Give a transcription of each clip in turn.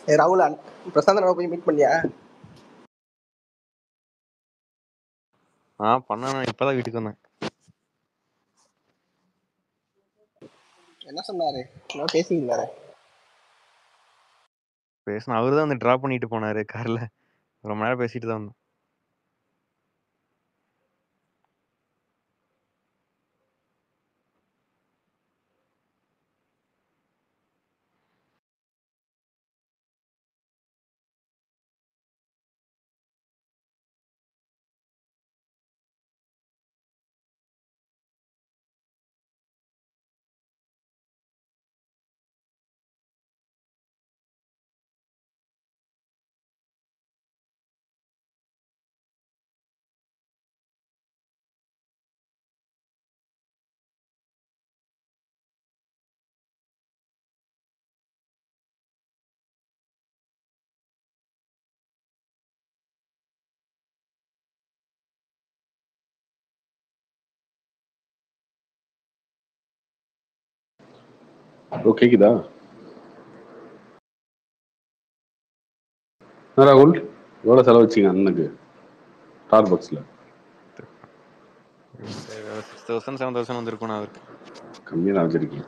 ஏய் ராகுல் அண்ண- பிரசாந்த் அண்ணாவை போய் மீட் பண்ணியா ஆ பண்ணேன் இப்பதான் வீட்டுக்கு வந்தேன் என்ன சொன்னாரு என்ன பேசியிருந்தாரு பேசின அவரு தான் வந்து ட்ராப் பண்ணிட்டு போனாரு கார்ல ரொம்ப நேரம் பேசிட்டு தான் வந்தோம் ஓ கேக்குதா என்ன ராகுல் எவ்வளோ செலவச்சிங்க அண்ணனுக்கு ஸ்டார் பாக்ஸில் சிக்ஸ் தௌசண்ட் செவன் தௌசண்ட் வந்திருக்கும் அவருக்கு கம்மியாக தான் வச்சிருக்கீங்க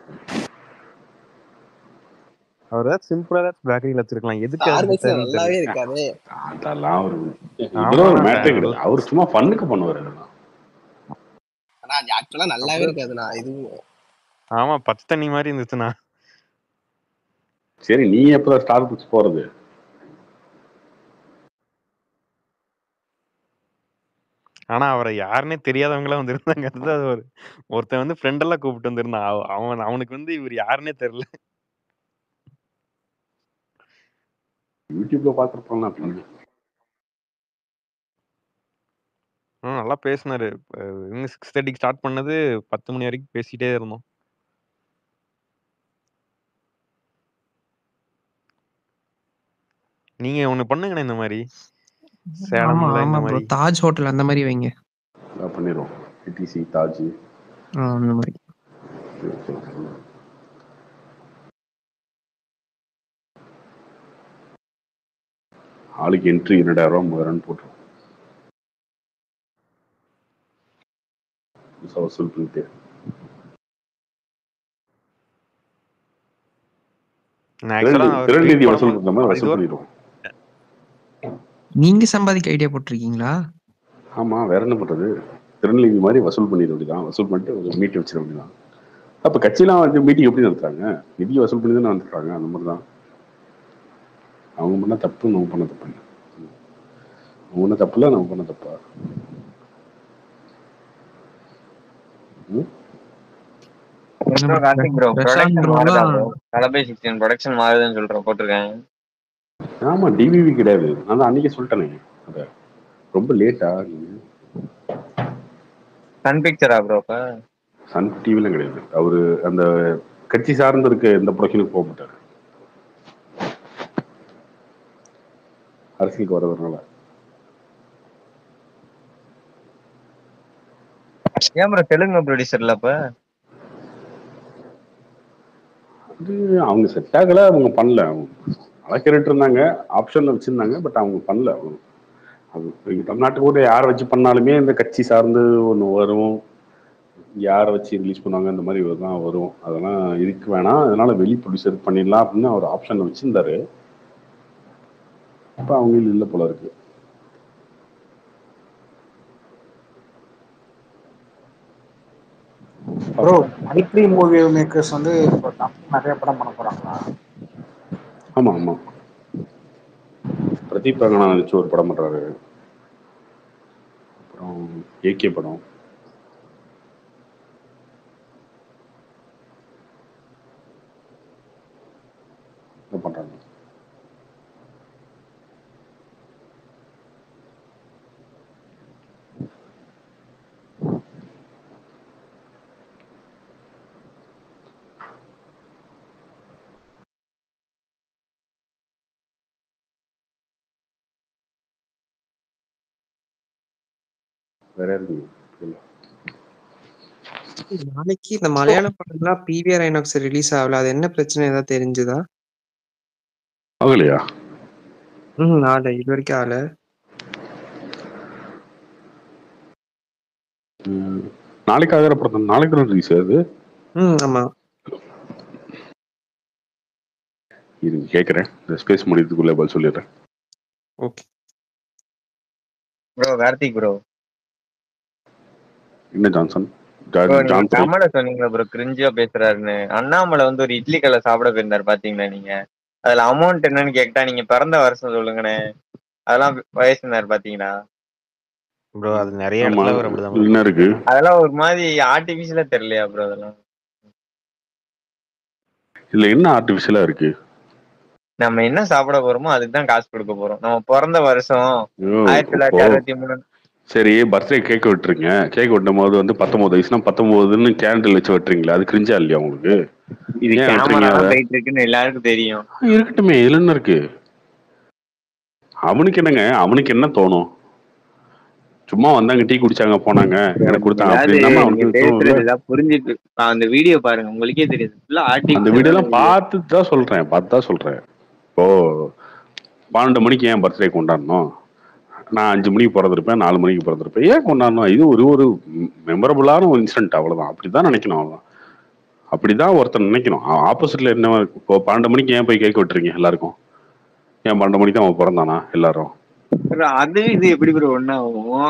அவர் ஏதாவது சிம்பிளா ஏதாச்சும் பேக்கரியில் வச்சிருக்கலாம் எதுக்கு ஸ்டார் அது பாக்ஸ் தேவைன்னு நல்லாவே தெரியல. இருக்காது அதெல்லாம் ஒரு இதெல்லாம் ஒரு மேட்டே கிடையாது அவர் சும்மா ஃபன்னுக்கு பண்ணுவார் அதெல்லாம் ஆனா அது ஆக்சுவலா நல்லாவே இருக்காதுண்ணா இது ஆமா பச்சை தண்ணி மாதிரி இருந்துச்சுண்ணா சரி நீ எப்போ ஸ்டார் பாக்ஸ் போகிறது ஆனா அவரை யாருன்னே தெரியாதவங்களா வந்திருந்தாங்க அதுதான் அது ஒரு ஒருத்தன் வந்து ஃப்ரெண்ட் எல்லாம் கூப்பிட்டு வந்திருந்தான் அவ- அவன் அவனுக்கு வந்து இவர் யாருன்னே தெரியல யூடியூப்ல பார்த்துருப்பாங்க அப்படின்னு ஆ, நல்லா பேசினாரு இவங்க சிக்ஸ் தேர்ட்டிக்கு ஸ்டார்ட் பண்ணது பத்து மணி வரைக்கும் பேசிட்டே இருந்தோம் நீங்க ஒண்ணு பண்ணுங்கண்ணே இந்த மாதிரி ஆமா சேலம்ல இந்த ஆமா ப்ரோ மாதிரி தாஜ் ஹோட்டல் அந்த மாதிரி வைங்க அதான் பண்ணிடுவோம் டிடிசி தாஜ் ஆ, அந்த மாதிரி ஆளுக்கு என்ட்ரி இரண்டாயிரம் ரூபா மூவாயிரம் போட்டுரும் புதுசா வசூல் பண்ணிட்டு நான் actually அவர் திறன் tweet நிதி வசூல் பண்ணும்போது பண்ற மாதிரி அது வசூல் ஒரு- பண்ணிடுவோம் நீங்க சம்பாதிக்க ஐடியா போட்டிருக்கீங்களா ஆமா வேற என்ன பண்றது திருநெல்வேலி மாதிரி வசூல் பண்ணிட வேண்டியதான் வசூல் பண்ணிட்டு ஒரு மீட்டிங் வச்சிட வேண்டியதான் அப்ப கட்சியெல்லாம் வந்து மீட்டிங் எப்படி நடத்துறாங்க நிதி வசூல் பண்ணி தானே நடத்துறாங்க அந்த மாதிரி தான் அவங்க பண்ண தப்பு நம்ம பண்ண தப்பு இல்லை அவங்க பண்ண தப்பு இல்லை நம்ம பண்ண தப்பா ம்? நம்ம Karthik bro Prashanth production bro மாறுதா தான் ப்ரோ தலபை சிக்ஸ்டீன் ப்ரொடக்ஷன் மாறுதுன்னு சொல்றேன் போட்டிருக்கேன் ஆமா டிவிவி கிடையாது நான் தான் அன்னைக்கே சொல்லிட்டேனே அத ரொம்ப லேட்டா சன் பிக்சரா ப்ரோ இப்ப சன் டிவிலாம் கிடையாது அவரு அந்த கட்சி சார்ந்து இருக்க எந்த ப்ரொடக்ஷனுக்கு போக மாட்டாரு அரசியலுக்கு வரதுனால ஏன் ப்ரோ தெலுங்கு ப்ரொடியூசர்ல அப்ப அது அவங்க செட் ஆகல அவங்க பண்ணல நல்லா கேட்டுட்டு இருந்தாங்க ஆப்ஷன்ல வச்சிருந்தாங்க பட் அவங்க பண்ணல அவங்க அது இங்க தமிழ்நாட்டுக்கு கூட யாரை வச்சு பண்ணாலுமே இந்த கட்சி சார்ந்து ஒன்று வரும் யாரை வச்சு ரிலீஸ் பண்ணுவாங்க இந்த மாதிரி தான் வரும் அதெல்லாம் இதுக்கு வேணாம் அதனால வெளி ப்ரொடியூசர் பண்ணிடலாம் அப்படின்னு அவர் ஆப்ஷன்ல வச்சிருந்தாரு இப்போ அவங்க இல்லை போல இருக்கு ப்ரோ மைத்ரி மூவி மேக்கர்ஸ் வந்து இப்போ தமிழ் நிறைய படம் பண்ண போறாங்களா ஆமா ஆமா பிரதீப் ரங்கனா வச்சு ஒரு படம் பண்றாரு அப்புறம் ஏகே படம் என்ன பண்றாங்க வேற இருக்கு நாளைக்கு இந்த மலையாள படம்லாம் பிவிஆர் ஐநாக்ஸ் ரிலீஸ் ஆகல அது என்ன பிரச்சனை ஏதாவது தெரிஞ்சுதா ஆகலையா ம் ஆளு இது வரைக்கும் ஆளு ம், நாளைக்கு ஆகிற படம் நாளைக்கு ரிலீஸ் அது ம் ஆமா இது கேட்குறேன் இந்த ஸ்பேஸ் முடியறதுக்குள்ள பதில் சொல்லிடுறேன் ஓகே ப்ரோ கார்த்திக் ப்ரோ என்ன ஜான்சன் ஜா- ப்ரோ நீங்க ஜான்சன் கமலை சொன்னீங்களா ப்ரோ கிரிஞ்சியா பேசுறாருன்னு அண்ணாமலை வந்து ஒரு இட்லி கடை சாப்பிட போயிருந்தாரு பாத்தீங்களா நீங்க அதுல அமௌண்ட் என்னன்னு கேட்டா நீங்க பிறந்த வருஷம் சொல்லுங்கண்ணே அதெல்லாம் வயசுனாரு பாத்தீங்களா ப்ரோ அது நிறைய ஆமா இடத்துல ஒரு அப்படிதான் bro. என்ன இருக்கு அதெல்லாம் ஒரு மாதிரி ஆர்டிபிஷியலா தெரியலையா ப்ரோ அதெல்லாம் இதுல என்ன ஆர்டிபிஷியலா இருக்கு நம்ம என்ன சாப்பிட போறோமோ அதுக்கு தான் காசு கொடுக்க போறோம் நம்ம பிறந்த வருஷம் ஐயோ, ஆயிரத்தி தொள்ளாயிரத்தி இப்போ அறுபத்தி மூணு சரி பர்த்டே கேக் வெட்டுறீங்க கேக் வெட்டும் போது வந்து பத்தொன்பது வயசுனா பத்தொன்பதுன்னு கேண்டில் வச்சு வெட்டுறீங்களா அது கிரிஞ்சா இல்லையா உங்களுக்கு இது ஏன் வெட்டுறீங்க கேமரா அதை? போயிட்டு இருக்குன்னு எல்லாருக்கும் தெரியும் இருக்கட்டுமே இதுல என்ன இருக்கு அவனுக்கு என்னங்க அவனுக்கு என்ன தோணும் சும்மா வந்தாங்க டீ குடிச்சாங்க போனாங்க எனக்கு கொடுத்தாங்க அதாவது அப்படின்னா நீங்க அவனுக்கு தோணும்ல? பேசுறதுலாம் புரிஞ்சுட்டு அந்த வீடியோ பாருங்க உங்களுக்கே தெரியுது ஃபுல்லா அந்த வீடியோ எல்லாம் பார்த்து தான் சொல்றேன் பார்த்து தான் சொல்றேன் இப்போ பன்னெண்டு மணிக்கு ஏன் பர்த்டே கொண்டாடணும் நான் அஞ்சு மணிக்கு பிறந்திருப்பேன் நாலு மணிக்கு பிறந்திருப்பேன் ஏன் கொண்டாடணும் இது ஒரு ஒரு மெமரபுளான ஒரு இன்சிடென்ட் அவ்வளவுதான் அப்படிதான் நினைக்கணும் அவ்வளவுதான் அப்படிதான் ஒருத்தர் நினைக்கணும் ஆப்போசிட்ல என்ன இப்போ பன்னெண்டு மணிக்கு ஏன் போய் கேக் வெட்டுறீங்க எல்லாருக்கும் ஏன் பன்னெண்டு மணிக்கு தான் அவன் பிறந்தானா எல்லாரும் அது இது எப்படி ப்ரோ ஒன்னாகும்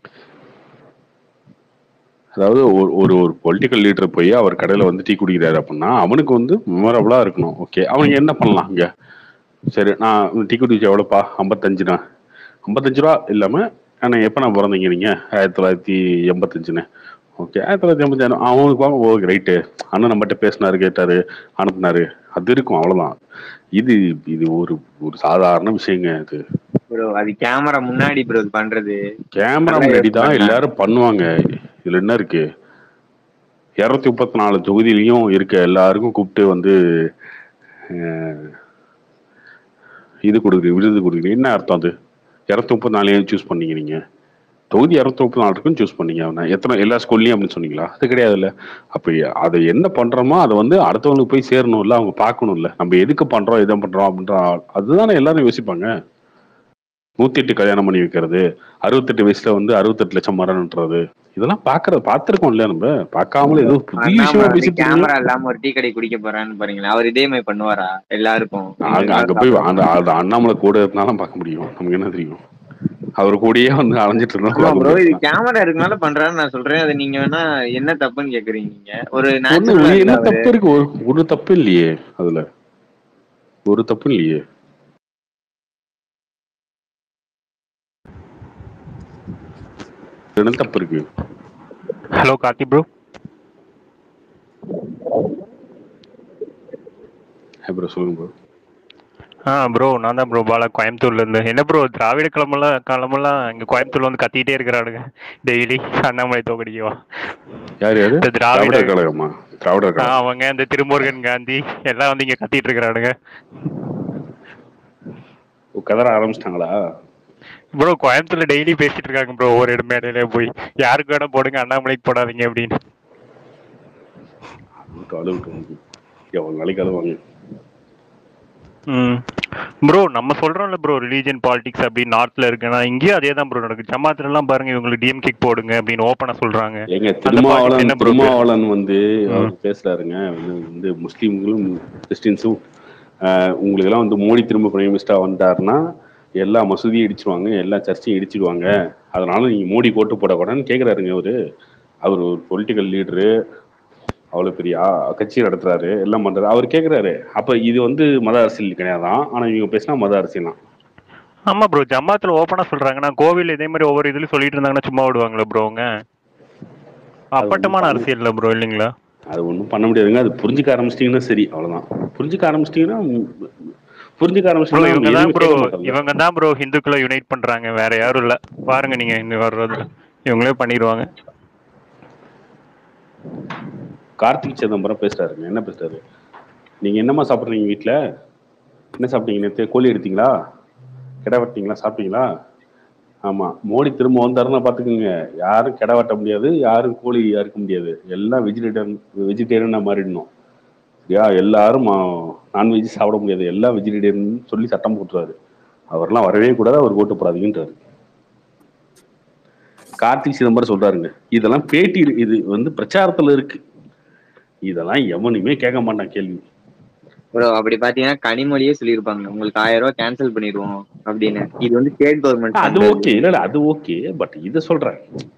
அதாவது ஒரு ஒரு ஒரு பொலிட்டிக்கல் லீடர் போய் அவர் கடையில வந்து டீ குடிக்கிறாரு அப்படின்னா அவனுக்கு வந்து மெமரபுளா இருக்கணும் ஓகே அவனுக்கு என்ன பண்ணலாம் இங்க சரி நான் டீ குடிச்சு எவ்வளோப்பா ஐம்பத்தஞ்சுண்ணா ஐம்பத்தஞ்சு ரூபா இல்லாம ஆனால் எப்போ நான் பிறந்தீங்க நீங்க ஆயிரத்தி தொள்ளாயிரத்தி எண்பத்தஞ்சுன்னு ஓகே ஆயிரத்தி தொள்ளாயிரத்தி எண்பத்தி அவனுக்கு வாங்க ஓகே ரைட்டு அண்ணன் நம்மகிட்ட பேசினாரு கேட்டாரு அனுப்புனாரு அது இருக்கும் அவ்வளவுதான் இது இது ஒரு ஒரு சாதாரண விஷயங்க இது ப்ரோ அது கேமரா முன்னாடி ப்ரோ இது பண்றது கேமரா நல்லா முன்னாடி தான் பண்ணா. எல்லாரும் பண்ணுவாங்க இதுல என்ன இருக்கு இருநூத்தி முப்பத்தி நாலு தொகுதியிலையும் இருக்க எல்லாருக்கும் கூப்பிட்டு வந்து அஹ், இது கொடுக்குறீங்க விருது கொடுக்குறீங்க என்ன அர்த்தம் அது இரநூத்தி முப்பத்தி நாலையும் சூஸ் பண்ணீங்க நீங்க தொகுதி இரநூத்தி முப்பத்தி நாலு இருக்குன்னு சூஸ் பண்ணீங்க அவனை எத்தனை எல்லா ஸ்கூல்லையும் அப்படின்னு சொன்னீங்களா அது கிடையாதுல்ல அப்ப அதை என்ன பண்றோமோ அதை வந்து அடுத்தவங்களுக்கு போய் சேரணும்ல அவங்க பார்க்கணும்ல நம்ம எதுக்கு பண்றோம் எதை பண்றோம் அப்படின்ற அதுதானே எல்லாரும் யோசிப்பாங்க நூத்தி எட்டு கல்யாணம் பண்ணி வைக்கிறது அறுபத்தெட்டு வயசுல வந்து அறுபத்தெட்டு லட்சம் மரம் நட்டுறது இதெல்லாம் பாக்குறது பாத்திருக்கோம்ல நம்ம பார்க்காமல ஏதோ புதிய விஷயமா பேசிட்டு இருக்கீங்க. கேமரா இல்லாம ஒரு டீ கடை குடிக்க போறான்னு பாருங்களேன் அவர் இதே மாதிரி பண்ணுவாரா எல்லாருக்கும் அங்க அங்க போய் அந்த அந்த அண்ணாமலை கூட இருந்தாலும் பார்க்க முடியும் நமக்கு என்ன தெரியும் அவர் கூடயே வந்து அலைஞ்சிட்டு இருந்தா ஆமா பார்க்க ப்ரோ இது முடியும். கேமரா இருக்கனால பண்றாருன்னு நான் சொல்றேன் அது நீங்க வேணா என்ன தப்புன்னு கேக்குறீங்க நீங்க ஒரு ஒண்ணு நேச்சுரலா என்ன இருந்தா தப்பு இருக்கு ஒரு ஒரு தப்பு இல்லையே அதுல ஒரு தப்பு இல்லையே என்ன தப்பு இருக்கு ஹலோ கார்த்தி ப்ரோ ப்ரோ சொல்லுங்க ப்ரோ ஆ ப்ரோ நான் தான் ப்ரோ பாலா கோயம்புத்தூர்ல இருந்து என்ன ப்ரோ திராவிட கிளம்பெல்லாம் காலமெல்லாம் இங்க கோயம்புத்தூர்ல வந்து கத்திட்டே இருக்கிறானுங்க டெய்லி அண்ணாமலை தோக்கடிக்கவா யார் யாரு இந்த திராவிட திராவிடர் கழகமா திராவிடர் ஆ, கழகம் அவங்க இந்த திருமுருகன் காந்தி எல்லாம் வந்து இங்க கத்திட்டு இருக்கிறானுங்க ஓ, கதற ஆரம்பிச்சிட்டாங்களா ப்ரோ கோயம்புத்தூர்ல டெய்லி பேசிட்டு இருக்காங்க ப்ரோ ஒவ்வொரு இடம் மேடையில போய் யாருக்கு வேணா போடுங்க அண்ணாமலைக்கு போடாதீங்க அப்படின்னு அழுவிட்டு அழுவிட்டு எவ்வளவு நாளைக்கு அழுவாங்க ம் ப்ரோ நம்ம சொல்றோம்ல ப்ரோ ரிலீஜன் பாலிடிக்ஸ் அப்படி நார்த்ல இருக்குன்னா இங்கேயும் அதே தான் ப்ரோ நடக்குது ஜமாத்துல எல்லாம் பாருங்க இவங்களுக்கு டிஎம் கிக் போடுங்க அப்படின்னு ஓப்பனா சொல்றாங்க ஏங்க அந்த politics திருமாவளவன் என்ன bro திருமாவளவன் வந்து அவர் பேசுறாருங்க வந்து வந்து முஸ்லீம்களும் கிறிஸ்டின்ஸும் உங்களுக்கு எல்லாம் வந்து மோடி திரும்ப பிரைம் மினிஸ்டரா வந்தாருன்னா எல்லா மசூதியும் இடிச்சிருவாங்க எல்லா சர்ச்சையும் இடிச்சிடுவாங்க அதனால நீங்க மோடி கோட்டு போடக்கூடாதுன்னு கேக்குறாருங்க அவரு அவர் ஒரு பொலிட்டிக்கல் லீடரு அவ்வளவு பெரிய ஆ- கட்சி நடத்துறாரு எல்லாம் பண்றாரு அவர் கேக்குறாரு அப்ப இது வந்து மத அரசியல் கிடையாதான் ஆனா இவங்க பேசினா மத அரசியல் தான் ஆமா ப்ரோ ஜமாத்துல ஓப்பனா சொல்றாங்கன்னா கோவில் இதே மாதிரி ஒவ்வொரு இதுலயும் சொல்லிட்டு இருந்தாங்கன்னா சும்மா விடுவாங்களா ப்ரோ அவங்க அப்பட்டமான பண்ண- அரசியல் இல்ல ப்ரோ இல்லைங்களா அது ஒன்றும் பண்ண முடியாதுங்க அது புரிஞ்சுக்க ஆரம்பிச்சிட்டீங்கன்னா சரி அவ்வளவுதான் புரிஞ்சுக்க ஆரம்பிச்சிட்டீங்கன்னா ம், புரிஞ்சுக்க ப்ரோ ஆரம்பிச்சிட்டீங்கன்னா இவங்க தான் எதுவுமே ப்ரோ கேட்க மாட்டாங்க. இவங்க தான் ப்ரோ ஹிந்துக்களை யுனைட் பண்றாங்க வேற யாரும் இல்ல பாருங்க நீங்க இந்த வர்றது இவங்களே பண்ணிடுவாங்க கார்த்திக் சிதம்பரம் பேசுறாருங்க என்ன பேசுறாரு நீங்க என்னம்மா சாப்பிட்றீங்க வீட்ல என்ன சாப்பிட்டீங்க நேற்று கோழி எடுத்தீங்களா கிடா வெட்டிங்களா சாப்பிட்டீங்களா ஆமா மோடி திரும்ப வந்தாருன்னா பாத்துக்கோங்க யாரும் கிடா வெட்ட முடியாது யாரும் கோழி அறுக்க முடியாது எல்லாம் வெஜிடேரியன் வெஜிடேரியனா மாறிடணும் யா எல்லாரும் நான்வெஜ் சாப்பிட முடியாது எல்லாம் வெஜிடேரியன் சொல்லி சட்டம் போட்டுருவாரு அவர்லாம் வரவே கூடாது அவர் ஓட்டு போடாதீங்கன்றாரு கார்த்திக் சிதம்பரம் சொல்றாருங்க இதெல்லாம் பேட்டி இது வந்து பிரச்சாரத்துல இருக்கு இதெல்லாம் எவனுமே கேட்க மாட்டான் கேள்வி ப்ரோ அப்படி பாத்தீங்கன்னா கனிமொழியே சொல்லியிருப்பாங்க உங்களுக்கு ஆயிரம் ரூபாய் கேன்சல் பண்ணிடுவோம் அப்படின்னு இது வந்து ஸ்டேட் கவர்மெண்ட் அது ஓகே இல்ல இல்ல அது ஓகே பட் இத சொல்றேன்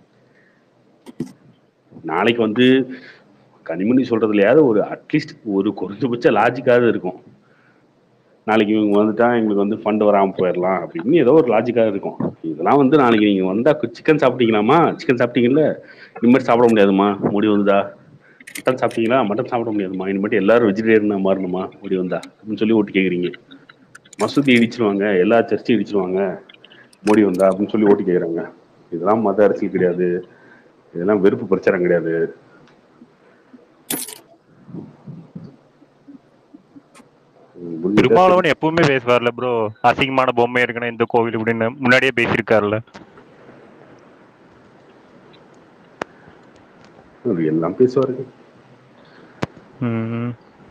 நாளைக்கு வந்து கனிமொழி சொல்றதுலயாவது ஒரு அட்லீஸ்ட் ஒரு குறைஞ்சபட்ச லாஜிக்காவது இருக்கும் நாளைக்கு இவங்க வந்துட்டா எங்களுக்கு வந்து ஃபண்ட் வராம போயிடலாம் அப்படின்னு ஏதோ ஒரு லாஜிக்காக இருக்கும் இதெல்லாம் வந்து நாளைக்கு நீங்க வந்தா சிக்கன் சாப்பிட்டீங்களாமா சிக்கன் சாப்பிட்டீங்கல்ல இனிமேல் சாப்பிட முடியாதுமா முடி வந்தா மட்டன் சாப்பிட்டீங்களா மட்டன் சாப்பிட முடியாதுமா இனிமேட்டு எல்லாரும் வெஜிடேரியனா மாறணுமா முடி வந்தா அப்படின்னு சொல்லி ஓட்டு கேக்குறீங்க மசூதி இடிச்சிருவாங்க எல்லா சர்ச்சையும் இடிச்சிருவாங்க மோடி வந்தா அப்படின்னு சொல்லி ஓட்டு கேக்குறாங்க இதெல்லாம் மத அரசியல் கிடையாது இதெல்லாம் வெறுப்பு பிரச்சாரம் கிடையாது உம் புரிஞ்சுதா? திருமாவளவன் எப்பவுமே பேசுவார்ல ப்ரோ அசிங்கமான பொம்மை இருக்கணும் இந்த கோவில் இப்படின்னு முன்னாடியே பேசியிருக்காருல்ல அவர் எல்லாம் பேசுவாருங்க ம்.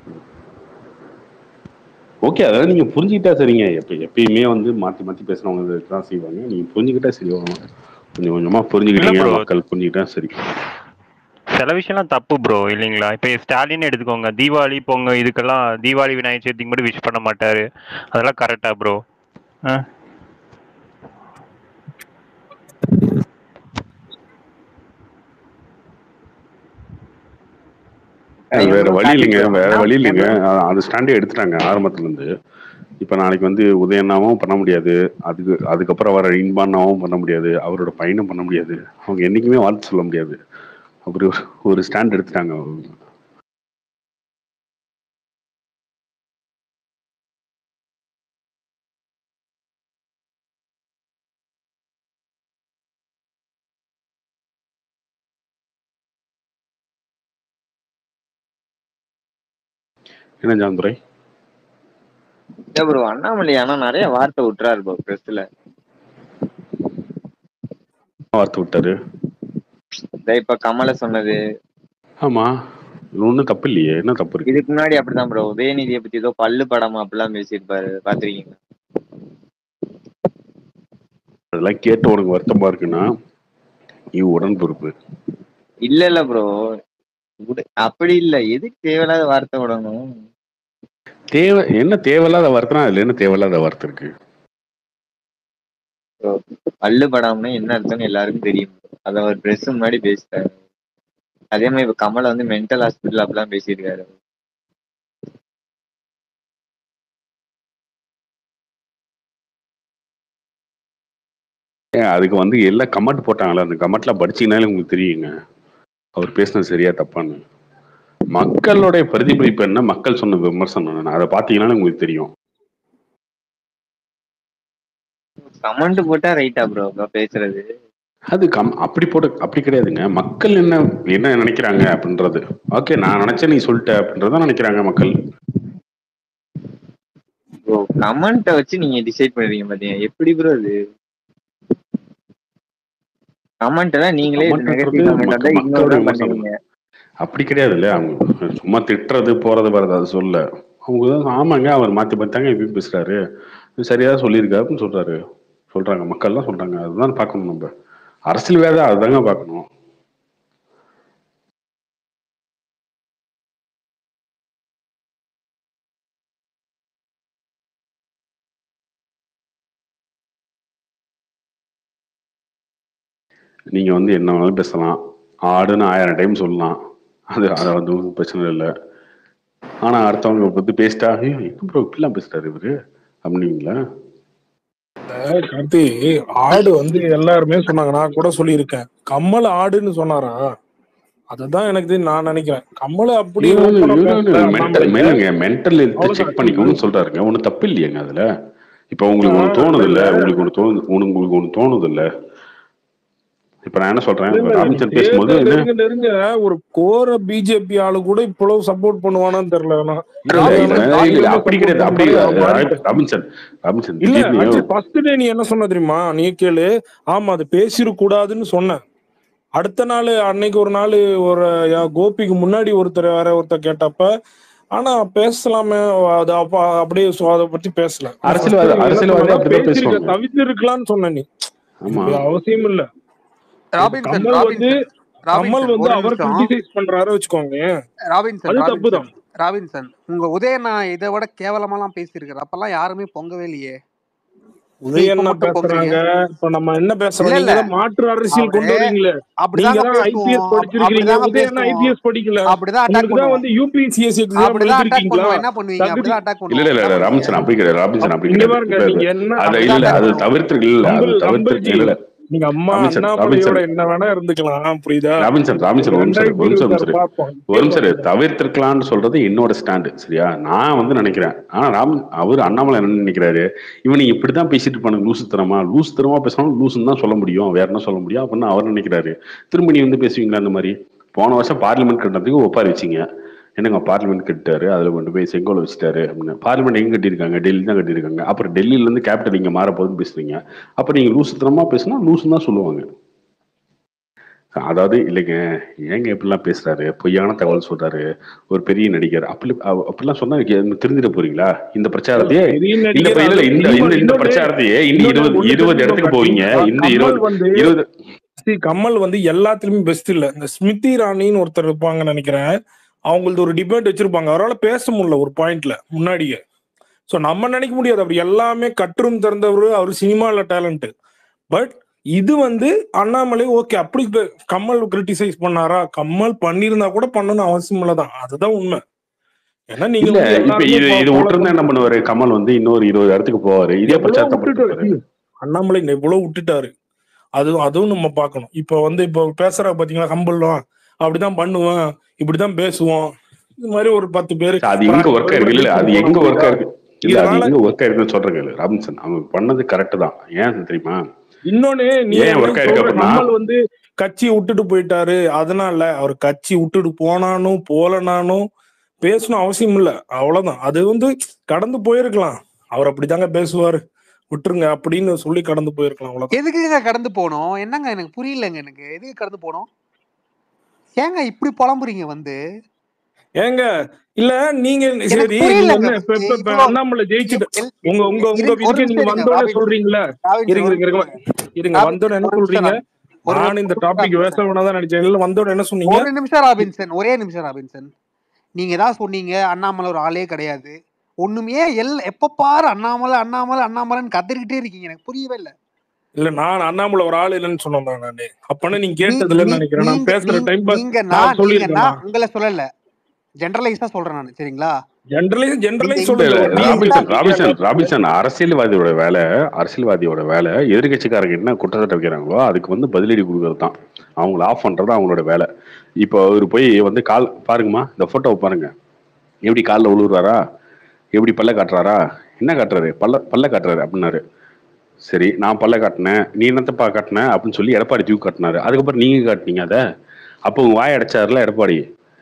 ஓகே அதெல்லாம் நீங்க புரிஞ்சுக்கிட்டா சரிங்க எப்ப எப்பயுமே வந்து மாத்தி மாத்தி பேசுறவங்க தான் செய்வாங்க நீங்க புரிஞ்சுக்கிட்டா சரி வரும் கொஞ்சம் கொஞ்சமா புரிஞ்சுக்கிட்டீங்க bro. மக்கள் புரிஞ்சுக்கிட்டா சரி சில விஷயம்லாம் தப்பு ப்ரோ இல்லைங்களா இப்போ ஸ்டாலின் எடுத்துக்கோங்க தீபாவளி பொங்கல் இதுக்கெல்லாம் தீபாவளி விநாயகர் சதுர்த்திக்கு மட்டும் விஷ் பண்ண மாட்டாரு அதெல்லாம் கரெக்டா ப்ரோ அது வேற வழி இல்லைங்க வேற வழி இல்லைங்க அ- அந்த ஸ்டாண்டே எடுத்துட்டாங்க ஆரம்பத்துல இருந்து இப்ப நாளைக்கு வந்து உதயண்ணாவும் பண்ண முடியாது அதுக்கு அதுக்கப்புறம் வர இன்பான்னாவும் பண்ண முடியாது அவரோட பையனும் பண்ண முடியாது அவங்க என்னைக்குமே வாழ்த்து சொல்ல முடியாது அப்படி ஒரு ஒரு ஸ்டாண்ட் எடுத்துட்டாங்க அவங்க. என்ன ஜாந்துரை ப்ரோ அண்ணாமலை ஆனா நிறைய வார்த்தை விட்டுறாரு ப்ரோ பிரஸ்ல வார்த்தை விட்டாரு இந்த இப்ப கமலை சொன்னது ஆமா இது ஒண்ணும் தப்பு இல்லையே என்ன தப்பு இருக்கு இதுக்கு முன்னாடி அப்படிதான் ப்ரோ உதயநிதியை பத்தி ஏதோ பல்லு படமா அப்படிலாம் பேசியிருப்பாரு பாத்திருக்கீங்க அதெல்லாம் கேட்டு உனக்கு வருத்தமா இருக்குன்னா நீ உடன் பொறுப்பு இல்ல இல்ல ப்ரோ அப்படி இல்ல எதுக்கு தேவையில்லாத வார்த்தை விடணும் தேவை என்ன தேவையில்லாத வார்த்தைனா அதுல என்ன தேவையில்லாத வார்த்தை இருக்கு பல்லு படாமனா என்ன அர்த்தம்னு எல்லாருக்கும் தெரியும் அத அவர் பிரஸ் முன்னாடி பேசிட்டாரு அதே மாதிரி இப்ப கமல் வந்து மென்டல் ஹாஸ்பிட்டல் அப்படிலாம் பேசியிருக்காரு ஏன் அதுக்கு வந்து எல்லாம் கமெண்ட் போட்டாங்களா அந்த கமெண்ட்லாம் படிச்சீங்கனாலே உங்களுக்கு தெரியுங்க அவர் பேசுனது சரியா தப்பான்னு மக்களுடைய பிரதிபலிப்பு என்ன மக்கள் சொன்ன விமர்சனம் என்ன அதை பார்த்தீங்கன்னாலே உங்களுக்கு தெரியும் கமெண்ட் போட்டா ரைட்டா ப்ரோ பேசுறது அது கம் அப்படி போட்டு அப்படி கிடையாதுங்க மக்கள் என்ன என்ன நினைக்கிறாங்க அப்படின்றது ஓகே நான் நினைச்சேன் நீ சொல்லிட்ட அப்படின்றத நினைக்கிறாங்க மக்கள் ப்ரோ கமெண்ட்டை வச்சு நீங்க டிசைட் பண்ணுவீங்க பாத்தீங்க எப்படி ப்ரோ இது கமெண்ட் எல்லாம் நீங்களே Comment நெகட்டிவ் ன்றது கமெண்ட் வந்தா மக்கள் இக்னோர் தான் விமர்சனம். பண்ணுவீங்க அப்படி கிடையாது இல்லையா அவங்க சும்மா திட்டுறது போறது வரது அது சொல்ல அவங்க தான் ஆமாங்க அவர் மாத்தி பார்த்தாங்க இப்படி பேசுறாரு இது சரியா சொல்லியிருக்காரு அப்படின்னு சொல்றாரு சொல்றாங்க மக்கள்லாம் சொல்றாங்க அதுதான் பார்க்கணும் நம்ம அரசியல் வேலை அதுதாங்க பார்க்கணும் நீங்க வந்து என்ன வேணாலும் பேசலாம் ஆடுன்னு ஆயிரம் டைம் சொல்லலாம் அது அதை வந்து ஒண்ணும் பிரச்சனை இல்லை ஆனா அடுத்தவங்க பத்தி பேசிட்டா ஐயோ என்ன ப்ரோ இப்படிலாம் பேசுறாரு இவரு அப்படிங்களா கார்த்தி ஆடு வந்து எல்லாருமே சொன்னாங்க நான் கூட சொல்லியிருக்கேன் கம்மல் ஆடுன்னு சொன்னாரா அதுதான் எனக்கு தெரியும் நான் நினைக்கிறேன் கம்மல் அப்படி open ஆ பேசல மென்டல் அண்ணாமலை. மென்டல் ஹெல்த் அவ்வளவுதான். செக் பண்ணிக்கணும்னு சொல்றாருங்க ஒன்றும் தப்பு இல்லையேங்க அதுல இப்ப உங்களுக்கு ஒண்ணு தோணுது இல்ல உங்களுக்கு ஒண்ணு தோணுது உங்களுக்கு ஒண்ணு தோணுது இல்ல இப்ப நான் என்ன சொல்றேன் இல்ல, இல்ல, ராமச்சந்திரன் பேசும்போது தேர்தல் என்ன நெருங்க நெருங்க ஒரு கோர பிஜேபி ஆளு கூட இவ்வளவு சப்போர்ட் பண்ணுவானான்னு தெரியல ஆனா. இல்ல, ராகுல் இல்ல, காந்தி இல்ல, support அப்படி கிடையாது அப்படி பண்ணுவாரு, கிடையாது. அவன் மாறிட்டான். ராபின்சன் ராபின்சன் இல்ல திடீர்னு ஆக்சுவலி ஃபர்ஸ்ட் டே நீ என்ன சொன்ன தெரியுமா நீ கேளு ஆமா அது பேசிட கூடாதுன்னு சொன்னேன் அடுத்த நாள் அன்னைக்கு ஒரு நாள் ஒரு யா- கோபிக்கு முன்னாடி ஒருத்தர் வேற ஒருத்தர் கேட்டப்ப ஆனா பேசலாமே அது அப்ப அப்படியே சொ- அதை பத்தி பேசல நான் first அரசியல்வாதி நீங்க என்ன அரசியல்வாதி சொன்னா அப்படிதான் பேசிருக்க பேசுவாங்க தவிர்த்து இருக்கலாம்னு சொன்ன நீ ஆமா இது அவசியம் இல்ல இப்ப ராபின்சன் கமல் வந்து ராபின்சன் கமல் ராபின்சன் வந்து ஒரு அவர் நிமிஷம் கிரிட்டிசைஸ் பண்றாரு வச்சுக்கோங்க ராபின்சன் அது தப்பு ராபின்சன் ராபின்சன் உங்க உதயண்ணா இதை விட கேவலமாலாம் பேசியிருக்காரு அப்பெல்லாம் யாருமே பொங்கவே இல்லையே ஏன் இப்ப உதயண்ணா மட்டும் பேசுறாங்க பொங்குறீங்க இப்ப நம்ம என்ன பேசுறோம் இல்ல நீங்க இல்ல தான் மாற்று அரசியல் அவரு கொண்டு வரீங்களே நீங்க அப்படிதாங்க தான் ஐபிஎஸ் பேசுவோம் அப்- படிச்சிருக்கீங்க அப்படிதாங்க உதயண்ணா பேசுவோம் ஐபிஎஸ் படிக்கல அப்படிதான் அட்டாக் உங்களுக்கு தான் பண்ணுவோம் வந்து யூபிஎஸ்சிஎஸ் எக்ஸாம் அப்படிதான் அட்டாக் எழுதிருக்கீங்களா பண்ணுவோம் என்ன பண்ணுவீங்க தகுதி அப்படிதான் அட்டாக் இல்ல பண்ணுவோம் இல்ல என்ன இல்ல பண்ணுவீங்க ராபின்சன் அப்படி கிடையாது ராபின்சன் அப்- அப்படி இங்க கிடையாது பாருங்க இப்ப நீங்க என்ன அது அப்படிதான் இல்ல அட்டாக் அது பண்ணுவோம் தவிர்த்து இல்ல அது அம்பல் தவிர்த்து அம்பல்ஜி இல்ல இல்ல நீங்க அம்மா ராபின்சன் அண்ணாமலையோட ராபின்சன் என்ன வேணா இருந்துக்கலாம் புரியுதா ராபின்சன் ராபின்சன் ஒரு நிமிஷம் இரு, ரெண்டாயிரத்தி ஒரு நிமிஷம் ஒரு இருபத்தி நிமிஷம் ஆறு இரு. பார்ப்போம் ஒரு இப்பயே நிமிஷம் இரு. பாருங்க தவிர்த்திருக்கலாம்னு சொல்றது என்னோட ஸ்டாண்டு சரியா நான் வந்து நினைக்கிறேன் ஆனா ராம் அவர் அண்ணாமலை என்ன நினைக்கிறாரு இவனுக்கு இப்படிதான் பேசிட்டு இருப்பானுங்க லூசுத்தனமா லூசுத்தனமா பேசணும் லூசுன்னு தான் சொல்ல முடியும் வேற என்ன சொல்ல முடியும் அப்படின்னு அவர் நினைக்கிறாரு திரும்ப நீ வந்து பேசுவீங்களா அந்த மாதிரி போன வருஷம் பார்லிமெண்ட் கட்டுறதுக்கு ஒப்பாரி வச்சிங்க என்னங்க பார்லிமெண்ட் கட்டாரு அதுல கொண்டு போய் செங்கோலை வச்சுட்டாரு அப்படின்னு பார்லிமெண்ட் எங்க கட்டியிருக்காங்க டெல்லி தான் கட்டியிருக்காங்க அப்புறம் டெல்லியில இருந்து கேபிட்டல் இங்க மாற போகுதுன்னு பேசுறீங்க அப்ப நீங்க லூசுத்தனமா பேசினா லூசுன்னு தான் சொல்லுவாங்க அதாவது இல்லைங்க ஏங்க இப்படிலாம் பேசுறாரு பொய்யான தகவல் சொல்றாரு ஒரு பெரிய நடிகர் அப்படி அவ- அப்படிலாம் சொன்னா எனக்கு தெரிஞ்சிட போறீங்களா இந்த பிரச்சாரத்தையே பெரிய இந்த நடிகர் ப- இல்ல அது இல்ல, இந்த இன்னொன்னு இந்த இந்த இன்னொன்னு பிரச்சாரத்தையே இன்னும் இன்னொன்னு இருபது ஒண்ணு இருபது இடத்துக்கு தெரிஞ்சுக்கோங்க போவீங்க கார்த்திக் இந்த கமல் இருபது வந்து இருபது see, கமல் வந்து எல்லாத்துலயுமே பெஸ்ட் இல்ல இந்த ஸ்மிருதி ராணின்னு ஒருத்தர் இருப்பாங்கன்னு நினைக்கிறேன் அவங்களது ஒரு டிபேட் வச்சிருப்பாங்க அவரால் பேச முடியல ஒரு பாயிண்ட்ல முன்னாடியே சோ நம்ம நினைக்க முடியாது அவர் எல்லாமே கற்றும் திறந்தவர் அவர் சினிமால டேலண்ட் பட் இது வந்து அண்ணாமலை ஓகே அப்படி பே- கமல் கிரிட்டிசைஸ் பண்ணாரா கமல் பண்ணியிருந்தா கூட பண்ணணும் அவசியம் இல்லதான் அதுதான் உண்மை ஏன்னா நீங்க இல்ல வந்து இப்ப எல்லாருமே இது இது follow விட்டுருந்தா என்ன பண்ணுவாரு கமல் வந்து இன்னொரு இருபது இடத்துக்கு போவாரு இதே எவ்வளவு பிரச்சாரத்தை விட்டுட்டாரு பண்ணிட்டு அண்ணாமலை எவ்வளவு விட்டுட்டாரு அது அதுவும் நம்ம பார்க்கணும் இப்ப வந்து இப்ப பேசுறா பாத்தீங்களா கம்பல்லாம் அப்படிதான் பண்ணுவேன் இப்படிதான் பேசுவோம் இது மாதிரி ஒரு பத்து பேரு அது எங்க ஒர்க் இருக்கு இல்ல அது எங்க ஒர்க் இருக்கு இல்ல அது இதனால எங்க ஒர்க் இருக்குன்னு சொல்றேன் கேளு ராபின்சன் அவங்க பண்ணது கரெக்ட் தான் ஏன் தெரியுமா இன்னொன்னு நீ ஏன் என்ன ஒர்க் ஆயிருக்கு சொல்ற அப்படின்னா கமல் வந்து கட்சியை விட்டுட்டு போயிட்டாரு அதனால அவர் கட்சி விட்டுட்டு போனானும் போலனானும் பேசணும் அவசியம் இல்ல அவ்வளவுதான் அது வந்து கடந்து போயிருக்கலாம் அவர் அப்படிதாங்க பேசுவாரு விட்டுருங்க அப்படின்னு சொல்லி கடந்து போயிருக்கலாம் அவ்வளவுதான் எதுக்குங்க கடந்து போனோம் என்னங்க எனக்கு புரியலங்க எனக்கு எதுக்கு கடந்து போனோம் ஏங்க இப்படி புலம்புறீங்க வந்து ஏங்க இல்ல நீங்க எனக்கு சரி நீங்க புரியலங்க என்ன இப்ப இப்ப இப்ப இவ்வளோ அண்ணாமலை ஜெயிச்சுட்டு எல்- உங்க உங்க உங்க இரு- ஒரு இதுக்கு நீங்க நிமிஷம் இருங்க வந்தோடனே ராபின்சன் சொல்றீங்களா ராபின்சன் இருங்க ஒரு இருங்க நிமிஷம் இருங்க இருங்க இருங்க வந்தோடனே ராபின்சன் என்ன ஒரு நிமிஷம் சொல்றீங்க ராபின் ஒரு நான் நிமிஷம் இந்த ஒரு டாபிக் நிமிஷம் பேச ராபின்சன் வேணாம் தான் நினைச்சேன் இல்ல வந்தோடனே என்ன சொன்னீங்க ஒரு நிமிஷம் ராபின்சன் ஒரே நிமிஷம் ராபின்சன் நீங்க தான் சொன்னீங்க அண்ணாமலை ஒரு ஆளே கிடையாது ஒண்ணுமே எல் எப்ப பாரு அண்ணாமலை அண்ணாமலை அண்ணாமலைன்னு கத்திரிக்கிட்டே இருக்கீங்க எனக்கு புரியவே இல்ல இல்ல நான் அண்ணாமலை ஒரு ஆள் இல்லைன்னு சொன்னேன் நானு அப்பன்னு நீங்க நீ கேட்டது இல்லைன்னு நீ- நினைக்கிறேன் நான் நீங்க பேசுற நீங்க டைம் நீங்க நான் நான் நீங்க சொல்லியிருக்கேன் நான் உங்களை சொல்லல ஜெனரலைஸா சொல்றேன் நான் சரிங்களா ஜென்ரலைஸ் இந்த ஜென்ரலைஸ் இந்த இல்ல சொல்லுங்க இல்ல ஒரு இந்த டிஎம்கே ராபின்சன் இந்த ராபின்சன் ராபின்சன் அரசியல்வாதியோட வேலை அரசியல்வாதியோட வேலை எதிர்கட்சிக்காரங்க என்ன குற்றச்சாட்டு வைக்கிறாங்களோ அதுக்கு வந்து பதிலடி கொடுக்கறது தான் அவங்கள ஆஃப் பண்றது அவங்களோட வேலை இப்போ அவர் போய் வந்து கால் பாருங்கம்மா இந்த போட்டோவை பாருங்க எப்படி காலில் உழுவுறாரா எப்படி பல்ல காட்டுறாரா என்ன காட்டுறாரு பல்ல பல்ல காட்டுறாரு அப்படின்னாரு சரி நான் பல்ல காட்டினேன் நீ என்னத்தப்பா காட்டின அப்படின்னு சொல்லி எடப்பாடி தூக்கி காட்டினாரு அதுக்கப்புறம் நீங்க காட்டினீங்க அதை அப்போ உங்க வாய் அடைச்சாருல எடப்பாடி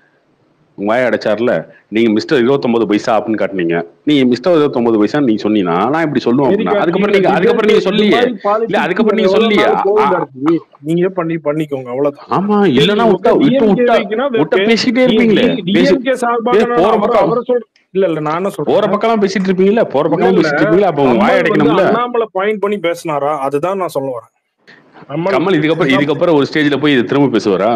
உங்க வாய் அடைச்சாருல நீங்க மிஸ்டர் இருபத்தொன்பது பைசா அப்படின்னு காட்டினீங்க நீங்க மிஸ்டர் இருபத்தொன்பது பைசா நீங்க சொன்னீங்கன்னா நான் இப்படி சொல்லுவேன் சரி அப்படின்னா கார்த்தி அதுக்கப்புறம் இல்ல நீங்க அதுக்கப்புறம் டிபேட் நீங்க இந்த சொல்லியே மாதிரி இல்ல பாலிடிக்ஸ் அதுக்கப்புறம் நீங்க எவ்வளவு சொல்லியே நாள் போகும் ஆ, கார்த்தி நீங்க பண்ணி பண்ணிக்கோங்க அவ்வளவுதான் ஆமா சரி இல்லைன்னா நீங்க விட்டா வந்து விட்டு டிஎம்கே விட்டா வைக்கினா விட்ட பேசிட்டே நீ இருப்பீங்களே பேசி டிஎம்கே சார்பாக பே- நான் போற அவரை பக்கம் அவரை சொல் இல்ல இல்ல நான் என்ன போற சொல்றேன் பக்கம்லாம் பேசிட்டு இருப்பீங்களா போற இல்ல பக்கம் இல்ல பேசிட்டு இருப்பீங்களா அப்ப உங்க வாய் கமல் வந்து அடைக்கணும்ல அண்ணாமலை பாயிண்ட் பண்ணி பேசினாரா அதுதான் நான் சொல்ல வரேன் கமல் கமல் இதுக்கப்புறம் இதுதான் இதுக்கப்புறம் ஒரு ஸ்டேஜ்ல போய் இது திரும்ப பேசுவாரா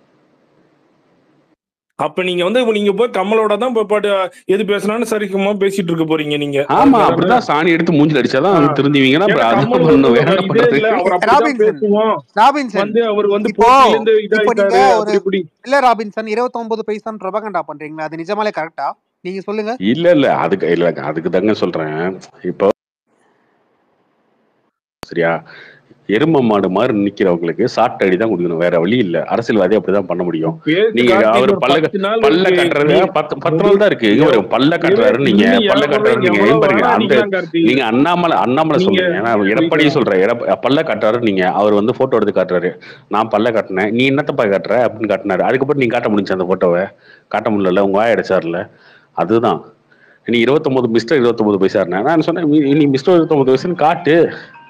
அப்ப நீங்க வந்து நீங்க போய் கமலோட தான் போய் பாட்டு எது பேசினாலும் சரிக்குமா பேசிட்டு இருக்க போறீங்க நீங்க ஆமா அப்படிதானே அப்படிதான் சாணி எடுத்து மூஞ்சில அடிச்சாதான் ஆ. வந்து திருந்துவீங்கன்னா ஏன்னா அப்புறம் அதான் கமல் வந்து பண்ணணும் வேற ஒரு என்ன இதே பண்றது இல்ல அவர் அப்படிதான் ராபின்சன் பேசுவோம் ராபின்சன் வந்து அவர் வந்து இப்போ போட்டியில இருந்து இப்போ நீங்க இதாயிட்டாரு ஒரு அப்படி இப்படி இல்ல ராபின்சன் 29 பைசான் ப்ரொபகண்டா பண்றீங்களா அது நிஜமாலே கரெக்டா நீங்க சொல்லுங்க இல்ல இல்ல அதுக்கு இல்ல அதுக்கு தாங்க சொல்றேன் இப்போ சரியா எரும மாடு மாதிரி நிக்கிறவங்களுக்கு சாட் அடி தான் கொடுக்கணும் வேற வழி இல்ல அரசியல்வாதி அப்படிதான் பண்ண முடியும் பேசு நீங்க கார்த்தி அவர் ஒரு பல்ல பத்து நாள் பல்ல இருக்கு கட்டுறது நீ பத்து பத்து ஒரு நாள் தான் இருக்கு இங்க ஒரு பல்ல இரு கட்டுறாரு நீங்க இன்னும் பல்ல எவ்வளவு கட்டுறாரு நீங்க எவ்வளவு ஏன் பாருங்க வேணா அந்த அடிக்கலாம் கார்த்தி நீங்க அண்ணாமலை அண்ணாமலை நீங்க சொல்றீங்க ஏன்னா புரியுதா எடப்பாடியும் சொல்றேன் எடப்ப பல்ல காட்டுறாரு நீங்க அவர் வந்து போட்டோ எடுத்து காட்டுறாரு நான் பல்ல காட்டினேன் நீ என்னத்தப்பா காட்டுற அப்படின்னு காட்டினாரு அதுக்கப்புறம் நீங்க காட்ட முடிஞ்சு அந்த போட்டோவை காட்ட முடியல உங்க வாய் அடைச்சார்ல அதுதான் நீ இருபத்தொன்பது மிஸ்டர் இருபத்தொன்பது பைசா இருந்தேன் நான் சொன்னேன் நீ- நீ மிஸ்டர் இருபத்தொன்பது வயசுன்னு காட்டு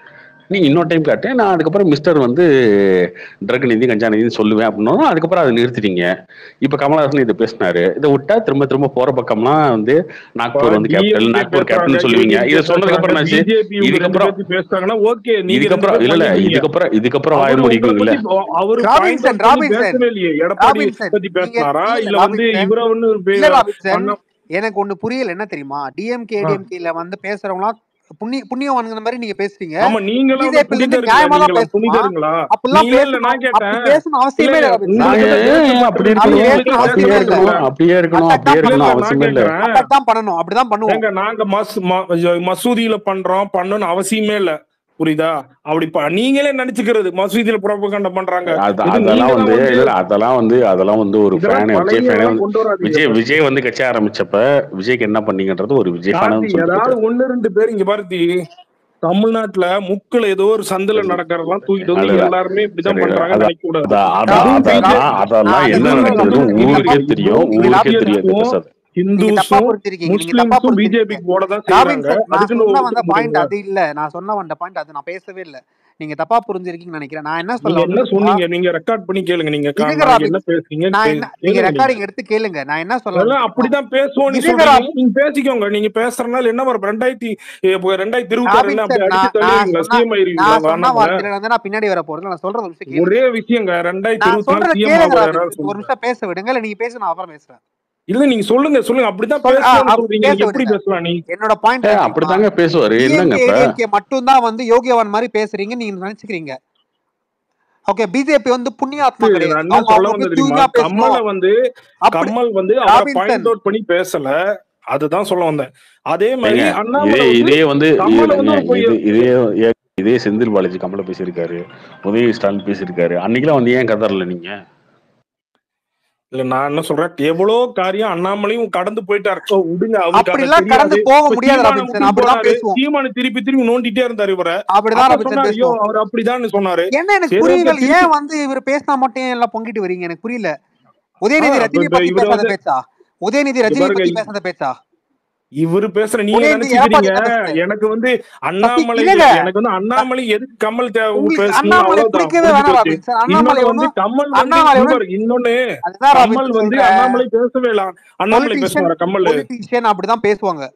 நீங்க இன்னொரு டைம் காட்டு நான் அதுக்கப்புறம் மிஸ்டர் வந்து ட்ரக் நிதி கஞ்சா நிதின்னு சொல்லுவேன் அப்படின்னா அதுக்கப்புறம் அதை நிறுத்திட்டீங்க இப்ப கமலஹாசன் இதை பேசினாரு இதை விட்டா திரும்ப திரும்ப போற பக்கம்லாம் வந்து நாக்பூர் வந்து கேபிட்டல் நாக்பூர் கேபிட்டல் சொல்லுவீங்க இதை சொன்னதுக்கு அப்புறம் என்னாச்சு பிஜேபி இதுக்கப்புறம் பேசுறாங்கன்னா ஓகே நீங்க இதுக்கப்புறம் இல்ல இல்ல இதுக்கப்புறம் இதுக்கப்புறம் வாய முடிக்குங்களா அவரு ராபின்சன், point out பண்ணி ராபின்சன். பேசவே இல்லையே எடப்பாடி ராபின்சன், பத்தி நீங்க- பேசினாரா இல்ல, இல்ல வந்து ராபின்சன். இவர ஒண்ணு பே- இல்ல ராபின்சன் பண்ண- எனக்கு ஒண்ணு புரியல என்ன தெரியுமா டிஎம்கே ஆ. டிஎம்கேல வந்து பேசுறவங்களாம் புண்ணிய புண்ணியவான்ங்கிற மாதிரி நீங்க பேசுறீங்க ஆமா நீங்களா வந்து BJP ல இருந்து புனிதர்களா நியாயமா தான் நீங்களா பேசுமா? புனிதருங்களா அப்படிலாம் நீங்க இல்ல பேசணும் நான் கேட்டேன் அப்படி பேசணும் அவசியமே இல்ல இல்ல, ராபின்சன் நான் உங்களுக்கு ஏன் ஏன் அப்படி இருக்கணும் பேசணும் அவசியமே அப்படியே இல்ல. இருக்கணும் அப்படியே இருக்கணும் அதான் அப்படியே இருக்கணும் நான் அவசியமே இல்ல கேக்குறேன். அட்டாக் தான் பண்ணணும் அப்படிதான் பண்ணுவோம் ஏங்க நாங்க மஸ் ம- மசூதியில பண்றோம் பண்ணணும்னு அவசியமே இல்ல புரியுதா அப்படி ப- நீங்களே நினைச்சுக்கிறது மசூதியில புறப்பகண்ட பண்றாங்க அது இது அதெல்லாம் நீங்க வந்து தான் இல்ல அதெல்லாம் வந்து அதெல்லாம் வந்து ஒரு இதெல்லாம் ஃபேனே விஜய் பழைய ஃபேனே எல்லாம் வந்து கொண்டு வராதீங்க விஜய் விஜய் வந்து கட்சி ஆரம்பிச்சப்ப விஜய்க்கு என்ன பண்ணீங்கன்றது ஒரு விஜய் ஃபேனு கார்த்தி சொல்லிட்டு ஏதாவது போயிட்டாரு. ஒண்ணு ரெண்டு பேர் இங்க பாருத்தி தமிழ்நாட்டுல முக்குல ஏதோ ஒரு சந்துல நடக்கிறதெல்லாம் தூக்கிட்டு வந்து அதுதான். எல்லாருமே இப்படிதான் சரி, பண்றாங்க அதான். நினைக்க கூடாது அதான் அதான் ராபின்சன், அதெல்லாம் அதெல்லாம் நான் என்ன அதை நடக்குதுன்னு சொல்றேன். ஊருக்கே நீங்க தெரியும் நீங்க ஊருக்கே தெரியாது ராபின்சன் பேசாது நீங்க தப்பா ஹிந்துஸும் புரிஞ்சிருக்கீங்க நீங்க தப்பா முஸ்லிம்ஸும் புரிஞ்சிருக்கீங்க பிஜேபிக்கு போட தான் செய்யறாங்க ராபின்சன் நான் அதுக்குன்னு சொன்ன வந்த ஒத்துக்க பாயிண்ட் முடியுங்களா அது இல்ல நான் சொன்ன வந்த பாயிண்ட் அது நான் பேசவே இல்ல நீங்க தப்பா புரிஞ்சிருக்கீங்கன்னு நினைக்கிறேன் நான் என்ன நீங்க சொல்ல என்ன வந்தேன்னா சொன்னீங்க நீங்க ரெக்கார்ட் பண்ணி கேளுங்க நீங்க கா- இருங்க நாளைக்கு என்ன ராபின்சன் பேசுறீங்க நான் கே- என்ன நீங்க கேளுங்க நீங்க ரெக்கார்டிங் எடுத்து கேளுங்க நான் என்ன சொல்ல அதெல்லாம் வந்தேன்னா அப்படிதான் பேசுவோம்னு இருங்க சொல்றீங்க ராபின் நீங்க பேசிக்கோங்க நீங்க பேசுறதுனால என்ன வரும் ரெண்டாயிரத்தி இப்போ ரெண்டாயிரத்தி இருபத்தி ஆறு என்ன அப்படி ராபின்சன் அடிச்சு நான் நான் தள்ளுவீங்களா சொன்ன சிஎம் ஆயிருவீங்களா நான் சொன்ன அண்ணாமலை வார்த்தையில வந்து நான் பின்னாடி வர போறது நான் சொல்றது ஒரு நிமிஷம் கேளுங்க ஒரே விஷயங்க ரெண்டாயிரத்தி நான் இருபத்தி நாலு சொல்றத சிஎம் கேளுங்க ஆக யாராவது ராபின்சன் ஒரு சொல்லுங்க நிமிஷம் பேச விடுங்க இல்ல நீங்க பேச நான் அப்புறம் பேசுறேன் இல்ல நீங்க சொல்லுங்க சொல்லுங்க அப்படிதான் சொல் ஆ, பேசணும்னு அப்- சொல்றீங்க பேச நீங்க எப்படி விடுங்க பேசலாம் நீ என்னோட பாயிண்ட் ஏ என்ன தெரியுமா அப்படித்தாங்க பேசுவாரு என்னங்க டிஎம்கே இப்ப ஏடிஎம்கே மட்டும் தான் வந்து யோகியவான் மாதிரி பேசுறீங்க நீங்க நினைச்சுக்கிறீங்க ஓகே பிஜேபி வந்து புண்ணியாத்மா நான் கிடையாது என்ன அவங்க சொல்ல அவங்க வந்தது போய் தெரியுமா தூய்மையா கமலை பேசணும் வந்து அப்படி கமல் வந்து அவரை ராபின்சன் பாயிண்ட் அவுட் பண்ணி பேசல அதுதான் சொல்ல வந்தேன் அதே மாதிரி ஏங்க இதே அண்ணாமலை வந்து இதே வந்து கமலை வந்து ஏங்க ஒரு பொய் இது இதே ஏ- இதே செந்தில் பாலாஜி கமல பேசியிருக்காரு உதய ஸ்டாலின் பேசியிருக்காரு அன்னைக்கெல்லாம் வந்து ஏன் கதறல நீங்க இல்ல நான் என்ன சொல்றேன் எவ்வளவு காரியம் அண்ணாமலையும் கடந்து போயிட்டாரு ஓ, விடுங்க அவருக்கு அதை அப்படிலாம் தெரியாது கடந்து போக இப்ப முடியாது சீமானை ராபின்சன் விட்டு அப்படிதான் போனாரு பேசுவோம் சீமானு திருப்பி திருப்பி நோண்டிட்டே இருந்தாரு இவரை அப்படிதான் அப்ப ராபின்சன் சொன்னாரு ஐயோ பேசுவோம் அவர் அப்படிதான் சொன்னாரு என்ன எனக்கு சரி ஓகே புரியல திருப்பி ஏன் வந்து இவர் பேசினா மட்டும் ஏன் எல்லாம் பொங்கிட்டு வரீங்க எனக்கு புரியல உதயநிதி ஆஹ் இப்ப ரஜினி இப்ப பத்தி இவரு பேசாத வந்து பேச்சா உதயநிதி இங்க ரஜினி பாருங்க பத்தி பேசாத பேச்சா இவரு பேசுற நீங்க உதயநிதி நினைச்சுக்கிறீங்க எடப்பாடி என்ன பேசுறாரு எனக்கு வந்து சசி அண்ணாமலை இல்லங்க எனக்கு வந்து அண்ணாமலை எதுக்கு கமல் தேவை உங்களுக்கு பேசணும் அண்ணாமலை அவ்வளவுதான் பிடிக்கவே முடிஞ்சு வேணாம் போச்சு ராபின்சன் அண்ணாமலை இன்னொன்னு வந்து ஒன்றும் கமல் வந்து அண்ணாமலை இங்க ஒன்றும் பாரு, இன்னொன்னு அதுதான் கமல் ராபின்சன் வந்து சொல்றேன் அண்ணாமலை பேசவே இல்லை அண்ணாமலை பொலிட்டீஷியன் பேசுவாரா கமல் பொலிட்டீஷியன் அப்படிதான் பேசுவாங்க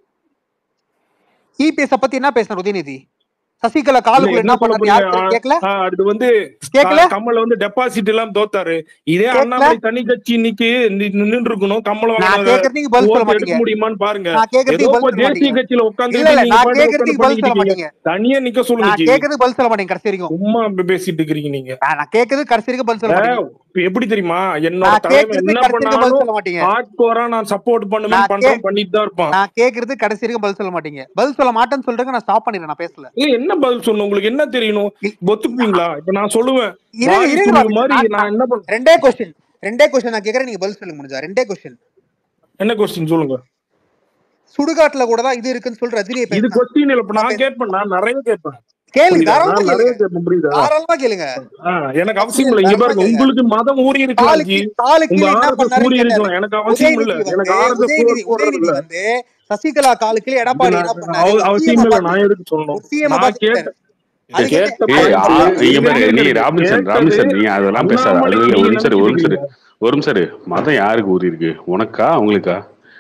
இபிஎஸ் பத்தி என்ன பேசினார் உதயநிதி சசிகலா இல்ல காலுக்குள்ள என்ன என்ன சொல்ல பண்ணாரு போறீங்க யாருக்கு தெரியும் கேட்கல ஆ, அடுத்து வந்து கேட்கல க- கமல் வந்து டெபாசிட் எல்லாம் தோத்தாரு இதே கேட்கல அண்ணாமலை தனி கட்சி இன்னைக்கு நின்று இருக்கணும் கமல் நான் வாங்கின கேட்கறதுக்கு பதில் சொல்ல ஓட்டு எடுக்க மாட்டீங்க முடியுமான்னு பாருங்க நான் கேட்கறதுக்கு ஏதோ பதில் இப்ப சொல்ல தேசிய மாட்டீங்க கட்சியில இல்ல உட்காந்துட்டு இல்ல நீங்க நான் பாட்டு உட்காந்து கேட்கறதுக்கு பதில் பண்ணிட்டு சொல்ல இருக்கீங்க மாட்டீங்க தனியா நிக்க சொல்லுங்க நான் ஜி கேட்கறதுக்கு பதில் சொல்ல மாட்டேங்க கடைசி வரைக்கும் சும்மா இப்படி பேசிட்டு இருக்கிறீங்க நீங்க நான் நான் கேட்கறதுக்கு கடைசி வரைக்கும் பதில் சொல்ல மாட்டீங்க இப்ப எப்படி தெரியுமா என்னோட நான் தலைவன் கேட்கறதுக்கு என்ன கடைசி வரைக்கும் பதில் பண்ணாலும் சொல்ல மாட்டீங்க ஹார்ட்கோரா நான் சப்போர்ட் பண்ணுவேன் நான் கே பண்றேன் பண்ணிட்டு தான் இருப்பான் நான் கேட்கறதுக்கு கடைசி வரைக்கும் பதில் சொல்ல மாட்டீங்க பதில் சொல்ல மாட்டேன்னு சொல்றேங்க நான் ஸ்டாப் பண்ணிடுறேன் நான் பேசல இல்ல என்ன பதில் சொல்லணும் உங்களுக்கு என்ன தெரியணும் இ- ஒத்துக்குவீங்களா இப்ப நான் சொல்லுவேன் இருங்க வாரி இருங்க சுருள் ராபின்சன் மாதிரி நான் நான் நான் என்ன பண்ண ரெண்டே கொஸ்டின் ரெண்டே கொஸ்டின் நான் கேட்கறேன் நீங்க பதில் சொல்லுங்க முடிஞ்சா ரெண்டே கொஸ்டின் என்ன கொஸ்டின் சொல்லுங்க சுடுகாட்டுல கூட தான் இது இருக்குன்னு சொல்லி ரஜினியை இது பேசினா கொஸ்டின் இல்ல இப்ப நான் நான் பேச கேட்பேன் நான் நிறைய கேட்பேன் கேளுங்க புரியுதா தாராளமா நான் நிறைய கேளுங்க கேட்பேன் புரியுதா தாராளமா கேளுங்க ஆ, எனக்கு அவசியம் அவசியம் இல்ல இல்ல இங்க தாராளமா பாருங்க கேளுங்க உங்களுக்கு மதம் ஊறி இருக்கலாம் ஜி காலுக்கு காலுக்கு உங்க என்ன ஆர்எஸ்எஸ் பண்ணாருன்னு ஊறி கேட்டாரு இருக்கலாம் எனக்கு அவசியம் இல்ல உதயநிதி எனக்கு வந்து ஆர்எஸ்எஸ் உதயநிதி போடுறது உதயநிதி இல்ல வந்து சசிகலா காலுக்கு இது எடப்பாடி நான் என்ன பண்ணாரு அவ- ஒரு அவசியம் சிஎம் இல்ல பார்த்து நான் எதுக்கு சொல்லணும் ஒரு சிஎம் நான் பார்த்து கேட்ட கேட்டாரு அதுக்கு என்ன கேட்ட ஏய் ஆ, பாயிண்ட் இங்க பாரு இருங்க நீ இருங்க ராபின்சன் கேட்டது ராபின்சன் நீ அதெல்லாம் பேசாத அது அண்ணாமலைக்கு இல்ல நீங்க ஒரு நிமிஷம் இரு, ஒரு நிமிஷம் இரு. நினைச்சுக்கிறீங்க ஒரு நிமிஷம் இரு. மதம் யாருக்கு ஊறி இருக்கு உனக்கா அவங்களுக்கா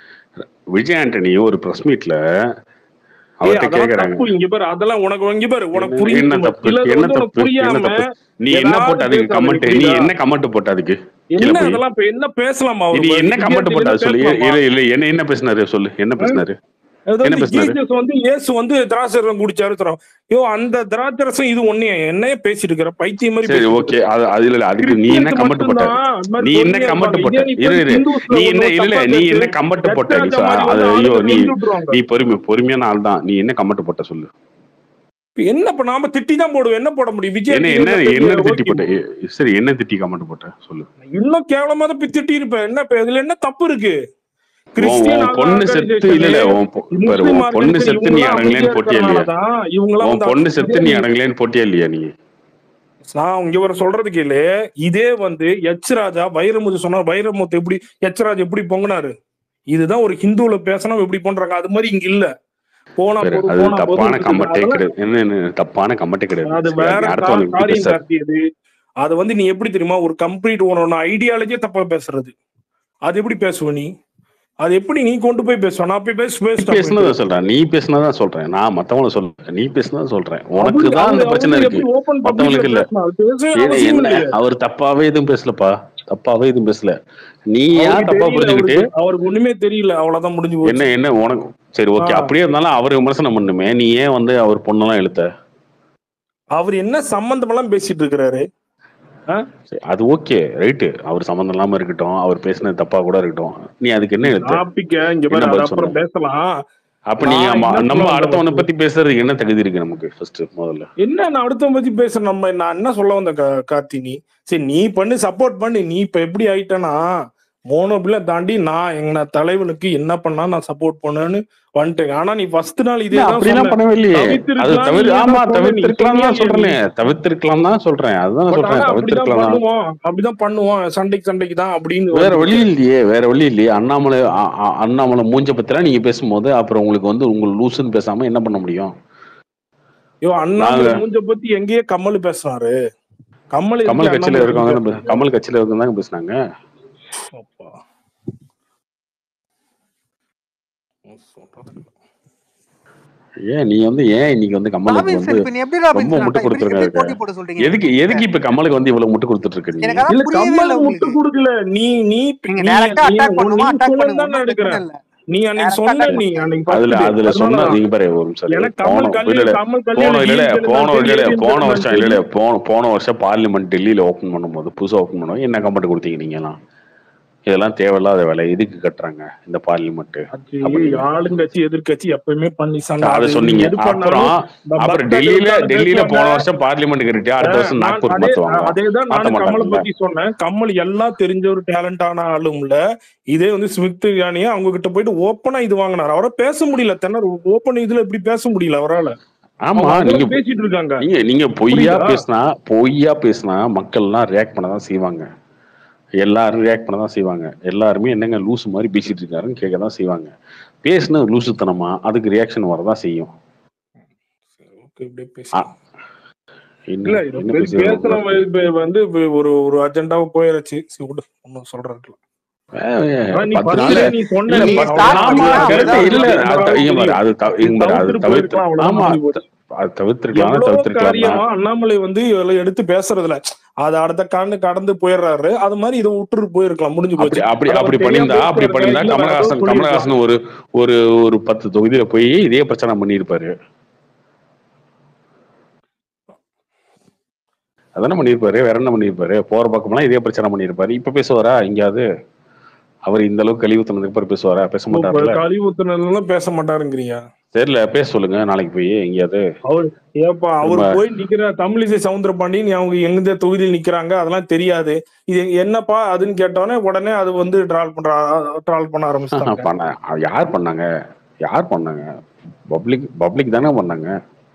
விஜய் ஆண்டனி ஒரு பிரஸ் மீட்ல ஏய் அவர்கிட்ட அதெல்லாம் கேக்குறாங்க தப்பு இங்க பாரு அதெல்லாம் உனக்கு இங்க பாரு உனக்கு என்ன புரியுது என்ன ம- தப்பு சிலது என்ன வந்து உனக்கு தப்பு என்ன புரியாம தப்பு நீ என்ன போட்ட ஏதாவது அதுக்கு பேசாதீங்க கமெண்ட் நீ புரியுதா என்ன கமெண்ட் போட்ட அதுக்கு கீழே என்ன போய் அதெல்லாம் இப்ப என்ன பேசலாமா அவர் நீ என்ன கமெண்ட் போட்ட வித்தியாசம் அது சொல்லு பேசலாமா இல்ல இல்ல என்ன என்ன பேசினாரு சொல்லு என்ன பேசினாரு அது என்ன வந்து பேசினாரு ஜீசஸ் வந்து இயேசு வந்து திராட்சரசம் குடிச்சாரு தரோம் ஐயோ அந்த திராட்சரசம் இது ஒண்ணே என்னைய பேசிட்டு இருக்கிற பைத்தியம் மாதிரி சரி பேசிட்டு ஓகே இருக்கிற அது அது இல்ல அதுக்கு நீ என்ன கிறிஸ்டியனுக்கு கமெண்ட் போட்ட மட்டும்தான் அது மாதிரி நீ என்ன பொறுமையா கமெண்ட் இருப்பாங்க போட்ட இதே நீ இரு போய் இரு ஹிந்துஸ்ல நீ ஒண்ணு என்ன இல்ல தப்பா நீ பேசு என்ன கமெண்ட் போட்ட நீ எச்ராஜா சொ- மாதிரி அது வந்து ஐயோ ஆளுங்க நீ செஞ்சு விட்டுருவாங்க நீ பொறுமை பொறுமையான ஆள் தான் நீ என்ன கமெண்ட் போட்ட சொல்லு இப்ப என்ன இப்ப நாம திட்டி தான் போடுவோம் என்ன போட முடியும் விஜய் என்ன டிவில என்ன பெரிய என்ன திட்டி ஓகே போட்ட ஏ, சரி என்ன திட்டி கமெண்ட் போட்ட சொல்லு இன்னும் கேவலமா தான் போய் திட்டி இருப்பேன் என்ன இப்ப இதுல என்ன தப்பு இருக்கு உன் கிறிஸ்டியன் உன் பொண்ணு செத்து இல்ல இல்ல உன் பொ- பாரு முஸ்லிம் உன் பொண்ணு ஆர்கனைசேஷன் செத்து நீ இவங்கெல்லாம் அடங்கலேன்னு அமைதியா போட்டியா இல்லையா இருக்கிறனாலதான் இவங்கெல்லாம் உன் வந்து பொண்ணு இதே செத்து நீ நீ அடங்கலேன்னு போட்டியா இல்லையா நீ நான் இங்க ஒரு சொல்றது கேளு இதே வந்து எச் ராஜா வைரமுத்து சொன்னா வைரமுத்து எப்படி எச் ராஜா எப்படி பொங்கினாரு இதுதான் ஒரு ஹிந்துல பேசினா எப்படி பண்றாங்க அது மாதிரி இங்க இல்ல போனா வேற போதும் அது போனா தப்பான போதும் கமெண்டே அதெல்லாம் கிடையாது என்ன என்ன தப்பான கமெண்டே கிடையாது அது சரியா வேற நீ கா- அடுத்தவனுக்கு எப்படி காரியம் பேச கார்த்தி அது அது வந்து நீ எப்படி தெரியுமா ஒரு கம்ப்ளீட் உன்னோட ஐடியாலஜியே தப்பா பேசுறது அது எப்படி பேசுவ நீ அது எப்படி நீ கொண்டு போய் பேசுவ நான் போய் பேச நீ பேசிட்டா பேசுனதான் போயிட்டு சொல்றேன் நீ பேசுனதான் சொல்றேன் நான் மத்தவங்கள சொல்றேன் நீ பேசுனதான் சொல்றேன் உனக்கு அவரு தான் அவரு அந்த அவர் பிரச்சனை வந்து இருக்கு எப்படி ஓப்பன் பப்ளிக்ல மத்தவங்களுக்கு இல்ல பேசலாம் அது பேசவே ஏன்னா அவசியம் என்ன இல்லையே அவர் தப்பாவே எதுவும் பேசலப்பா தப்பாவே எதுவும் பேசல நீ ஏன் அவருக்கு தப்பா தெரியல புரிஞ்சுக்கிட்டு அவருக்கு அவருக்கு ஒண்ணுமே தெரியல அவ்வளவுதான் முடிஞ்சு என்ன போச்சு என்ன உனக்கு சரி ஓகே ஆஹ் அப்படியே இருந்தாலும் அவர் விமர்சனம் பண்ணுமே நீ ஏன் வந்து அவர் பொண்ணெல்லாம் இழுத்த அவர் என்ன சம்பந்தமெல்லாம் பேசிட்டு இருக்கிறாரு ஆஹ் சரி, அது ஓகே ரைட்டு அவர் சம்மந்தம் இல்லாம இருக்கட்டும் அவர் பேசினது தப்பா கூட இருக்கட்டும் நீ அதுக்கு என்ன இழுத்த டாபிக்க இங்க என்ன பாரு அது பதில் அப்புறம் சொன்ன பேசலாம் அப்ப நீங்க நான் நம்ம என்ன நம்ம சொல்ல வந்தேன் அடுத்தவனை ஃபர்ஸ்ட் பத்தி பேசுறதுக்கு என்ன தகுதி இருக்கு நமக்கு ஃபர்ஸ்ட் முதல்ல என்ன நான் அடுத்தவன் பத்தி பேசுற நம்ம நான் என்ன சொல்ல வந்த கா- கார்த்தி நீ சரி நீ பண்ணு சப்போர்ட் பண்ணு நீ இப்ப எப்படி ஆயிட்டனா மோனோபில தாண்டி நான் எங்க தலைவனுக்கு என்ன பண்ணா நான் சப்போர்ட் பண்ணுன்னு வந்துட்டேன் ஆனா நீ ஃபர்ஸ்ட் நாள் இல்ல இதே தான் அப்படிலாம் சொன்ன பண்ணவே இல்லையே அது தவிர்த்திருக்கலாம் தவிர நீயே ஆமா தான் சொன்ன நீ தவிர்த்திருக்கலாம் சொன்னியா தான் இல்லையா நீ சொல்றேனே தவிர்த்திருக்கலாம் தான் சொல்றேன் அதுதான் நான் பட் சொல்றேன் ஆனா அப்படிதான் தவிர்த்திருக்கலாம் தான் பண்ணுவோம் அப்படிதான் பண்ணுவோம் சண்டைக்கு சண்டைக்கு தான் அப்படின்னு வேற வழி வந்துருச்சு இல்லையே வேற வழி இல்லையே அண்ணாமலை அ- அ- அண்ணாமலை மூஞ்ச பத்திலாம் நீங்க பேசும்போது அப்புறம் உங்களுக்கு வந்து உங்க லூசுன்னு பேசாம என்ன பண்ண முடியும் ஐயோ நாங்க அண்ணாமலை மூஞ்ச பத்தி எங்கேயே கமல் பேசுறாரு கமல் கமல் எதுக்கு கட்சியில அண்ணாமலை பத்தி இருக்கவங்க தான் பேசுறாரு பே- கமல் கட்சியில இருக்கவங்க தாங்க பேசுனாங்க அப்பா சொல்றது இல்ல. ஏன் நீ வந்து ஏன் இன்னைக்கு வந்து கமலுக்கு வந்து ராபின்சன் இப்ப நீ எப்படி ரொம்ப ராபின்சன் முட்டு அட்டா இப்படி கொடுத்துருக்கா எப்படி இருக்க போட்டி போட சொல்றீங்க எதுக்கு நீங்க எதுக்கு இப்ப கமலுக்கு வந்து இவ்வளவு முட்டு கொடுத்துட்டு இருக்க நீ எனக்கு இல்ல அதான் புரியவே இல்ல கமல் முட்டு உங்களுக்கு கொடுக்கல நீ நீ நீங்க நீ டைரக்டா நீ அட்டாக் உன் பண்ணுமா நீ அட்டாக் சொன்னது பண்ணுங்க தான் நான் ஒன்றும் எடுக்கிறேன் பிரச்சனை இல்ல நீ அன்னைக்கு டைரக்டா சொன்ன அட்டாக் நீ பண்ணுங்க அன்னைக்கு அதுல ஃபர்ஸ்ட் டே அதுல அதனால சொன்ன தான் நீங்க பாரு ஒரு நிமிஷம் இரு. எனக்கு போன கமல் இல்ல இல்ல கல்யாணம் கமல் போன கல்யாணம் இல்ல இல்ல டிஎம்கேல போன தான் இல்ல இல்ல தெரியும் போன தெரியும் வருஷம் இல்ல இல்ல தெரியும் போன போன வருஷம் பார்லிமெண்ட் டெல்லியில ஓபன் பண்ணும்போது புதுசா ஓபன் பண்ணுவோம் என்ன கமெண்ட் கொடுத்தீங்க நீங்க எல்லாம் இதெல்லாம் தேவையில்லாத வேலை எதுக்கு கட்டுறாங்க இந்த பார்லிமெண்ட் அது அப்படின்னு ஆளுங்கட்சி எதிர்க்கட்சி எப்பயுமே பண்ணி சண்டை அதை அது நீ சொன்னீங்க எது அப்புறம் பண்ணாலும் இந்த அப்புறம் பக்தர்கள் டெல்லியில உட்கார்ந்து டெல்லியில பேசுவாங்க போன வருஷம் பார்லிமெண்ட் கட்டிட்டு அடுத்த அஹ் வருஷம் நான் நாக்பூர் அதே மாத்துவாங்களா அதே தான் மாத்த நானும் கமலை மாட்டாங்கல்ல பத்தி சொன்னேன் கமல் எல்லாம் தெரிஞ்ச ஒரு டேலண்டான ஆளும் இல்ல இதே வந்து ஸ்மித் யானியா அவங்க கிட்ட போயிட்டு ஓப்பனா இது வாங்கினார் அவரை பேச முடியல தென்னர் ஓப்பன் இதுல இப்படி பேச முடியல அவரால ஆமா அவங்க அந்த நீங்க அளவுக்கு பேசிட்டு இருக்காங்க நீங்க நீங்க பொய்யா புரியுதா பேசினா பொய்யா பேசினா மக்கள்லாம் ரியாக்ட் பண்ண தான் செய்வாங்க எல்லாரும் ரியாக்ட் பண்ண தான் செய்வாங்க எல்லாருமே என்னங்க லூசு மாதிரி பேசிட்டு இருக்காருன்னு கேட்க தான் செய்வாங்க பேசின லூசுத்தனமா அதுக்கு ரியாக்ஷன் வரதான் செய்யும் ஓகே இப்படியே ஆ, பேசலாம் என்ன இல்ல இதை என்ன பத்தி பேசுறது பேசலாம் இப்ப வந்து இப்ப ஒரு ஒரு அஜெண்டாவை போயிருச்சு சரி விடு ஒன்னும் சொல்றதுல ஆனா நீ பத்து ஃபர்ஸ்ட் நாள்ல நீ இல்ல சொன்ன நீங்க பத்து ஸ்டார்ட் ஆமா பண்ணீங்கன்னா கரெக்ட் அப்படிதான் இல்ல இருக்கும் அது த- இங்க பாரு அது த- நீ இங்க பாரு அது தவிர்த்துட்டு தவிர்த்து போயிருக்கலாம் அவ்வளவுதான் ஆமா முடிஞ்சு போச்சு த- அது தவிர்த்திருக்கலாம் எவ்வளவு தவிர்த்திருக்கலாம் காரியமா தான் அண்ணாமலை வந்து இதெல்லாம் எடுத்து பேசுறதுல அது அடுத்த காண்டு கடந்து போயிடுறாரு அது மாதிரி இதை விட்டுட்டு போயிருக்கலாம் முடிஞ்சு அப்படி போச்சு அப்படி அது அவர் அப்படி தெரியாம பண்ணியிருந்தா அப்படி பேசுறாருங்க பண்ணியிருந்தா இல்ல வேற ஏதோ கமலஹாசன் சொல்லியிருக்கலாம் கமலஹாசன் ஒரு ஒரு ஒரு பத்து தொகுதியில போய் இதே பிரச்சனை பண்ணியிருப்பாரு அதானே பண்ணியிருப்பாரு வேற என்ன பண்ணியிருப்பாரு போற பக்கம்லாம் இதே பிரச்சனை பண்ணியிருப்பாரு இப்ப பேசுவாரா எங்கேயாவது அவர் இந்த அளவுக்கு கழிவு ஊத்துனதுக்கு அப்புறம் பேசுவாரா பேச மாட்டாருல்ல கழிவுத்தினெல்லாம் பேச மாட்டாருங்கிறியா தெரியல பேச சொல்லுங்க நாளைக்கு போய் எங்கேயாவது அவர் ஏப்பா அவர் திரும்ப போய் நிக்கிற தமிழிசை சவுந்தரபாண்டியன் அவங்க எங்க தொகுதியில் நிக்கிறாங்க அதெல்லாம் தெரியாது இது என்னப்பா அதுன்னு கேட்டோடனே உடனே அது வந்து ட்ரால் பண்ற ட்ரால் பண்ண ஆரம்பிச்சிட்டாங்க பண்ண அது யார் பண்ணாங்க யார் பண்ணாங்க பப்ளிக் பப்ளிக் தானே பண்ணாங்க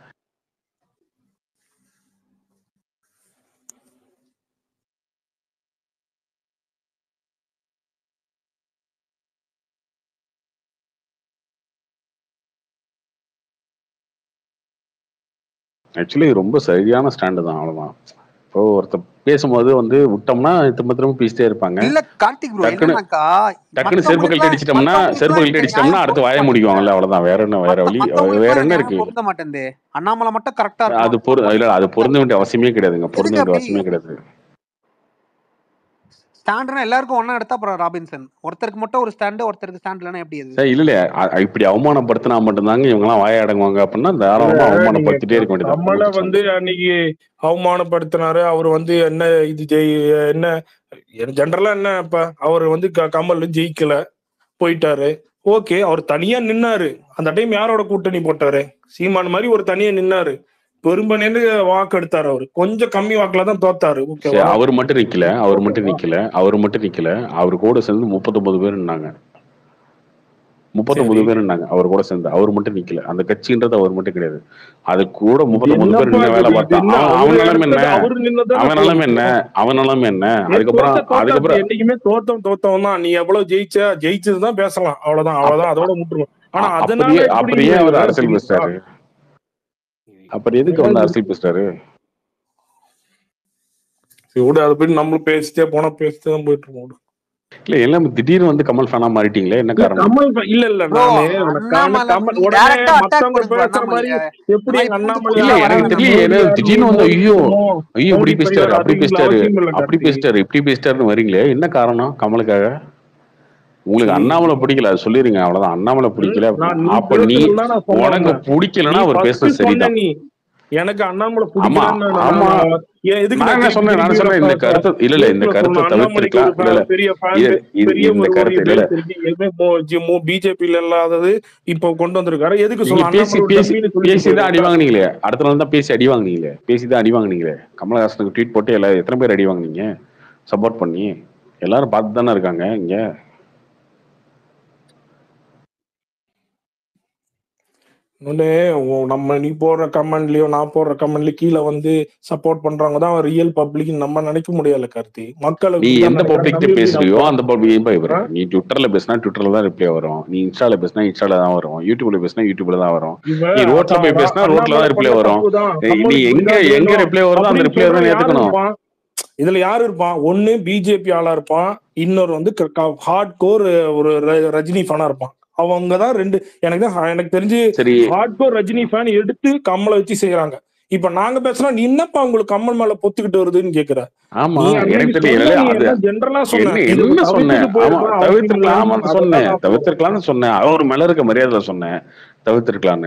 ஆக்சுவலி ரொம்ப சரியான ஸ்டாண்டு தான் அவ்வளவுதான் இப்போ ஒருத்தர் பேசும்போது வந்து விட்டோம்னா திரும்ப திரும்ப பேசிட்டே இருப்பாங்க இல்ல கார்த்திக் ப்ரோ டக்குன்னு என்னன்னாக்கா டக்குன்னு செருப்பு கழட்டி அடிச்சிட்டோம்னா செருப்பு கழட்டி அடிச்சிட்டோம்னா அடுத்து வாய முடிக்குவாங்கல்ல அவ்வளவுதான் வேற என்ன வேற வழி வேற என்ன இருக்கு பொருந்த மாட்டேன் அண்ணாமலை மட்டும் கரெக்டா அது இருக்கும் பொரு இல்ல அது பொருந்த வேண்டிய அவசியமே கிடையாதுங்க பொருந்த எதுக்கு வேண்டிய அப்படி? அவசியமே கிடையாது ஸ்டாண்ட்னா எல்லாருக்கும் ஒண்ணா எடுத்தா அப்புறம் ராபின்சன் ஒருத்தருக்கு மட்டும் ஒரு ஸ்டாண்டு ஒருத்தருக்கு ஸ்டாண்ட் இல்லைன்னா எப்படி அது சார் இல்ல இல்ல அ- இப்படி அவமானப்படுத்தினா மட்டும்தாங்க இவங்க எல்லாம் வாய அடங்குவாங்க அப்படின்னா தாராளமா அவமானப்படுத்திட்டே இருக்க வேண்டியது நம்மள வந்து அன்னைக்கு அவமானப்படுத்தினாரு அவர் வந்து என்ன இது ஜெய் என்ன ஜென்ரலா என்ன இப்ப அவர் வந்து க- கமல் ஜெயிக்கல போயிட்டாரு ஓகே அவர் தனியா நின்னாரு அந்த டைம் யாரோட கூட்டணி போட்டாரு சீமான் மாதிரி ஒரு தனியா நின்னாரு பெரும்பனேன்னு வாக்கு எடுத்தாரு அவரு கொஞ்சம் கம்மி வாக்குல தான் தோத்தாரு சரி, ஓகேவா அவர் மட்டும் நிக்கல அவர் மட்டும் நிக்கல அவர் மட்டும் நிக்கல அவர் கூட சேர்ந்து முப்பத்தொன்பது பேர் இருந்தாங்க முப்பத்தொன்பது சரி. பேர் இருந்தாங்க அவர் கூட சேர்ந்து அவர் மட்டும் நிக்கல அந்த கட்சின்றது அவர் மட்டும் கிடையாது அது கூட முப்பத்தொன்பது பேர் என்னப்பா நின்று வேலை இது? பார்த்தா என்ன அவன் அவரு அவன் நிலைமை என்ன எடுத்தது அவரு நின்னதானே அவன் நிலைமை என்ன தோத்து. அவன் நிலைமை என்ன ஏ, அதுக்கப்புறம் தோத்த தோத்த அதுக்கப்புறம் என்னைக்குமே தோத்தம் தோத்தவன் தான் நீ எவ்வளவு ஜெயிச்ச ஜெயிச்சதுதான் பேசலாம் அவ்வளவுதான் அவ்வளவுதான் அதோட முட்டுருவோம் ஆனா அ- அதனால அப்படியே எப்படி அப்படியே அவர் இவங்க அரசியல் திமுக பேசுறாரு அப்புறம் எதுக்கு வந்து அரசியல் பேசுறாரு சரி விடு அதை போய் நம்மளும் பேசிட்டே போனா பேசிட்டே தான் போயிட்டு இருக்கோம் விடு. இல்ல எல்லாம் திடீர்னு வந்து கமல் ஃபேனா மாறிட்டீங்களே என்ன இல்ல காரணம் கமல் ப- இல்ல இல்ல ப்ரோ நானு உனக்கான அண்ணாமலை கமல் நீங்க உடனே டைரக்டா அட்டாக் மத்தவங்க பண்ணுங்க பேசுற மாதிரி அண்ணாமலைய எப்படி இந்த மாதிரி புது அண்ணாமலை இல்ல புதுசா எனக்கு வராங்க தெரியல மோடியா எனக்கு திடீர்னு வந்து நீ ஐயோ பேசணும் ஐயோ இப்படி மோடி பேசிட்டாரு பையர் அப்படி அது இவ்வளவு பேசிட்டாரு அவசியம் இல்ல அப்படி கார்த்தி பேசிட்டாரு இப்படி பேசிட்டாருன்னு வரீங்களே என்ன காரணம் கமலுக்காக உங்களுக்கு சரி அண்ணாமலை பிடிக்கல அது சொல்லிருங்க அவ்வளவுதான் அண்ணாமலை ம், பிடிக்கல நான் அப்படின்னா நீ அப்ப நீ பேசுறது தான் நான் சொல்ல உனக்கு வந்தேன் நீ பிடிக்கலன்னா அவர் ஃபர்ஸ்ட் பேசுறது சொன்ன சரிதான் நீ எனக்கு அண்ணாமலை ஆமா பிடிக்கலன்னு நான் ஆமா நான் ஏன் எதுக்கு நான் நான் என்ன திருப்பி சொன்னேன் நான் திருப்பி சொன்னேன் இந்த நான் கருத்தை இல்ல இல்ல இந்த நியூஸ்ல கருத்தை சொல்லணும் அண்ணாமலைக்கு ஒரு தவிர்த்திருக்கலாம் இல்ல இல்ல fa- பெரிய ஃபேன் இது இது பெரிய இந்த ஒரு ஒரு கருத்தை இல்ல இல்ல பேஸ் இருக்கு எதுவுமே பிஜேபியில இல்லாதது இப்போ கொண்டு வந்திருக்காரு எதுக்கு நீங்க சொல்லணும் பேசி அண்ணாமலை ஒரு பேசி டம்மின்னு சொல்லிட்டு பேசி தான் அடி போயிருவாங்க வாங்குனீங்களே அடுத்த நாள் தான் பேசி அடி வாங்குனீங்களே பேசி தான் அடி வாங்குனீங்களே கமலஹாசனுக்கு ட்வீட் போட்டு எல்லாரும் எத்தனை பேர் அடி வாங்குனீங்க சப்போர்ட் பண்ணி எல்லாரும் பார்த்து தானே இருக்காங்க இங்க இன்னொன்னு உ- நம்ம நீ போடுற கமெண்ட்லயோ நான் போடுற கமெண்ட்லயோ கீழே வந்து சப்போர்ட் பண்றவங்க தான் ரியல் பப்ளிக் நம்ம நினைக்க முடியல கார்த்தி மக்கள் நீ இப்படிதான் எந்த நினைக்கிறாங்க பப்ளிக் நம்ம எப்படி பேசுறியோ நம்புறோம் அந்த பப்ளிக் போய் ஆ? வரும் நீ ட்விட்டர்ல பேசினா ட்விட்டர்ல தான் ரிப்ளை வரும் நீ இன்ஸ்டால பேசினா இன்ஸ்டால தான் வரும் யூடியூப்ல பேசினா யூடியூப்ல தான் வரும் இவன் நீ ரோட்ல அதான் போய் ரா- பேசினா ரோட்ல தான் அண்ணாமலை ரிப்ளை பண்ண வரும் தப்பு தான் ஏய், நீ கமலுக்கு எங்க இப்படிதான் எங்க செய்யணும் ரிப்ளை வருதோ அந்த அப்படின்னு ரிப்ளை தான் சொல்றவன் யாரு ஏத்துக்கணும் இருப்பான் இதுல யாரு இருப்பான் ஒண்ணு பிஜேபி ஆளா இருப்பான் இன்னொரு வந்து ஹார்ட் கோர் ஒரு ர- ரஜினி ஃபேனா இருப்பான் அவங்க தான் ரெண்டு எனக்கு தான் எனக்கு தெரிஞ்சு சரி ஹார்ட் கோர் ரஜினி ஃபேன் எடுத்து கம்மலை வச்சு செய்யறாங்க இப்ப நாங்க பேசுனா நீ என்னப்பா உங்களுக்கு கம்மல் மேல பொத்துக்கிட்டு வருதுன்னு கேக்குற ஆமா நீ அன்னைக்கு எனக்கு சொன்ன தெரியல நீ அது என்ன ஜென்ரலா சொன்ன என்ன இது என்ன சொன்னேன் தவிர்த்துட்டு ஆமா போயிருக்கணும் அவசியம் தவிர்த்திருக்கலாமான்னு இல்லைன்னு சொன்னேன் அதெல்லாம் நான் தவிர்த்திருக்கலாம்னு சொன்னேன் அவர் மேல இருக்க மரியாதையில சொன்னேன் தவிர்த்திருக்கலான்னு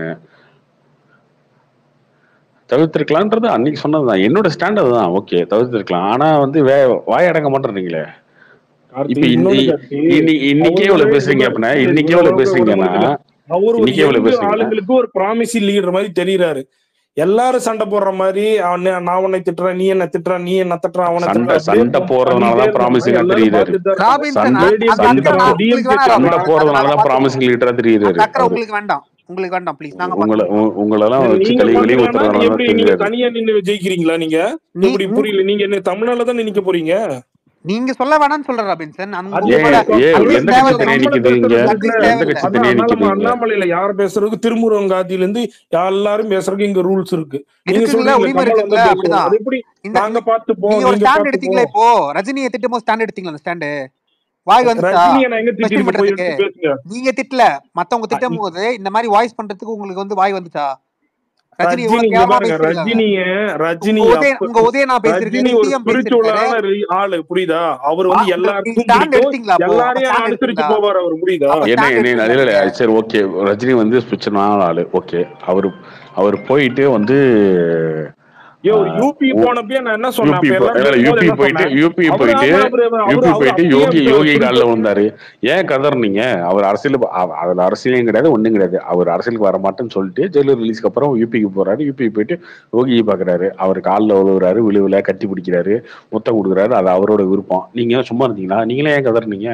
தவிர்த்திருக்கலான்றது அன்னைக்கு சொன்னதுதான் என்னோட ஸ்டாண்ட் அதுதான் ஓகே தவிர்த்திருக்கலாம் ஆனா வந்து வே வாய் அடங்க மாட்டேறீங்களே கார்த்தி இப்ப இன்னொன்னு இன்னி கார்த்தி இன்னி- இன்னைக்கே அவரு இவ்வளவு பேசுறீங்க இவர் அப்படின்னா இல்ல இன்னைக்கே இவ்வளவு இவ்வளவு பேசுறீங்கன்னா அவர் ஒரு இன்னைக்கே இவ்வளவு யங் பேசுறீங்கன்னா ஆளுங்களுக்கு ஒரு ப்ராமிசி லீடர் மாதிரி தெரியறாரு எல்லாரும் சண்டை போடுற மாதிரி அவனை நான் உன்னை திட்டுறேன் நீ என்ன திட்டுற நீ என்ன திட்டுற அவனை சண்டை திட்டுற அப்படியே சண்டை போ- போறதுனாலதான் பண்ணிட்டே ப்ராமிசிங்கா இருந்தாங்க எல்லாரும் தெரியுறாரு பார்த்துட்டு தான் இருக்காங்க ராபின்சன் சண்டை லேடிஸ் அந்த சண்டை அக்கறை போ உங்களுக்கு டிஎம்கே வேணாம் சண்டை ராபின் அது போறதுனாலதான் நாங்க பாத்துக்கிறோம் ப்ராமிசிங் லீடரா அந்த தெரியுறாரு அக்கறை அவரு உங்களுக்கு வேண்டாம் உங்களுக்கு வேண்டாம் ப்ளீஸ் நாங்க உங்களை பாத்துக்கிறோம் உ- உங்களெல்லாம் வச்சு நீங்க கழுவி கழுவி பாத்துக்கலன்னா ஊத்துறதுனாலதான் எப்படி நீங்க தெரியுறாரு தனியா நின்னு ஜெயிக்கிறீங்களா நீங்க நீ எப்படி உங்க- புரியல நீங்க என்ன தமிழ்நாட்டுல தான் நிக்க போறீங்க நீங்க சொல்ல வேணாம்னு சொல்ற ராபின்சன் அந்த அது ஏன் உங்களோட ஏன் அது எந்த அட்வைஸ் கட்சி தேவையில்லை தனியா கம்மலை நிக்குது இங்க பேசுறது அட்வைஸ் இருக்குல்ல எந்த தேவையில்லை கட்சி அதான் தனியா அதனால நிக்குது நம்ம இங்க அண்ணாமலையில யார் பேசுறதுக்கு திருமுருகங்காதியில இருந்து எல்லாரும் பேசுறதுக்கு இங்க ரூல்ஸ் இருக்கு நீங்க இருக்குங்களா சொல்றீங்க உரிமை கமல் வந்து இருக்குங்களா பேசுவோம் அப்படிதான் அது எப்படி இந்த நாங்க பாத்துப்போம் நீங்க ஒரு நீங்க ஸ்டாண்ட் எடுத்தீங்களா பாத்துப்போம் இப்போ ரஜினியை திட்டும் போது ஸ்டாண்ட் எடுத்தீங்களா அந்த ஸ்டாண்டு வாய் வந்துச்சா ரஜினியை நான் எங்க கொஸ்டின் திட்டிருக்க போய் பண்றதுக்கு எடுத்து பேசுங்க நீங்க திட்டல மத்தவங்க அ- திட்டும் போது இந்த மாதிரி வாய்ஸ் பண்றதுக்கு உங்களுக்கு வந்து வாய் வந்துச்சா ரஜினி ரஜினி எவ்வளவு இங்க கேவலமா பாருங்க பேசிருக்காங்க ரஜினிய உங்க ரஜினி உதய அப்ப உங்க உதயனா பேசியிருக்காரு ரஜினி ஒரு சிஎம் பேசியிருக்காரு ஸ்பிரிச்சுவலான ஆளு புரியுதா அவர் வா- வந்து நீங்க எல்லாருக்கும் ஸ்டாண்ட் பிடிக்கும் எடுத்தீங்களா அப்போ அப்ப எல்லாரையும் ஸ்டாண்ட் அனுசரிச்சு எடுத்தீங்களா போவார் அவர் புரியுதா அப்ப என்ன ஸ்டாண்ட் என்ன எடுத்தீங்களா இல்ல இல்ல நீங்க சரி ஓகே ரஜினி வந்து ஸ்பிரிச்சுவலான ஆளு ஓகே அவர் அவர் போயிட்டு வந்து ஏ ஒரு யூபி போனப்பயே நான் என்ன சொன்னேன் யூபி அப்ப எல்லாரும் யூபி பேசும்போது என்ன போயிட்டு சொன்னேன் யூபி அவரு போயிட்டு ஆமா அவரு அவரு யூபி அவரு போயிட்டு அப்பயே யோகி யோகி காலில் ஸ்பிரிச்சுவல் விழுந்தாரு ஏன் கதர்னீங்க அவர் அரசியல் அவ- அதுல அரசியலும் கிடையாது ஒண்ணும் கிடையாது அவர் அரசியலுக்கு வர மாட்டேன்னு சொல்லிட்டு ஜெயிலர் ரிலீஸ்க்கு அப்புறம் யூபிக்கு போறாரு யூபிக்கு போயிட்டு யோகியை பாக்குறாரு அவர் காலில் விழுவுறாரு விழுவுல கட்டி பிடிக்கிறாரு முத்தம் கொடுக்குறாரு அது அவரோட விருப்பம் நீங்க சும்மா இருந்தீங்களா நீங்களே ஏன் கதர்னீங்க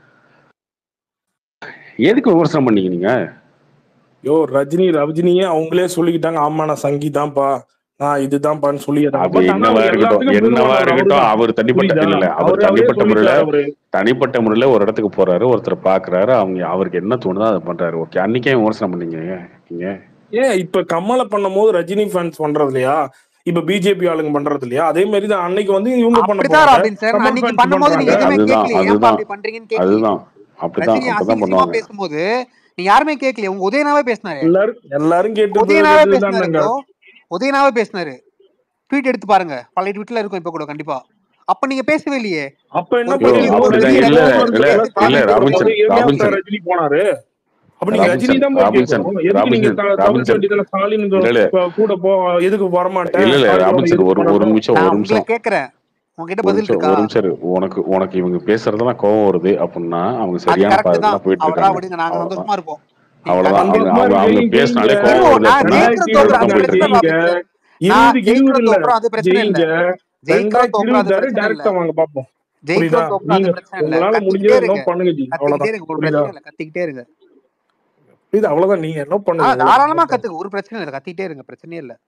எதுக்கு விமர்சனம் பண்ணீங்க நீங்க யோ ரஜினி ரஜினியே அவங்களே சொல்லிக்கிட்டாங்க ஆமா நான் சங்கீதான்ப்பா நான் இதுதான்ப்பான்னு சொல்லிடுறாங்க அது பட் ஆனா என்னவா அவர் இருக்கட்டும் எல்லாத்துக்கும் என்னவா பொதுவானவர் இருக்கட்டும் அவருதான் அவர் தனிப்பட்ட புரியுதா இல்ல இல்ல அவர் அவரு அவரே தனிப்பட்ட முறையில சொல்லிட்டாரு அவரு தனிப்பட்ட முறையில ஒரு இடத்துக்கு போறாரு ஒருத்தர் பாக்குறாரு அவங்க அவருக்கு என்ன தோணுதோ அதை பண்றாரு ஓகே அன்னைக்கே விமர்சனம் பண்ணீங்க நீங்க ஏன் இப்ப கமலை பண்ணும் போது ரஜினி ஃபேன்ஸ் பண்றது இல்லையா இப்ப பிஜேபி ஆளுங்க பண்றது இல்லையா அதே மாதிரி தான் அன்னைக்கு வந்து இவங்க பண்ண அப்படிதான் போறாங்க ராபின்சன் கமல் அன்னைக்கு ஃபேன்ஸ் பண்ணும்போது நீங்க பண்றாங்க எதுவுமே அதுதான் கேட்கல ஏன்பா அதுதான் அப்படி பண்றீங்கன்னு கேட்கல அதுதான் அப்படிதான் ரஜினி அப்படிதான் அசிங்க அசிங்கமா பண்ணுவாங்க பேசும்போது நீ யாருமே கேட்கல உங்க உதயனாவே பேசினாரு எல்லாரும் எல்லாரும் கேட்டு உதயனாவே பேசினாரு தானுங்க ப்ரோ உதயனாவே பேசினாரு ட்வீட் எடுத்து பாருங்க பழைய ட்வீட்ல இருக்கும் இப்ப கூட கண்டிப்பா அப்ப நீங்க பேசவே இல்லையே அப்ப என்ன ஒரு ஐயோ பெரிய பண்ணீங்க ஒரு அப்ப அப்படிதான் பெரிய ரஜினி இல்ல ரஜினி இல்ல போகும்போது இல்ல ராபின்சன் எங்கேயா ராபின்சன் ரஜினி போனாரு அப்ப நீங்க ரஜினி ராபின்சன் தான் போய் ராபின்சன் கேட்கணும் எதுக்கு நீங்க ராபின்சன் த- தவிர்க்க ராபின்சன் வேண்டியதுல ஸ்டாலின் இல்ல இல்ல இப்ப கூட போ எதுக்கு வரமாட்டேன் இல்ல இல்ல ஸ்டாலினோட ராபின்சன் எதுக்கு ஒரு ஒரு பண்ணணும் நிமிஷம் நான் ஒரு உங்களை நிமிஷம் கேக்குறேன் உங்ககிட்ட ஒரு பதில் நிமிஷம் இருக்கா ஒரு நிமிஷம் இரு. உனக்கு உனக்கு இவங்க பேசுறதெல்லாம் கோவம் வருது அப்படின்னா அவங்க அது சரியான கரெக்ட் பாதையில தான் தான் போயிட்டு அவரா இருக்காங்க விடுங்க நாங்க அவ்வளவுதான் சந்தோஷமா இருப்போம் நீங்க அவ்வளவுதான் அவங்க சந்தோஷமா அவங்க அவங்க ஜெயிங்க பேசினாலே ப்ரோ கோவம் வருது நான் அப்படின்னா ஜெயிக்கிறோம் ரெண்டாயிரத்தி தோக்குறோம் அது இருபத்தி பிரச்சனை நாலு இல்ல ஜெயிங்க நான் ஜெயிக்கிறோம் தோக்குறோம் அது ஜெயிங்க பிரச்சனை இல்ல ஜெயிக்கிறோம் ரெண்டாயிரத்தி தோக்குறோம் அது இருபத்தி ஆறு பிரச்சனை இல்ல டைரக்டா வாங்க பாப்போம் புரியுதா ஜெயிக்கிறோம் தோக்குறோம் நீங்க அது பிரச்சனை இல்ல உங்களால கத்திக்கிட்டே முடிஞ்சதை இருங்க என்ன பண்ணுங்க ஜி கத்திக்கிட்டே அவ்வளவுதான் இருங்க ஒரு புரியுதா பிரச்சனை இல்ல கத்திக்கிட்டே இருங்க இது அவ்வளவுதான் நீங்க என்ன ஆ பண்ணுங்க அவ்வளவுதான் தாராளமா அவ்வளவுதான் கத்துக்க ஒரு பிரச்சனை இல்ல கத்திக்கிட்டே இருங்க பிரச்சனையே இல்ல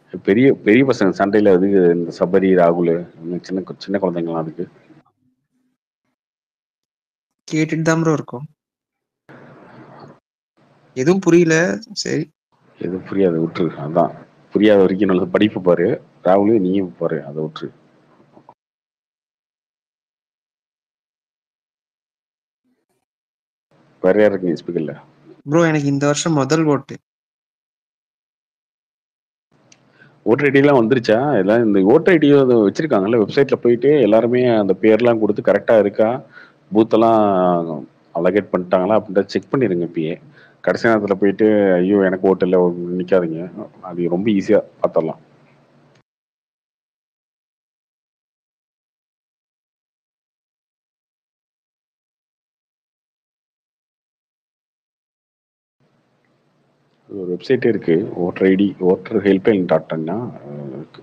பெரிய பெரிய பசங்க சண்டையில அது இந்த சபரி ராகுல் இன்னும் சின்ன கு- சின்ன குழந்தைங்களாம் அதுக்கு கேட்டுட்டு தான் ப்ரோ இருக்கும் எதுவும் புரியல சரி எதுவும் புரியாது விட்டுரு அதான் புரியாத வரைக்கும் நல்ல படிப்பு பாரு ராகுல் நீயும் பாரு அதை விட்டுரு வேற யார் இருக்கு ஸ்பீக்கர்ல ப்ரோ எனக்கு இந்த வருஷம் முதல் ஓட்டு ஓட்டர் ஐடிலாம் வந்துருச்சா எல்லாம் இந்த ஓட்டர் ஐடி வச்சிருக்காங்கல்ல வெப்சைட்ல போயிட்டு எல்லாருமே அந்த பேர்லாம் கொடுத்து கரெக்டா இருக்கா பூத்தெல்லாம் அலகேட் பண்ணிட்டாங்களா அப்படின்ட்டு செக் பண்ணிருங்க இப்பயே கடைசி நேரத்தில் போயிட்டு ஐயோ எனக்கு ஓட்டு இல்லை நிற்காதீங்க அது ரொம்ப ஈஸியாக பார்த்துடலாம் ஒரு வெப்சைட்டே இருக்கு voter ID voter helpline dot இருக்கு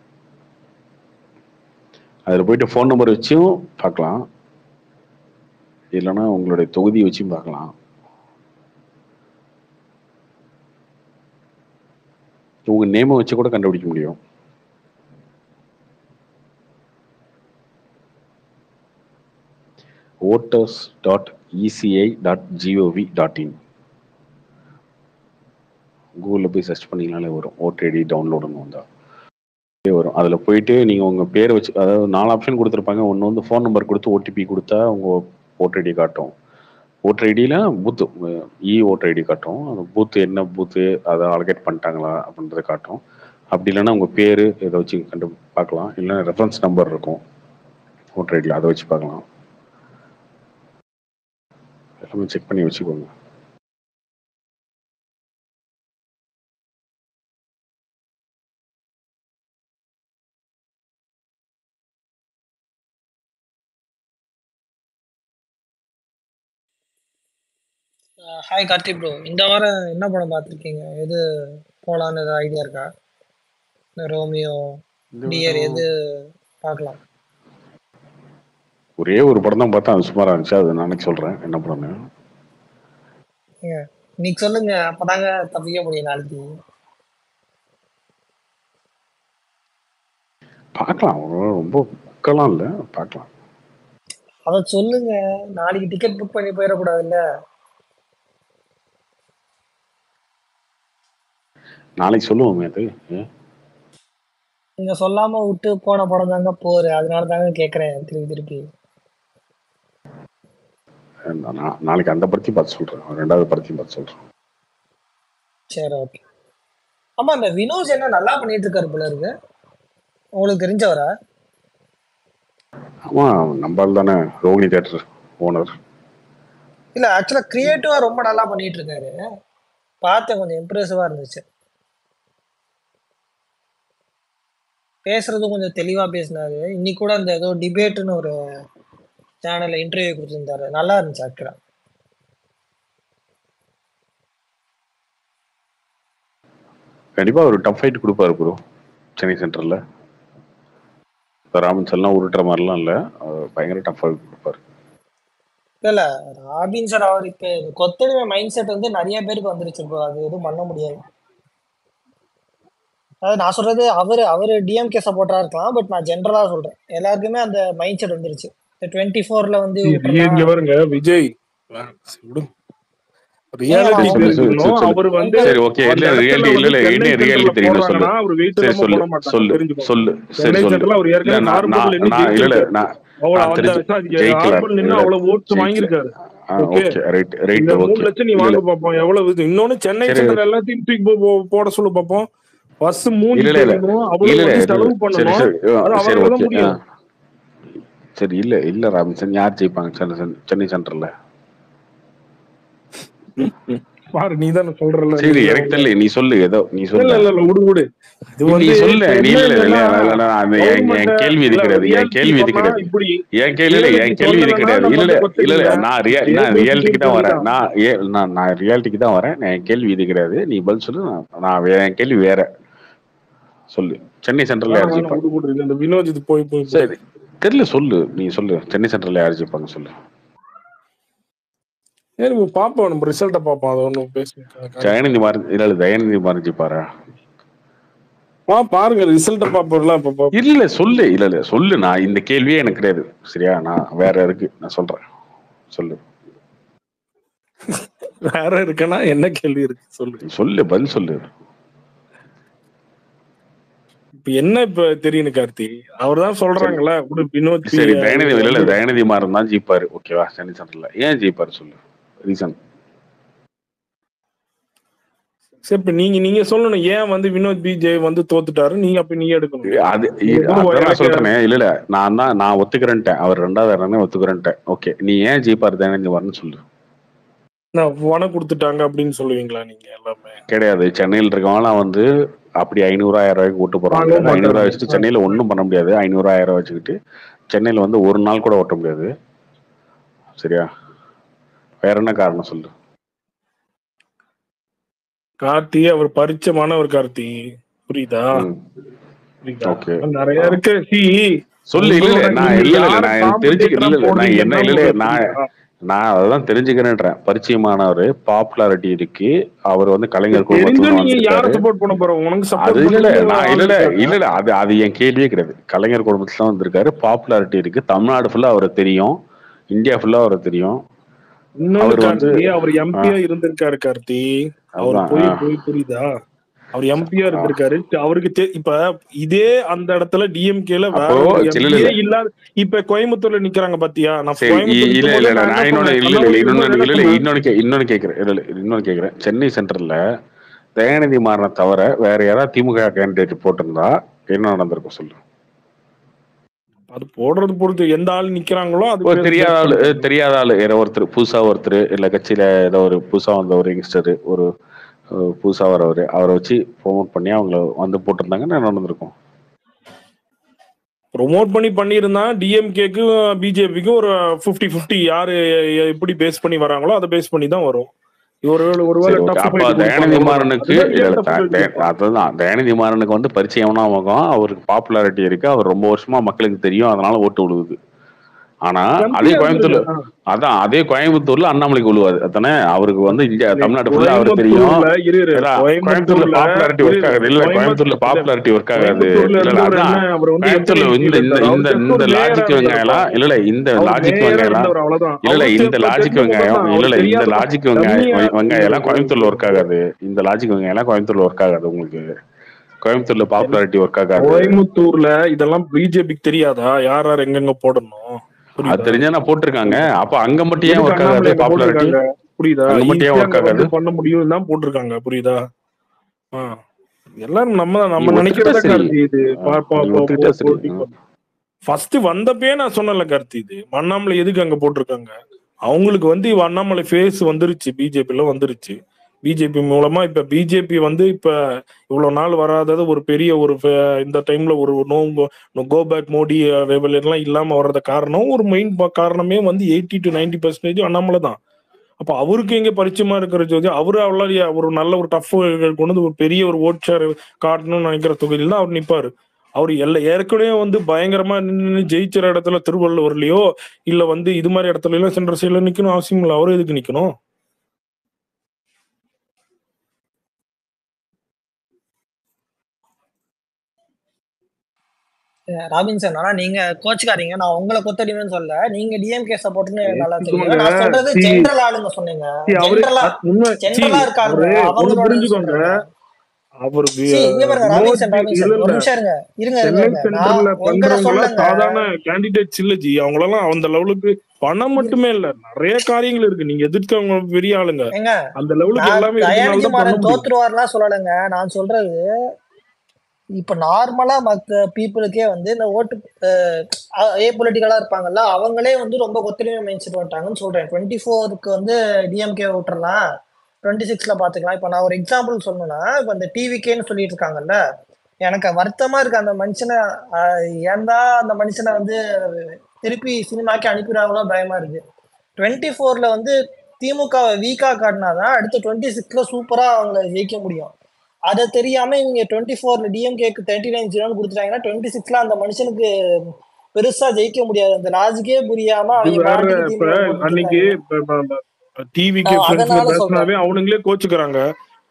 அதில் போயிட்டு ஃபோன் நம்பர் வச்சும் பார்க்கலாம் இல்லைன்னா உங்களுடைய தொகுதி வச்சும் பார்க்கலாம் உங்க நேமை வச்சு கூட கண்டுபிடிக்க முடியும் voters dot ECI dot GOV dot in கூகுளில் போய் சர்ச் பண்ணிங்கனாலே வரும் ஓட்டர் ஐடி டவுன்லோடுன்னு வந்தா அப்படியே வரும் அதில் போயிட்டு நீங்கள் உங்கள் பேரை வச்சு அதாவது நாலு ஆப்ஷன் கொடுத்துருப்பாங்க ஒன்று வந்து ஃபோன் நம்பர் கொடுத்து ஓடிபி கொடுத்தா உங்கள் ஓட்டர் ஐடி காட்டும் ஓட்டர் ஐடியில் பூத்து இ ஓட்டர் ஐடி காட்டும் அந்த பூத்து என்ன பூத்து அதை அலகேட் பண்ணிட்டாங்களா அப்படின்றத காட்டும் அப்படி இல்லைன்னா உங்கள் பேர் இதை வச்சு கண்டு பார்க்கலாம் இல்லைன்னா ரெஃபரன்ஸ் நம்பர் இருக்கும் ஓட்டர் ஐடியில் அதை வச்சு பார்க்கலாம் எல்லாமே செக் பண்ணி வச்சுக்கோங்க ஹாய் கார்த்தி ப்ரோ இந்த வாரம் என்ன படம் பார்த்துருக்கீங்க எது போகலான்னு ஏதாவது ஐடியா இருக்கா இந்த ரோமியோ இந்த டியர் வாரம் எது பார்க்கலாம் ஒரே ஒரு படம் தான் பார்த்தா அது சுமாராக இருந்துச்சு அது நாளைக்கு சொல்கிறேன் என்ன படம்னு ஏங்க இன்னைக்கு சொல்லுங்க அப்பதாங்க தப்பிக்க முடியும் நாளைக்கு பார்க்கலாம் அவ்வளோ ரொம்ப புக்கெல்லாம் இல்லை பார்க்கலாம் அதை சொல்லுங்க நாளைக்கு டிக்கெட் புக் பண்ணி போயிடக்கூடாதுல்ல நாளைக்கு சொல்லுவோமே அது ஏன்? நீங்க சொல்லாம விட்டு போன படம் தாங்க போரு அதனால தாங்க கேக்குறேன் திருப்பி திருப்பி நான் நா- நாளைக்கு அந்த படத்தையும் பார்த்து சொல்கிறேன் ரெண்டாவது படத்தையும் பார்த்து சொல்கிறேன் சரி ஓகே ஆமா இந்த வினோஸ் என்ன நல்லா பண்ணிட்டு இருக்காரு போல இருக்கு உங்களுக்கு தெரிஞ்சவரா ஆமாம் நம்பால் தானே ரோகிணி தேட்டர் ஓனர் இல்ல ஆக்சுவலா கிரியேட்டிவா ரொம்ப நல்லா பண்ணிட்டு இருக்காரு பார்த்தேன் கொஞ்சம் இம்ப்ரெசிவா இருந்துச்சு பேசுறதும் கொஞ்சம் தெளிவா பேசினாரு இன்னைக்கு கூட அந்த ஏதோ டிபேட்னு ஒரு சேனல்ல இன்டர்வியூ கொடுத்திருந்தாரு நல்லா இருந்துச்சு ஆக்சுவலா கண்டிப்பாக ஒரு டஃப் ஃபைட் கொடுப்பாரு ப்ரோ சென்னை சென்டரில் ராமன் செல்லாம் உருட்டுற மாதிரிலாம் இல்லை பயங்கர டஃப் ஃபைட் கொடுப்பாரு இல்ல ராபின் சார் அவர் இப்ப கொத்தடிமை மைண்ட் செட் வந்து நிறைய பேருக்கு வந்துருச்சு bro. அது எதுவும் பண்ண முடியாது அதாவது நான் சொல்றது அவரு அவரு டிஎம்கே சப்போர்ட்டரா இருக்கலாம் பட் நான் ஜென்ரலா சொல்றேன் எல்லாருக்குமே அந்த மைண்ட் செட் வந்துருச்சு டுவெண்ட்டி ஃபோர்ல வந்து இங்க விட்டுறலாம் பாருங்க விஜய் விடு ஏங்க ரியாலிட்டி நான் சொல்லு சொல்லு தெரிஞ்சுக்கணும் சொல்லு அவர் வந்து சரி ஓகே அந்த இல்ல இடத்துல ரியாலிட்டி இல்ல வந்து இல்ல சென்னை என்ன ரியாலிட்டி சென்டர்ல தெரியும் சொல்லு போடுறாங்கன்னா அவர் வெயிட் சரி இல்லாம சொல்லு போட மாட்டாங்க சொல்லு தெரிஞ்சுக்கோங்க சொல்லு சரி சென்னை சொல்லு சென்டர்ல அவர் இல்ல ஏற்கனவே நான் ஹார்பர்ல நான் நின்று நான் இல்ல இல்ல ஜெயிச்சிருக்காரு நான் அவ்வளவு நான் அந்த தெரிஞ்சு ஜெயிக்கல ஹார்பர்ல நின்று இல்ல அவ்வளவு ஓட்டு ஜெயிக்கல வாங்கியிருக்காரு ஆ ஓகே ஓகே ரைட் ரைட் இந்த மூணு ஓகே லட்சம் நீ இல்ல வாங்க இல்ல பார்ப்போம் எவ்வளவு இது இன்னொன்னு சென்னை சரி சென்டர் எல்லாத்தையும் தூக்கி போ- போ- போட சொல்லு பார்ப்போம் பஸ் மூஞ்சி இல்ல இல்ல இல்ல தெரியணும் இல்ல அவ்வளவு இல்ல வந்து இல்ல செலவு சரி பண்ணணும் சரி ஆ, அது சரி அவரால தான் ஓகே ஆ முடியும் சரி இல்ல இல்ல ராபின்சன் யார் ஜெயிப்பாங்க சென்னை சென்- சென்னை சென்டர்ல பாரு நீ தானே சொல்றல நீ சரி எனக்கு தெரியல நீ சொல்லு ஏதோ நீ இல்ல சொல்லு இல்ல இல்ல விடு விடு இது நீ வந்து சொல்லு இப்ப நீ என்ன இல்ல இல்ல இல்லைன்னா இல்ல இல்ல, அந்த என் கவர்மெண்ட் என் கேள்வி இது இல்ல கிடையாது என் ரியாலிட்டி கேள்வி இது சொன்னா கிடையாது இப்படி என் கேள்வி இல்ல ரியாலிட்டி என் கேள்வி இது சொல்லலைன்னா கிடையாது நம்ம இல்ல இல்ல வந்து இல்ல இல்ல கொத்தடிமை நான் ரியா நான் ஏபிசிடி ரியாலிட்டிக்கு தான் வரேன் தான் நான் ஏ நான் நான் ரியாலிட்டிக்கு தான் வரேன் என் கேள்வி இது கிடையாது நீ பதில் சொல்லு நான் நான் வே- என் கேள்வி வேற சொல்லு சென்னை சென்ட்ரல்ல வேணாம் யார் வேணாம் ஜெயிப்பாங்க விடு விடு இல்ல இந்த வினோத் இது போய் போய் போய் சரி தெரியல சொல்லு நீ சொல்லு சென்னை சென்ட்ரல்ல யார் ஜெயிப்பாங்க சொல்லு சரி நம்ம பாப்போம் நம்ம ரிசல்ட்டை பாப்போம் அது ஒன்றும் பேச ஜெயநிதி மாறன் இல்ல இல்ல தயாநிதி மாறன் ஜெயிப்பாரா பா பாருங்க ரிசல்ட்ட பாப்போம்ல அப்ப பாப்போம். இல்ல இல்ல சொல்லு இல்ல இல்ல சொல்லு நான் இந்த கேள்வியே எனக்கு கிடையாது சரியா நான் வேற இருக்கு நான் சொல்றேன் சொல்லு வேற இருக்குன்னா என்ன கேள்வி இருக்கு சொல்லு சொல்லு பதில் சொல்லு இப்ப என்ன இப்ப தெரியும் கார்த்தி அவர் தான் சொல்றாங்கல்ல கூட வினோத் பி. சரி தயநிதி இல்ல இல்ல தயநிதி மாறன் தான் ஜெயிப்பாரு ஓகேவா சென்னை சென்ட்ரல்ல ஏன் ஜெயிப்பாரு சொல்லு ரீசன் சரி இப்ப நீங்க நீங்க சொல்லணும் ஏன் வந்து வினோத் பிஜே வந்து தோத்துட்டாரு நீங்க அப்ப நீ எடுக்கணும் அது நீங்க கூட அதான் நான் எனக்கு- சொல்றேனே இல்ல இல்ல நான் தான் நான் ஒத்துக்கிறேன்ட்டேன் அவர் ரெண்டாவது இடமே ஒத்துக்கிறேன்ட்டேன் ஓகே நீ ஏன் ஜெயிப்பாரு தயநிதி மாறன் சொல்லு நான் பணம் கொடுத்துட்டாங்க அப்படின்னு சொல்லுவீங்களா நீங்க எல்லாமே கிடையாது சென்னையில் இருக்கவங்களாம் வந்து அப்படி ஐநூறு ஆயிரம் ரூபாய்க்கு ஓட்டு போறாங்க வாங்க மாட்டாங்க. ஐநூறு வச்சுட்டு சென்னையில ஒன்றும் பண்ண முடியாது ஐநூறு ஆயிரம் வச்சுக்கிட்டு சென்னையில வந்து ஒரு நாள் கூட ஓட்ட முடியாது சரியா வேற என்ன காரணம் சொல்லு கார்த்தி அவர் பரிச்சயமானவர் கார்த்தி புரியுதா ம். புரியுதா ஓகே நிறைய இருக்கு சி சொல்லு இல்ல இல்ல நான் இல்ல இல்ல நான் எனக்கு தெரிஞ்சுக்க இல்ல இல்ல நான் என்ன இல்ல இல்ல நான் புரியுதா? நான் அதான் தெரிஞ்சுக்கிறேன்றேன் பரிச்சயமானவர் பாப்புலாரிட்டி இருக்கு அவர் வந்து கலைஞர் தெரிஞ்சா குடும்பத்துல நீங்க யார வந்திருக்காரு சப்போர்ட் பண்ண போற உனக்கு அது இல்ல இல்ல சப்போர்ட் நான் இல்ல இல்ல இல்ல இல்ல அது அது என் கேள்வியே கிடையாது கலைஞர் குடும்பத்துல தான் வந்திருக்காரு பாப்புலாரிட்டி இருக்கு தமிழ்நாடு ஃபுல்லா அவரை தெரியும் இந்தியா ஃபுல்லா அவரை தெரியும் இன்னொரு அவர் வந்து கார்த்தி அவர் எம்பியா இருந்திருக்காரு கார்த்தி அவர் அதான், போய் ஆ. போய் புரியுதா அவர் எம்பியா இருந்திருக்காரு அவருக்கு தெ- இப்ப இதே அந்த இடத்துல டிஎம்கேல வேற அப்போ, ஒரு இல்ல, இல்ல, MP இல்ல. இல்லாத இப்ப கோயம்புத்தூர்ல நிக்கிறாங்க பாத்தியா நான் சரி இ- கோயம்புத்தூர் இல்ல இருக்கும்போது இல்ல இல்ல நான் நான் என்ன இன்னொன்னு சொன்னேன்? இல்ல இல்ல இன்னொரு இன்னொன்னு இல்ல இல்ல சொன்னேன். இன்னொன்னு கே இன்னொன்னு கேக்குறேன் இல்ல இல்ல இன்னொன்னு கேக்குறேன் சென்னை சென்ட்ரல்ல தயாநிதி மாறனை தவிர வேற யாராவது திமுக கேண்டிடேட் போட்டிருந்தா என்ன நடந்திருக்கும் சொல்லு அது போடுறது பொறுத்து எந்த ஆள் நிக்கிறாங்களோ அது ஒரு பேர் தெரியாத ஆளு பேர் அஹ் தெரியாத ஆளு யாரோ ஒருத்தர் புதுசா ஒருத்தர் இல்ல கட்சியில ஏதோ ஒரு புதுசா வந்த ஒரு யங்ஸ்டர் ஒரு அஹ், புதுசா வரவர் அவரை வச்சு ப்ரோமோட் பண்ணி அவங்கள வந்து போட்டிருந்தாங்கன்னா என்ன நடந்திருக்கும் ப்ரொமோட் பண்ணி பண்ணியிருந்தா டிஎம்கேக்கு பிஜேபிக்கு ஒரு 50 50 யாரு எப்படி பேஸ் பண்ணி வராங்களோ அதை பேஸ் பண்ணி தான் வரும் ஒரு ஒருவேளை சரி ஓகே tough அப்ப fight தயாநிதி கொடுப்பாங்க. மாறனுக்கு அதுதான் இல்ல, ஏன் இல்ல, tough த- fight தய- கொடுப்பாங்க? அதுதான் தயாநிதி மாறனுக்கு வந்து பரிச்சயம்னா முகம் அவருக்கு பாப்புலாரிட்டி இருக்கு அவர் ரொம்ப வருஷமா மக்களுக்கு தெரியும் அதனால ஓட்டு விழுகுது ஆனா அதே கோயம்புத்தூர்ல அதான் அதே கோயம்புத்தூர்ல அண்ணாமலைக்கு விழுவாது அதானே அவருக்கு வந்து இந்தியா தமிழ்நாடு ஃபுல்லா அவருக்கு தெரியும் கோயம்புத்தூர்ல இரு, இரு. இல்ல, கோயம்புத்தூர்ல கோயம்புத்தூர்ல பாப்புலாரிட்டி ஒர்க் ஆகாது இல்ல கோயம்புத்தூர் கோயம்புத்தூர்ல பாப்புலாரிட்டி ஒர்க் ஆகாது கோயம்புத்தூர்ல இல்ல இல்ல இருந்தவர் அதான் என்ன, அவர் வந்து கோயம்புத்தூர்ல எப்படி இந்த இந்த இருந்தாரு? இந்த அவர் இந்த just ஒரு லாஜிக் mayor-ஆ வெங்காயம் எல்லாம் இல்ல இல்ல இந்த அவர் லாஜிக் mayor-ஆ வெங்காயம் எல்லாம் இருந்தவர் அவ்வளவுதான். இல்ல இல்ல அவர் இந்த தெரிஞ்ச லாஜிக் தெரிஞ்ச வெங்காயம் தான். இல்ல இல்ல அவர் இந்த தெரியாத லாஜிக் வெங்காயம் தனியா- வெங்காயம் எல்லாம் கோயம்புத்தூர்ல ஒர்க் ஆகாது இந்த லாஜிக் வெங்காயம் எல்லாம் கோயம்புத்தூர்ல ஒர்க் ஆகாது உங்களுக்கு கோயம்புத்தூர்ல பாப்புலாரிட்டி ஒர்க் ஆகாது கோயம்புத்தூர்ல இதெல்லாம் பிஜேபிக்கு தெரியாதா யார் யார் எங்கெங்க போடணும் அது தெரிஞ்சா நான் போட்டிருக்காங்க அப்ப அங்க மட்டும் ஏன் எதுக்கு ஒர்க் அண்ணாமலை ஆகாது அங்க பாப்புலாரிட்டி போட்டிருக்காங்க? புரியுதா அங்க மட்டும் ஏன் ஈஸியா ஒர்க் அங்க ஆகாது வந்து பண்ண முடியும் தான் போட்டிருக்காங்க புரியுதா ஆ. எல்லாரும் நம்ம நம்ம நீ ஒத்துக்கிட்டா நினைக்கிறத சரி. கார்த்தி இது ஆ, நீ ஒத்துக்கிட்டா சரி. ஃபர்ஸ்ட் வந்தப்பே நான் சொன்னல கார்த்தி இது அண்ணாமலை எதுக்கு அங்க போட்டிருக்காங்க அவங்களுக்கு வந்து இவ அண்ணாமலை ஃபேஸ் வந்துருச்சு பிஜேபில வந்துருச்சு பிஜேபி மூலமா இப்ப பிஜேபி வந்து இப்ப இவ்வளவு நாள் வராதது ஒரு பெரிய ஒரு ஃப- இந்த டைம்ல ஒரு no go back Modi rebellion எல்லாம் இல்லாம வர்றது காரணம் ஒரு மெயின் காரணமே வந்து eighty to ninety percentage Annamalai தான் அப்ப அவருக்கு எங்க பரிச்சயமா இருக்கிற ஜோதி அவரு அவ்வளோ ஒரு நல்ல ஒரு டஃப் கொண்டு வந்து ஒரு பெரிய ஒரு ஓட் ஷேர் காட்டணும்னு நினைக்கிற தொகுதியில் தான் அவர் நிப்பாரு அவர் எல்லா ஏற்கனவே வந்து பயங்கரமா நின்று ஜெயிச்சிற இடத்துல திருவள்ளுவர்லயோ இல்ல வந்து இது மாதிரி இடத்துல எல்லாம் சென்ட்ரல் சைட்ல நிக்கணும் அவசியம் இல்லை அவரு எதுக்கு நிக்கணும் ராபின்சன் ஆனா நீங்க கோச்சுக்காரீங்க நான் உங்களை கொத்தடிமைன்னு சொல்ல நீங்க டிஎம்கே சப்போர்ட்னு நல்லா தெரியும் ஏத்துக்கோங்க. நான் சொல்றது See, ஜென்ரல் ஆளுங்க சொன்னீங்க See, அவரு ஜென்ரலா அ- உண்மை see, ஜென்ரலா இருக்காங்க அவரு ஒண்ணு அவங்களோட புரிஞ்சுக்கோங்க அவர் வி- See, இங்க பாருங்க ராபின்சன் மோடி- ராபின்சன் இல்ல ஒரு இல்ல நிமிஷம் இருங்க இருங்க இருங்க சென்னை இருங்க சென்ட்ரல்ல நான் உங்களை பண்றவங்க சொல்லுங்க சாதாரண கேண்டிடேட்ஸ் இல்ல ஜி அவங்களெல்லாம் அந்த லெவலுக்கு பணம் மட்டுமே இல்ல நிறைய காரியங்கள் இருக்கு நீங்க எதிர்த்து அவங்க பெரிய ஆளுங்க ஏங்க அந்த லெவலுக்கு நான் எல்லாமே தயாநிதி இருக்கனால தான் பண்ண மாறன் முடியும் தோத்துருவார்லாம் சொல்லலைங்க நான் சொல்றது இப்ப நார்மலா மத்த பீப்புளுக்கே வந்து இந்த ஓட்டு ஏ பொலிட்டிக்கலா இருப்பாங்கல்ல அவங்களே வந்து ரொம்ப கொத்தடிமை மைண்ட் செட் பண்ணிட்டாங்கன்னு சொல்றேன் டுவெண்ட்டி ஃபோருக்கு வந்து டிஎம்கே விட்டுறலாம் டுவெண்ட்டி சிக்ஸ்ல பாத்துக்கலாம் இப்ப நான் ஒரு எக்ஸாம்பிள் சொல்லணும்னா இப்ப இந்த டிவிகேன்னு சொல்லிட்டு இருக்காங்கல்ல எனக்கு வருத்தமா இருக்கு அந்த மனுஷனை ஆஹ், ஏன்டா அந்த மனுஷனை வந்து திருப்பி சினிமாக்கே அனுப்பிடுறாங்களோ பயமா இருக்கு டுவெண்ட்டி ஃபோர்ல வந்து திமுக வீக்கா காட்டினாதான் அடுத்து டுவெண்ட்டி சிக்ஸ்ல சூப்பரா அவங்கள ஜெயிக்க முடியும் அதை தெரியாம இவங்க டுவெண்ட்டி ஃபோர்ல டிஎம்கேக்கு தேர்ட்டி நைன் ஜீரோன்னு கொடுத்துட்டாங்கன்னா டுவெண்ட்டி சிக்ஸ்ல அந்த மனுஷனுக்கு பெருசா ஜெயிக்க முடியாது அந்த லாஜிக்கே புரியாம இது அவங்க வேற பாட்டுக்கு இப்ப திமுக போட்டுட்டு அன்னைக்கு இருக்காங்க டிவிக்கு ஆஹ் ஃப்ரெண்ட்ஸ்ல அதனால பேசினாவே சொல்றேன் அவனுங்களே கோச்சுக்கிறாங்க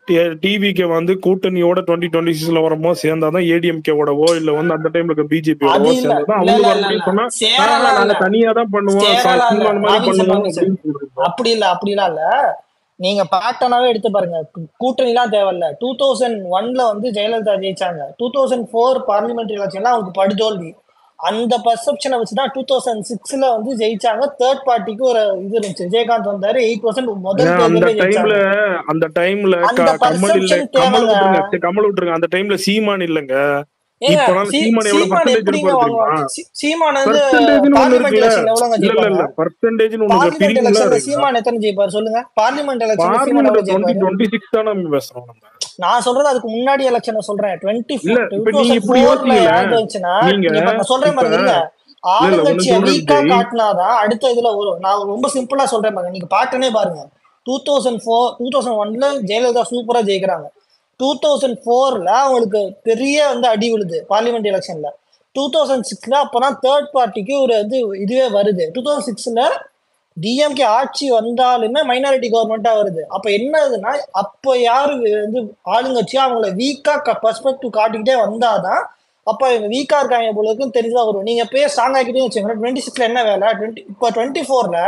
டிவிக்கு வந்து கூட்டணியோட டுவெண்ட்டி டுவெண்ட்டி சிக்ஸ்ல வரும்போது சேர்ந்தாதான் ஏடிஎம்கேவோடவோ இல்ல வந்து அந்த டைம்ல இருக்க அது பிஜேபியோடவோ இல்ல சேர்ந்தாதான் இல்ல அவங்க இல்ல வர இல்ல முடியும் இல்ல சொன்னா சேரலாம் ஆஹ் இல்ல நாங்க தனியா தான் பண்ணுவோம் சா- சேரலாம் இல்ல சீமான் மாதிரி ராபின்சன் பண்ணுவோம் ராபின்சன் அப்படின்னு சொல்றோம் அப்படி இல்ல அப்படிலாம் இல்ல நீங்க பேட்டர்னாவே எடுத்து பாருங்க கூட்டணிலாம் தேவையில்ல டூ தௌசண்ட் ஒன்ல வந்து ஜெயலலிதா ஜெயிச்சாங்க டூ தௌசண்ட் ஃபோர் பார்லிமெண்ட்ரி எலெக்ஷன்ல அவங்களுக்கு படுதோல்வி அந்த பர்செப்ஷனை வச்சுதான் டூ தௌசண்ட் சிக்ஸ்ல வந்து ஜெயிச்சாங்க தேர்ட் பார்ட்டிக்கு ஒரு இது இருந்துச்சு விஜயகாந்த் வந்தாரு எயிட் பர்சன்ட் முதல் ஏன்னா அந்த தேர்தலே டைம்ல ஜெயிச்சாங்க அந்த டைம்ல அந்த கமல் இல்ல பர்செப்ஷன் கமல் தேவைங்க விட்டுருங்க சரி, கமல் விட்டுருங்க அந்த டைம்ல சீமான் இல்லங்க ஏங்க இப்பனால சீ சீமான் எவ்வளவு சீமான் பர்சன்டேஜ் எப்படிங்க இருப்பாரு தெரியுமா வாங்குவாங்க சீ- சீமான் வந்து பர்சன்டேஜ்னு ஒண்ணு பார்லிமெண்ட் இருக்குல்ல எலெக்ஷன்ல எவ்வளவுங்க இல்ல இல்ல ஜெயிப்பாங்க இல்ல பர்சன்டேஜ்னு ஒண்ணு பார்லிமெண்ட் பிரிவுலாம் எலெக்ஷன்ல இருக்குங்க சீமான் எத்தனை ஜெயிப்பாரு சொல்லுங்க பார்லிமெண்ட் எலெக்ஷன்ல சீமான் பார்லிமெண்ட் எவ்வளவு டுவெண்ட்டி ஜெயிப்பாரு டுவெண்ட்டி சிக்ஸ் தான் நம்ம பேசுறோம் நம்ம நான் சொல்றது அதுக்கு முன்னாடி எலெக்ஷனை சொல்றேன் டுவெண்ட்டி இல்ல டூ இப்ப நீங்க தௌசண்ட் இப்படி ஃபோர்ல யோசிக்கல யார் வந்துச்சுன்னா நீங்க நீங்க இப்ப நான் சொல்றேன் இப்ப பாருங்க இருங்க இல்ல இல்ல ஒண்ணு ஆளுங்கட்சியை சொல்றேன் வீக்கா விஜய் காட்டினாதான் அடுத்த இதுல வரும் நான் ரொம்ப சிம்பிளா சொல்றேன் பாருங்க நீங்க பாட்டனே பாருங்க two thousand four two thousand ஒன்ல ஜெயலலிதா சூப்பரா ஜெயிக்கிறாங்க டூ தௌசண்ட் ஃபோர்ல அவங்களுக்கு பெரிய வந்து அடி விழுது பார்லிமெண்ட் எலெக்ஷன்ல டூ தௌசண்ட் சிக்ஸ்ல அப்பதான் தேர்ட் பார்ட்டிக்கு ஒரு இது இதுவே வருது டூ தௌசண்ட் சிக்ஸ்ல டிஎம்கே ஆட்சி வந்தாலுமே மைனாரிட்டி கவர்மெண்டா வருது அப்ப என்ன ஆகுதுன்னா அப்ப யாரு வந்து ஆளுங்கட்சியா அவங்கள வீக்கா பர்ஸ்பெக்டிவ் காட்டிக்கிட்டே வந்தாதான் அப்ப இவங்க வீக்கா இருக்காங்க போல இருக்குன்னு தெரிஞ்சா வரும் நீங்க போய் ஸ்ட்ராங் ஆக்கிட்டே வச்சுக்கோங்க டுவெண்ட்டி சிக்ஸ்ல என்ன வேலை டுவெண்ட்டி இப்போ டுவெண்ட்டி ஃபோர்ல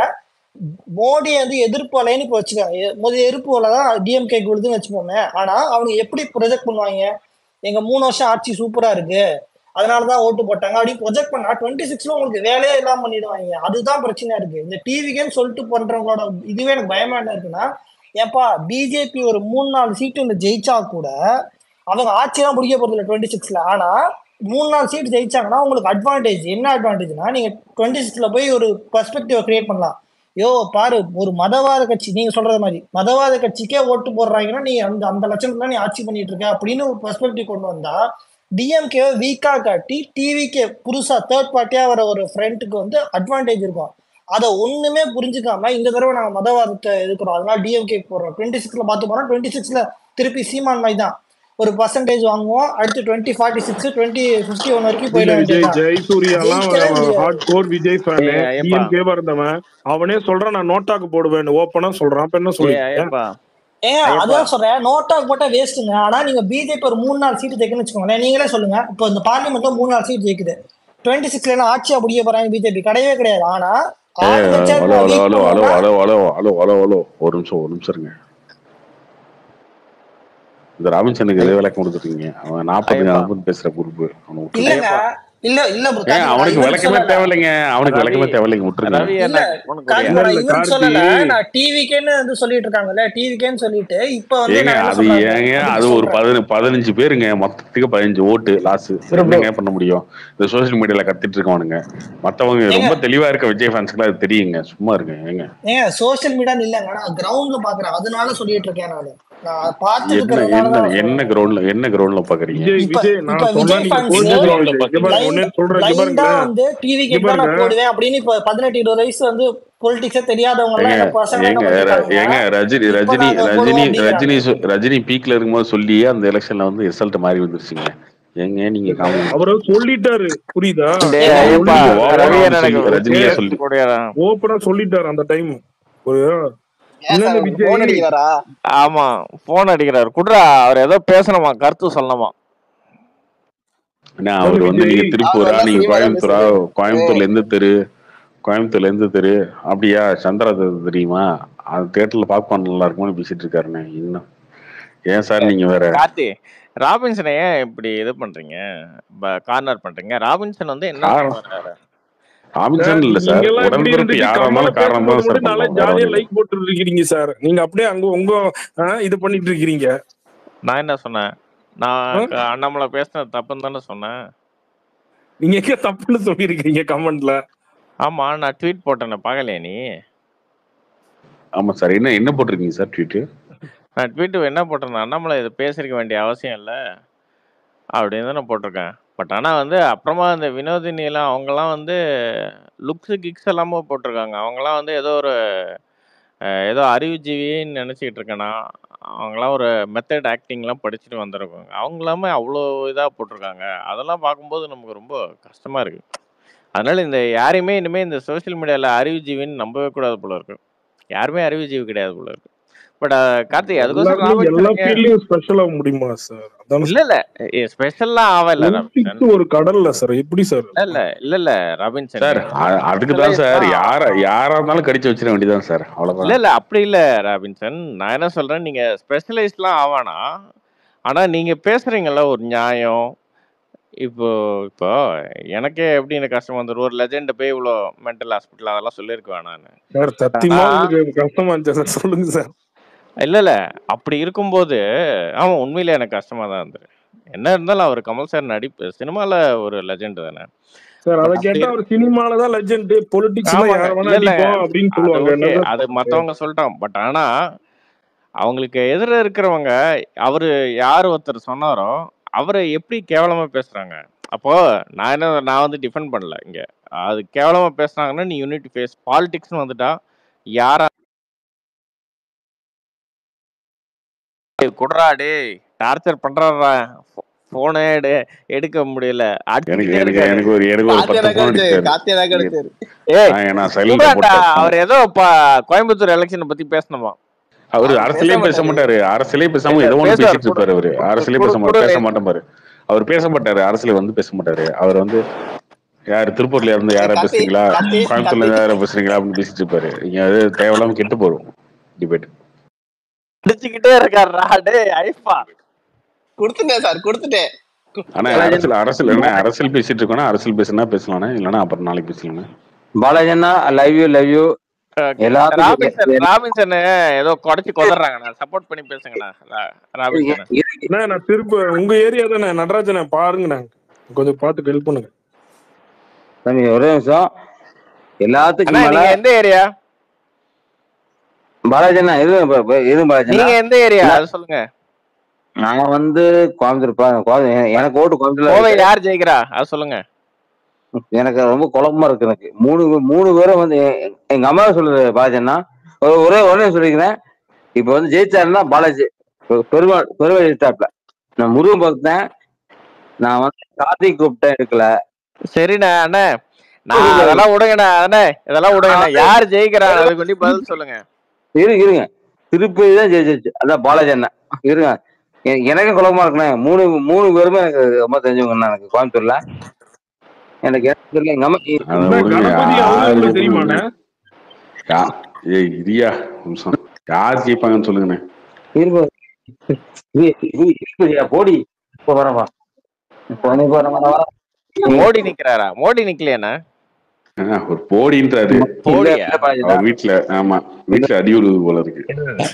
மோடி வந்து எதிர்ப்பு அலைன்னு இப்போ வச்சுக்காங்க எ- முதல் எதிர்ப்பு அலை தான் டிஎம்கே விழுதுன்னு வச்சுப்போமே ஆனா அவங்க எப்படி ப்ரொஜெக்ட் பண்ணுவாங்க எங்க மூணு வருஷம் ஆட்சி சூப்பரா இருக்கு அதனாலதான் ஓட்டு போட்டாங்க அப்படி ப்ரொஜெக்ட் பண்ணா டுவெண்ட்டி சிக்ஸ்ல உங்களுக்கு வேலையே இல்லாம பண்ணிடுவாங்க அதுதான் பிரச்சனையா இருக்கு இந்த டிவிக்கேன்னு சொல்லிட்டு பண்றவங்களோட இதுவே எனக்கு பயமா என்ன இருக்குன்னா ஏப்பா பிஜேபி ஒரு மூணு நாலு சீட்டு இந்த ஜெயிச்சா கூட அவங்க ஆட்சி தான் பிடிக்க போறது இல்லை டுவெண்ட்டி சிக்ஸ்ல ஆனா மூணு நாலு சீட் ஜெயிச்சாங்கன்னா உங்களுக்கு அட்வான்டேஜ் என்ன அட்வான்டேஜ்னா நீங்க டுவெண்ட்டி சிக்ஸ்ல போய் ஒரு பெர்ஸ்பெக்டிவ் கிரியேட் பண்ணலாம் யோ பாரு ஒரு மதவாத கட்சி நீங்க சொல்றது மாதிரி மதவாத கட்சிக்கே ஓட்டு போடுறாங்கன்னா நீ அந்த அந்த லட்சணத்துல நீ ஆட்சி பண்ணிட்டு இருக்க அப்படின்னு ஒரு பெர்ஸ்பெக்டிவ் கொண்டு வந்தா டிஎம்கே வீக்கா காட்டி டிவிக்கே புதுசா தேர்ட் பார்ட்டியா வர ஒரு ஃப்ரெண்டுக்கு வந்து அட்வான்டேஜ் இருக்கும் அதை ஒண்ணுமே புரிஞ்சுக்காம இந்த தடவை நாங்க மதவாதத்தை எதுக்குறோம் அதனால டிஎம்கே போடுறோம் டுவெண்ட்டி சிக்ஸ்ல பார்த்து போறோம் டுவெண்ட்டி சிக்ஸ்ல திருப்பி சீமான் மாதிரி தான் ஒரு பர்சன்டேஜ் வாங்குவோம் அடுத்து twenty forty six twenty fifty one வரைக்கும் இல்ல போயிட விஜய் வேண்டியதுதான் ஜெயசூர்யா எல்லாம் ஜெயிக்கவே முடியாது ஹார்ட் கோர் விஜய் ஃபேனு ஏய் ஐயப்பா டிஎம்கேவா இருந்தவன் அவனே சொல்றான் நான் நோட்டாக்கு போடுவேன் ஓப்பனா சொல்றான் அப்ப என்ன ஏய் சொல்லிட்டு ஐயப்பா ஏங்க ஐயப்பா அதான் சொல்றேன் நோட்டாக்கு போட்டா வேஸ்ட்டுங்க ஆனா நீங்க பிஜேபி ஒரு மூணு நாலு சீட்டு ஜெயிக்கணும்னு வச்சுக்கோங்களேன் நீங்களே சொல்லுங்க இப்போ இந்த பார்லிமெண்ட்ல மூணு நாலு சீட் ஜெயிக்குது டுவெண்ட்டி சிக்ஸ்ல எல்லாம் ஆட்சியா முடிய போறாங்க பிஜேபி கிடையவே கிடையாது ஆனா ஏ ஆளுங்கட்சியா ஹலோ இருக்கிற ஹலோ வீக் ஹலோ ஹலோ பண்ணோம்னா hello hello hello hello hello ஒரு நிமிஷம் ஒரு நிமிஷம் இருங்க இந்த ராபின்சனுக்கு எதோ விளக்கம் கொடுத்துருக்கீங்க அவன் நாற்பது ஐயப்பா நாற்பது பேசுற குரூப் அவனை விட்டுருங்க இல்லங்க ஐயப்பா இல்ல இல்ல ப்ரோ ஏன் கார்த்திக் நான் அவனுக்கு இவனுக்கு விளக்கமே சொல்லல தேவையில்லைங்க அவனுக்கு ரவி விளக்கமே தேவையில்லைங்க விட்டுருங்க ரவி இல்ல என்ன உனக்கு கார்த்திக் இல்ல நான் இல்ல இவனுக்கு கார்த்தி சொல்லல நான் டிவிக்கேன்னு வந்து சொல்லிட்டு இருக்காங்கல்ல டிவிக்கேன்னு சொல்லிட்டு இப்ப வந்து ஏங்க நான் என்ன அது சொல்றாங்க ஏங்க அதுக்கு அது ஒரு சொல்றேன் பதின பதினஞ்சு பேருங்க மொத்தத்துக்கு பதினஞ்சு ஓட்டு லாஸ் ப்ரோ ப்ரோ என்னங்க பண்ண முடியும் இந்த சோசியல் மீடியால கத்திட்டு இருக்கவனுங்க மத்தவங்க ஏங்க ரொம்ப தெளிவா இருக்க விஜய் ஃபேன்ஸ்க்குலாம் அது தெரியுங்க சும்மா இருங்க ஏங்க ஏங்க சோஷியல் மீடியான்னு இல்லைங்க நான் கிரவுண்ட்ல பாக்குறேன் அதனால சொல்லிட்டு இருக்கேன் நானு நான் பார்த்துட்டு என்ன இருக்கிறதுனால என்ன தான் நான் என்ன சொல்றேன் கிரவுண்ட்ல என்ன கிரவுண்ட்ல பாக்குறீங்க விஜய் இப்ப விஜய் இப்ப நான் சொன்னா விஜய் நீங்க ஃபேன்ஸ் புரிஞ்சுக்கணும் கிரவுண்ட்ல விஜய் இங்க பாக்குறீங்க பாருங்க பிளைண்ட் ஒன்னே சொல்றேன் இங்க பிளைண்டா பாருங்களேன் வந்து டிவி இங்க கேட் தான் நான் பாருங்க போடுவேன் அப்படின்னு இப்ப பதினெட்டு இருபது வயசு வந்து பொலிட்டிக்ஸே தெரியாதவங்க ஏங்க எல்லாம் என்ன பசங்க என்ன ஏங்க ர- பண்ணிருக்காங்கன்னா ஏங்க ரஜினி இப்ப ரஜினி நாங்க ரஜினி போடுவோம் அப்படிங்கிறாங்க ரஜினி சொ- ரஜினி பீக்ல இருக்கும்போது சொல்லி அந்த எலெக்ஷன்ல வந்து ரிசல்ட் மாறி வந்துருச்சுங்க ஏங்க நீங்க காமெடி அவரு சொல்லிட்டாரு புரியுதா டேய் ஏங்க அவர் ஐயப்பா சொல்லிட்டாரு ஓப்பனா ரவி வந்து சொல்லி எனக்கு ரஜினியே பேச சொல்லி கூடியடா ஓப்பனா சொல்லிட்டாரு அந்த டைம் ஒரு ஏன் என்னென்ன சார் உங்களுக்கு போன் விஜய் அடிக்கிறாரா ஆமா போன் அடிக்கிறாரு குடுறா அவர் ஏதோ பேசணுமா கருத்து சொல்லணுமா ஏன்னா சொல்லு அவர் வந்து விஜய் நீங்க அவர் திருப்பூரா நல்லா நீங்க சினிமால கோயம்புத்தூரா பேசுறது ஏய் கோயம்புத்தூர்ல எந்த தெரு கோயம்புத்தூர்ல எந்த தெரு அப்படியா சந்திரா தெரு தெரியுமா அந்த தேட்டர்ல பாப்கார்ன் நல்லா இருக்கும்னு பேசிட்டு இருக்காருண்ணே இன்னும் ஏன் சார் நீங்க வேற கார்த்தி ராபின்சனை ஏன் இப்படி இது பண்றீங்க கார்னர் பண்றீங்க ராபின்சன் வந்து என்ன காரணம் சொல்றாரு சார் ராபின்சன் இல்ல நீங்க சார் எல்லாம் இப்படி உடன்பிறப்பு இருந்துட்டு யாரா கமலை இருந்தாலும் காரணம் பேசும்போது தான் சார் மட்டும் நல்லா பண்ணலாம் வேற ஜாலியா ஒண்ணும் இல்லை லைக் போட்டு இருக்கிறீங்க சார் நீங்க அப்படியே அங்க உங்க ஆ, இது பண்ணிட்டு இருக்கிறீங்க நான் என்ன சொன்னேன் நான் ஆ? க- அண்ணாமலை பேசினது தப்புன்னு தானே சொன்னேன் நீங்க எங்க தப்புன்னு சொல்லியிருக்கீங்க கமெண்ட்ல ஆமா நான் ட்வீட் போட்டேனே பார்க்கலையா நீ ஆமா சார் என்ன என்ன போட்டிருக்கீங்க சார் ட்வீட் நான் ட்வீட் என்ன போட்டேன் அண்ணாமலை இது பேசிருக்க வேண்டிய அவசியம் இல்லை அப்படின்னு தான் நான் போட்டிருக்கேன் பட் ஆனால் வந்து அப்புறமா அந்த வினோதினி எல்லாம் அவங்கெல்லாம் வந்து லுக்ஸ் கிக்ஸ் எல்லாமே போட்டிருக்காங்க அவங்கெல்லாம் வந்து ஏதோ ஒரு அஹ், ஏதோ அறிவுஜீவின்னு நினச்சிக்கிட்டு இருக்கேனா அவங்களாம் ஒரு மெத்தட் ஆக்டிங்லாம் படிச்சுட்டு வந்திருக்காங்க அவங்களாமே அவ்வளோ இதாக போட்டிருக்காங்க அதெல்லாம் பார்க்கும்போது நமக்கு ரொம்ப கஷ்டமாக இருக்குது அதனால இந்த யாரையுமே இனிமேல் இந்த சோஷியல் மீடியாவில் அறிவுஜீவின்னு நம்பவே கூடாது போல இருக்கு யாருமே அறிவுஜீவி கிடையாது போல இருக்கு பட் கார்த்தி அதுக்கோசரம் எல்லாருமே எல்லா ராபின்சன் ஃபீல்ட்லயும் ஸ்பெஷல் ஆக முடியுமா சார் அதான இல்ல இல்ல ஸ்பெஷல்லாம் ஆவல ராபின்சன் ஒலிம்பிக்ஸ் ஒரு கடல்ல சார் எப்படி சார் இல்ல இல்ல இல்ல இல்ல ராபின்சன் சார் அ- அதுக்கு தான் சார் யார யாரா இருந்தாலும் கடிச்சு வச்சிட வேண்டியதான் சார் இல்ல அவ்வளவுதான் இல்ல அப்படி இல்ல ராபின்சன் நான் என்ன சொல்றேன் நீங்க ஸ்பெஷலைஸ்ட்லாம் ஆவானா ஆனா நீங்க பேசுறீங்கல்ல ஒரு நியாயம் இப்போ இப்போ எனக்கே எப்படி எனக்கு கஷ்டம் வந்துடும் ஒரு லெஜெண்ட் போய் இவ்வளோ மென்டல் ஹாஸ்பிட்டல் அதெல்லாம் சொல்லியிருக்குவேன் நான் சார் சத்தியமா ஆனா உங்களுக்கு கஷ்டமா இருந்துச்சு சார் சொல்லுங்க சார் இல்ல இல்ல அப்படி இருக்கும்போது ஆமா உண்மையிலே எனக்கு கஷ்டமா தான் இருந்தது என்ன இருந்தாலும் அவர் கமல் சார் நடிப்பு சினிமால ஒரு லெஜெண்ட் தானே சார் அதை பட் அப்படி கேட்டா இருக்கு அவர் சினிமால தான் லெஜெண்ட் பொலிட்டிக்ஸ்ல ஆமாங்க யார வேணா இல்ல இல்ல அடிப்போம் அப்படின்னு அது சொல்லுவாங்க ஓகே என்னதான் அது சொல்றது மத்தவங்க சொல்லிட்டோம் பட் ஆனா அவங்களுக்கு எதிர இருக்கிறவங்க அவரு யார் ஒருத்தர் சொன்னாரோ அவரை எப்படி கேவலமா பேசுறாங்க அப்போ நான் என்ன நான் வந்து டிஃபெண்ட் பண்ணல இங்க அது கேவலமா பேசுனாங்கன்னா நீ யூனிட் ஃபேஸ் பாலிடிக்ஸ்னு வந்துட்டா யாரா குடுறா டேய் டார்ச்சர் பண்றாரா போனே எடுக்க முடியல எனக்கு அடிச்சுக்கிட்டே எனக்கு இருக்காரு எனக்கு ஒரு எனக்கு ஒரு காத்தியா பத்து தான் போன் கிடைச்சாரு அடிச்சாரு காத்தியா தான் கிடைச்சாரு ஏய் நான் நான் சைலண்டா குடுறான்டா போட்டேன் அவர் ஏதோ ப கோயம்புத்தூர் எலெக்ஷனை பத்தி பேசணுமா அவரு அவர் பேச அரசியலே பேச மாட்டாரு மாட்டாரு அரசியலே பேசாம இல்ல ஏதோ ஒண்ணு பேசுவார் பேசிட்டு இருப்பாரு அவரு அரசியலே குடு பேச மாட்டாரு குடு பேச மாட்டேன் பாரு அவர் பேச மாட்டாரு அரசியல் வந்து பேச மாட்டாரு அவர் வந்து யாரு திருப்பூர்ல இருந்து யாரா காத்தி பேசுறீங்களா காத்தி கோயம்புத்தூர்ல காத்தி இருந்து யாரா பேசுறீங்களா அப்படின்னு பேசிட்டு இருப்பாரு இங்க அது தேவையில்லாம கெட்டு போறோம் டிபேட் அடிச்சுக்கிட்டே இருக்காருடா டேய் ஐஃபா கொடுத்துட்டேன் சார் கொடுத்துட்டேன் ஆனா அரசியல் அரசியல் என்ன அரசியல் பேசிட்டு இருக்கோம்னா அரசியல் பேசுனா பேசலாம்னா இல்லைன்னா அப்புறம் நாளைக்கு பேசலாம்னா பாலாஜண்ணா love you love you okay எல்லாத்துக்கும் ராபின்சன் ராபின்சன் ஏதோ குடைச்சு கொதறாங்கண்ணா சப்போர்ட் பண்ணி பேசுங்கண்ணா ரா- ராபின்சன் அண்ணா, நான் திருப்ப உங்க ஏரியா தானே நடராஜனை பாருங்கண்ணா கொஞ்சம் பார்த்து ஹெல்ப் பண்ணுங்க தம்பி ஒரே நிமிஷம் எல்லாத்துக்கும் அண்ணா மேல நீங்க எந்த ஏரியா பாலாஜண்ணா எது எது பாலாஜண்ணா நீங்க எந்த ஏரியா அது சொல்லுங்க நான் வந்து கோயம்புத்தூர் பா- கோயம்புத்தூர் எ- எனக்கு ஓட்டு கோயம்புத்தூர்ல கோவையில இருக்கு யார் ஜெயிக்கிறா அது சொல்லுங்க எனக்கு ரொம்ப குழப்பமா இருக்கு எனக்கு மூணு மூணு பேரும் வந்து எ- எங்க அம்மா சொல்லுது பாலாஜண்ணா ஒரு- ஒரே ஒரே சொல்லிக்கிறேன் இப்ப வந்து ஜெயிச்சாருன்னா பாலாஜி பெ- பெருமாள் பெருமாள் ஜெயிச்சாப்ல நான் முருகன் பார்த்தேன் நான் வந்து கார்த்திக் கூப்பிட்டேன் எடுக்கல சரிண்ணா அண்ணே நான் அதெல்லாம் விடுங்கண்ணா அண்ணே இதெல்லாம் விடுங்கண்ணா யார் ஜெயிக்கிறா அதுக்கு வேண்டி பதில் சொல்லுங்க இருங்க இருங்க திருப்பதி தான் ஜெயிச்சிருச்சு அதான் பாலாஜி அண்ணன் இருங்க எ- எனக்கும் குழப்பமா இருக்குண்ணே மூணு மூணு பேருமே எனக்கு ரொம்ப தெரிஞ்சவங்க எனக்கு கோயம்புத்தூர்ல எனக்கு எனக்கு தெரியல எங்க அம்மா அதை அண்ணா, விடுங்க கணபதி அவங்க யாரு உங்களுக்கு தெரியுமாண்ணே யா- ஏய் இரியா ஒரு நிமிஷம் யார் ஜெயிப்பாங்கன்னு சொல்லுங்கண்ணே இருங்க இரு- இரு- இருப்பதியா, போடி இப்ப வரவா இப்போ வந்து இப்போ வர வர மோடி நிக்கிறாரா மோடி நிக்கலையாண்ணா ஆ, ஒரு போடின்றாரு இல்ல போடியா இல்ல பாலாஜி அவர் வீட்டுல ஆமா வீட்டுல அடி விழுது போல இருக்கு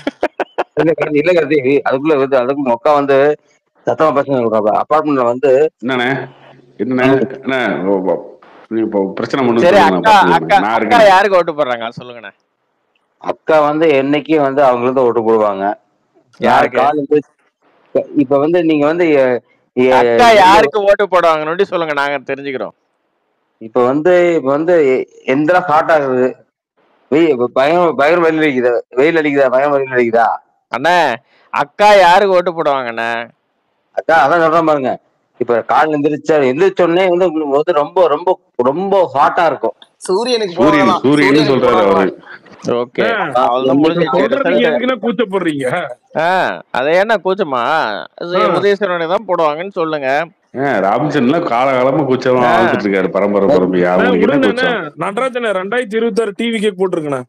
இல்ல கார்த்தி, இல்ல கார்த்தி அதுக்குள்ள வந்து அதுக்கு மொக்கா வந்து சத்தமா பேசுங்க அப்பார்ட்மெண்ட்ல வந்து என்னண்ணே என்னண்ணே என்ன ஓ, ஓ, நீ இப்போ பிரச்சனை பண்ணு சரி சொல்லுங்க அக்கா நான் அக்கா பாத்துக்கிறேன் நான் அக்கா இருக்கேன் யாருக்கு ஓட்டு போடுறாங்க அது சொல்லுங்கண்ணே அக்கா வந்து என்னைக்கும் வந்து அவங்களுக்கு ஓட்டு போடுவாங்க நான் யாருக்கு கால் வந்து இப்ப வந்து நீங்க வந்து எ- எ- அக்கா யாருக்கு ஓட்டு போடுவாங்கன்னு சொல்லுங்க நாங்க தெரிஞ்சுக்கிறோம் இப்ப வந்து இப்ப வந்து எ- எந்த ஹாட் ஆகுது வெய் இப்ப பயங்கர பயங்கர வெயில் அடிக்குதா வெயில் அடிக்குதா பயங்கர வெயில் அடிக்குதா அண்ணே அக்கா யாருக்கு ஓட்டு போடுவாங்கண்ணே அதான் அதான் சொல்றேன் பாருங்க இப்ப காலைல எந்திரிச்சா எந்திரிச்ச உடனே வந்து உங்களுக்கு வந்து ரொம்ப ரொம்ப ரொம்ப ஹாட்டா இருக்கும் சூரியனுக்கு சூரியன் போடலாம் சூரியன்னு சூரியனுக்கு சொல்றாரு போடலாம் அவரு ஓகே அண்ணா, அவ்வளவுதான் இப்ப முடிஞ்சிச்சு சொல்றதுக்கு ரிசல்ட் எதுக்குன்னா கூச்சப்படுறீங்க ஆ அதை என்ன கூச்சமா அது ஆ. உதயசூரனுக்கு தான் போடுவாங்கன்னு சொல்லுங்க ஏன் ராபின்சன்ல காலகாலமா கூச்சமா ஆ. வாழ்ந்துட்டு இருக்காரு பரம்பரை பரம்பரையா அண்ணா, அவங்களுக்கு என்ன விடுங்கண்ணே கூச்சம் நடராஜனே ரெண்டாயிரத்தி இருபத்தி ஆறு டிவி கேக் போட்டிருக்கண்ணே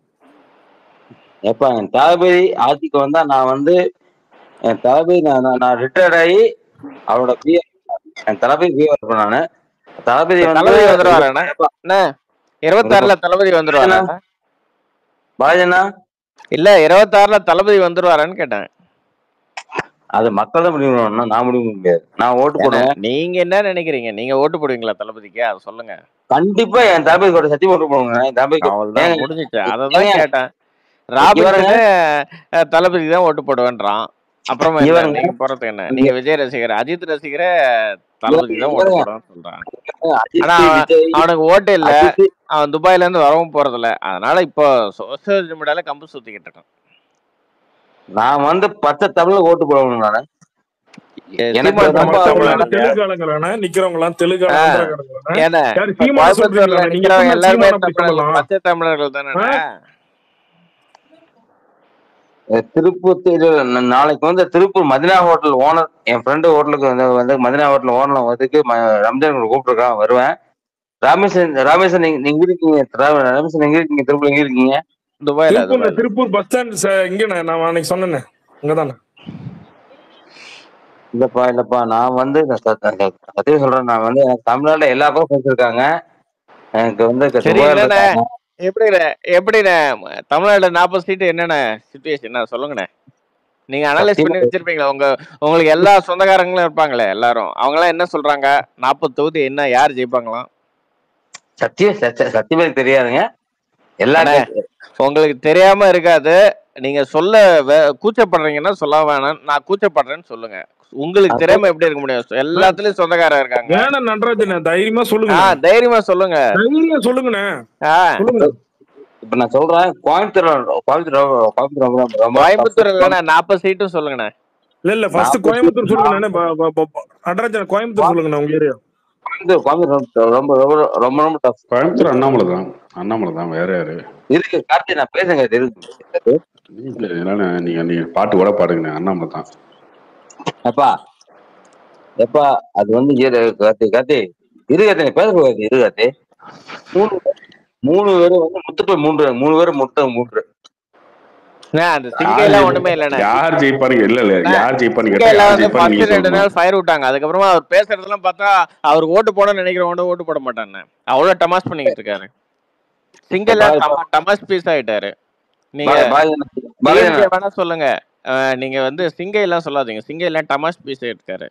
எப்ப என் தளபதி ஆட்சிக்கு வந்தா நான் வந்து என் தளபதி நான் நான்- நான் ரிட்டையர்ட் ஆகி அவரோட பிஏ என் தளபதி பிஏ இருப்பேன் நானு தளபதி வந்து தளபதி வந்துருவாராண்ணே அண்ணே இருபத்தாறுல தளபதி வந்துருவாரா பாஜனா இல்ல இருபத்தாறுல தளபதி வந்துருவாரான்னு கேட்டேன் அது மக்கள் தான் முடிவு பண்ணணும் நான் முடிவு பண்ண முடியாது நான் ஓட்டு ஏன்னா, போடுவேன் நீங்க என்ன நினைக்கிறீங்க நீங்க ஓட்டு போடுவீங்களா தளபதிக்கு அதை சொல்லுங்க கண்டிப்பா என் தளபதி கூட சத்தியம் ஓட்டு போடுவேன் என் தளபதிக்கு அவ்வளவுதான் ஏங்க, முடிஞ்சிச்சு அததான் ஏங்க, கேட்டேன் இங்க ராபின்சனு அஹ், தளபதி தான் ஓட்டு போடுவேன்றான் அப்புறமா இங்க என்ன பாருங்க. நீங்க போறது என்ன நீங்க விஜய் ரசிகர் அஜித் ரசிகர தளபதி தான் ஓட்டு போடுவேன்னு சொல்றான் அஜித் ஆனா அவன் விஜய் அவனுக்கு ஓட்டு இல்ல அஜித் அவன் துபாயில இருந்து வரவும் போறது இல்ல அதனால இப்போ சோசியல் மீடியால கம்பு சுத்திக்கிட்டு இருக்கான் நான் வந்து பச்சை தமிழ்ல ஓட்டு போடணும் நானு எனக்கு சீமான் ரொம்ப தமிழ் மத்தவங்க தமிழ் தெலுங்காலங்கிறானே நிக்கிறவங்க எல்லாம் தெலுங்கு ஆ. ஆந்திராக்காரங்க ஏன்னா யாரு இப்ப சீமான கோயம்புத்தூர்ல சொல்றீங்களா நீங்க நிக்கிறவங்க எப்படின்னா எல்லாருமே சீமான அப்படி தமிழர்கள் சொல்லலாம் பச்சை தமிழர்கள் தானே ஆ? அஹ் திருப்பூர் தி- இல்ல, இல்ல, நா- நாளைக்கு வந்து திருப்பூர் மதினா ஹோட்டல் ஓனர் என் ஃப்ரெண்டு ஹோட்டலுக்கு வந்து வந்து மதினா ஹோட்டல் ஓனர் வந்துக்கு ம- ரம்ஜான் கூப்பிட்டுருக்கான் வருவேன் ராமேஸ்வரன் ராமேஸ்வரன் நீங்க நீங்க இருக்கீங்க ரா- ராமேஸ்வரன் எங்க இருக்கீங்க திருப்பூர் எங்க இருக்கீங்க துபாயில திருப்பூர்ல துபாயில திருப்பூர் பஸ் ஸ்டாண்ட் இங்கண்ணே நான் அன்னைக்கு சொன்னேனே இங்கதானே இல்லப்பா இல்லப்பா நான் வந்து நான் ச- ச- சத்தியம் சொல்றேன் நான் வந்து எனக்கு தமிழ்நாட்டுல எல்லா பக்கம் ஃப்ரெண்ட்ஸ் இருக்காங்க எனக்கு வந்து க- சரி துபாயில என்னண்ணே இருக்காங்க எப்படிண்ணே எப்படிண்ணே தமிழ்நாடு நாற்பது சீட்டு என்னண்ணே சுச்சுவேஷன் சொல்லுங்கண்ணே நீங்க அனலைஸ் சத்தியமா பண்ணி வச்சிருப்பீங்களா உங்க உங்களுக்கு எல்லா சொந்தக்காரங்களும் இருப்பாங்களே எல்லாரும் அவங்க எல்லாம் என்ன சொல்றாங்க நாற்பது தொகுதி என்ன யார் ஜெயிப்பாங்களாம் சத்தியம் சத்திய- சத்தியமே எனக்கு தெரியாதுங்க எல்லா அண்ணே கட்சி- உங்களுக்கு தெரியாம இருக்காது நீங்க சொல்ல வே- கூச்சப்படுறீங்கன்னா சொல்ல வேணாம் நான் கூச்சப்படுறேன்னு சொல்லுங்க உங்களுக்கு அப்போ தெரியாம எப்படி இருக்க முடியும் எல்லாத்துலயும் சொந்தக்காரர் இருக்காங்க வேணாம் நடராஜனே தைரியமா ஆ சொல்லுங்கண்ணே தைரியமா சொல்லுங்க தைரியமா சொல்லுங்கண்ணே ஆ சொல்லுங்க இப்ப நான் சொல்றேன் கோயம்புத்தூர் கோயம்புத்தூர் ரொம்ப- கோயம்புத்தூர் ரொம்ப ரொம்ப ரொம்ப கோயம்புத்தூர் tough. இல்லைண்ணே நாற்பது சீட்டும் சொல்லுங்கண்ணே இல்ல இல்ல ஃபர்ஸ்ட் நாற்பது கோயம்புத்தூர் சொல்லுங்கண்ணே ப- ப- ப- ப- நடராஜன் கோயம்புத்தூர் சொல்லுங்கண்ணே உங்க ஏரியா கோயம்புத்தூர் கோயம்புத்தூர் ரொம்ப ரொம்ப ரொம்ப ரொம்ப ரொம்ப டஃப் கோயம்புத்தூர் அண்ணாமலை தான் அண்ணாமலை தான் வேற யாரு இருக்கு கார்த்தி நான் பேசுங்க இருக்கு இல்ல இதனால நீங்க நீங்க பாட்டு கூட பாடுங்க அண்ணாமலை தான் அப்பா எப்பா அது வந்து இரு கார்த்தி கார்த்தி இரு கார்த்தி நீ பேச கார்த்தி இரு கார்த்தி மூணு பேர் மூணு பேர் வந்து முத்துட்டு மூன்று மூணு பேர் முத்த மூன்று அண்ணே, அந்த யார் சிங்கை எல்லாம் ஒண்ணுமே ஜெயிப்பா- இல்லைண்ணே யார் ஜெயிப்பான்னு இல்ல இல்ல அண்ணே, யார் ஜெயிப்பான்னு சிங்கை கேட்டா எல்லாம் யார் வந்து ஜெயிப்பான்னு நீங்க ஃபர்ஸ்ட் ரெண்டு சொல்லணும் நாள் ஃபயர் விட்டாங்க அதுக்கப்புறமா அவர் பேசுறதெல்லாம் பார்த்தா அவர் ஓட்டு போடணும்னு நினைக்கிறவங்க ஓட்டு போட மாட்டாண்ணே அவ்வளவு டமாஸ் பண்ணிக்கிட்டு இருக்காரு சிங்கல்ல இப்ப டமாஸ் பீஸ் ஆயிட்டாரு நீங்க பா- பாரதி பாரதி டிஎம்கே வேணா சொல்லுங்க அஹ் நீங்க வந்து சிங்கை எல்லாம் சொல்லாதீங்க சிங்கை எல்லாம் டமாஸ் பீஸ் இருக்காரு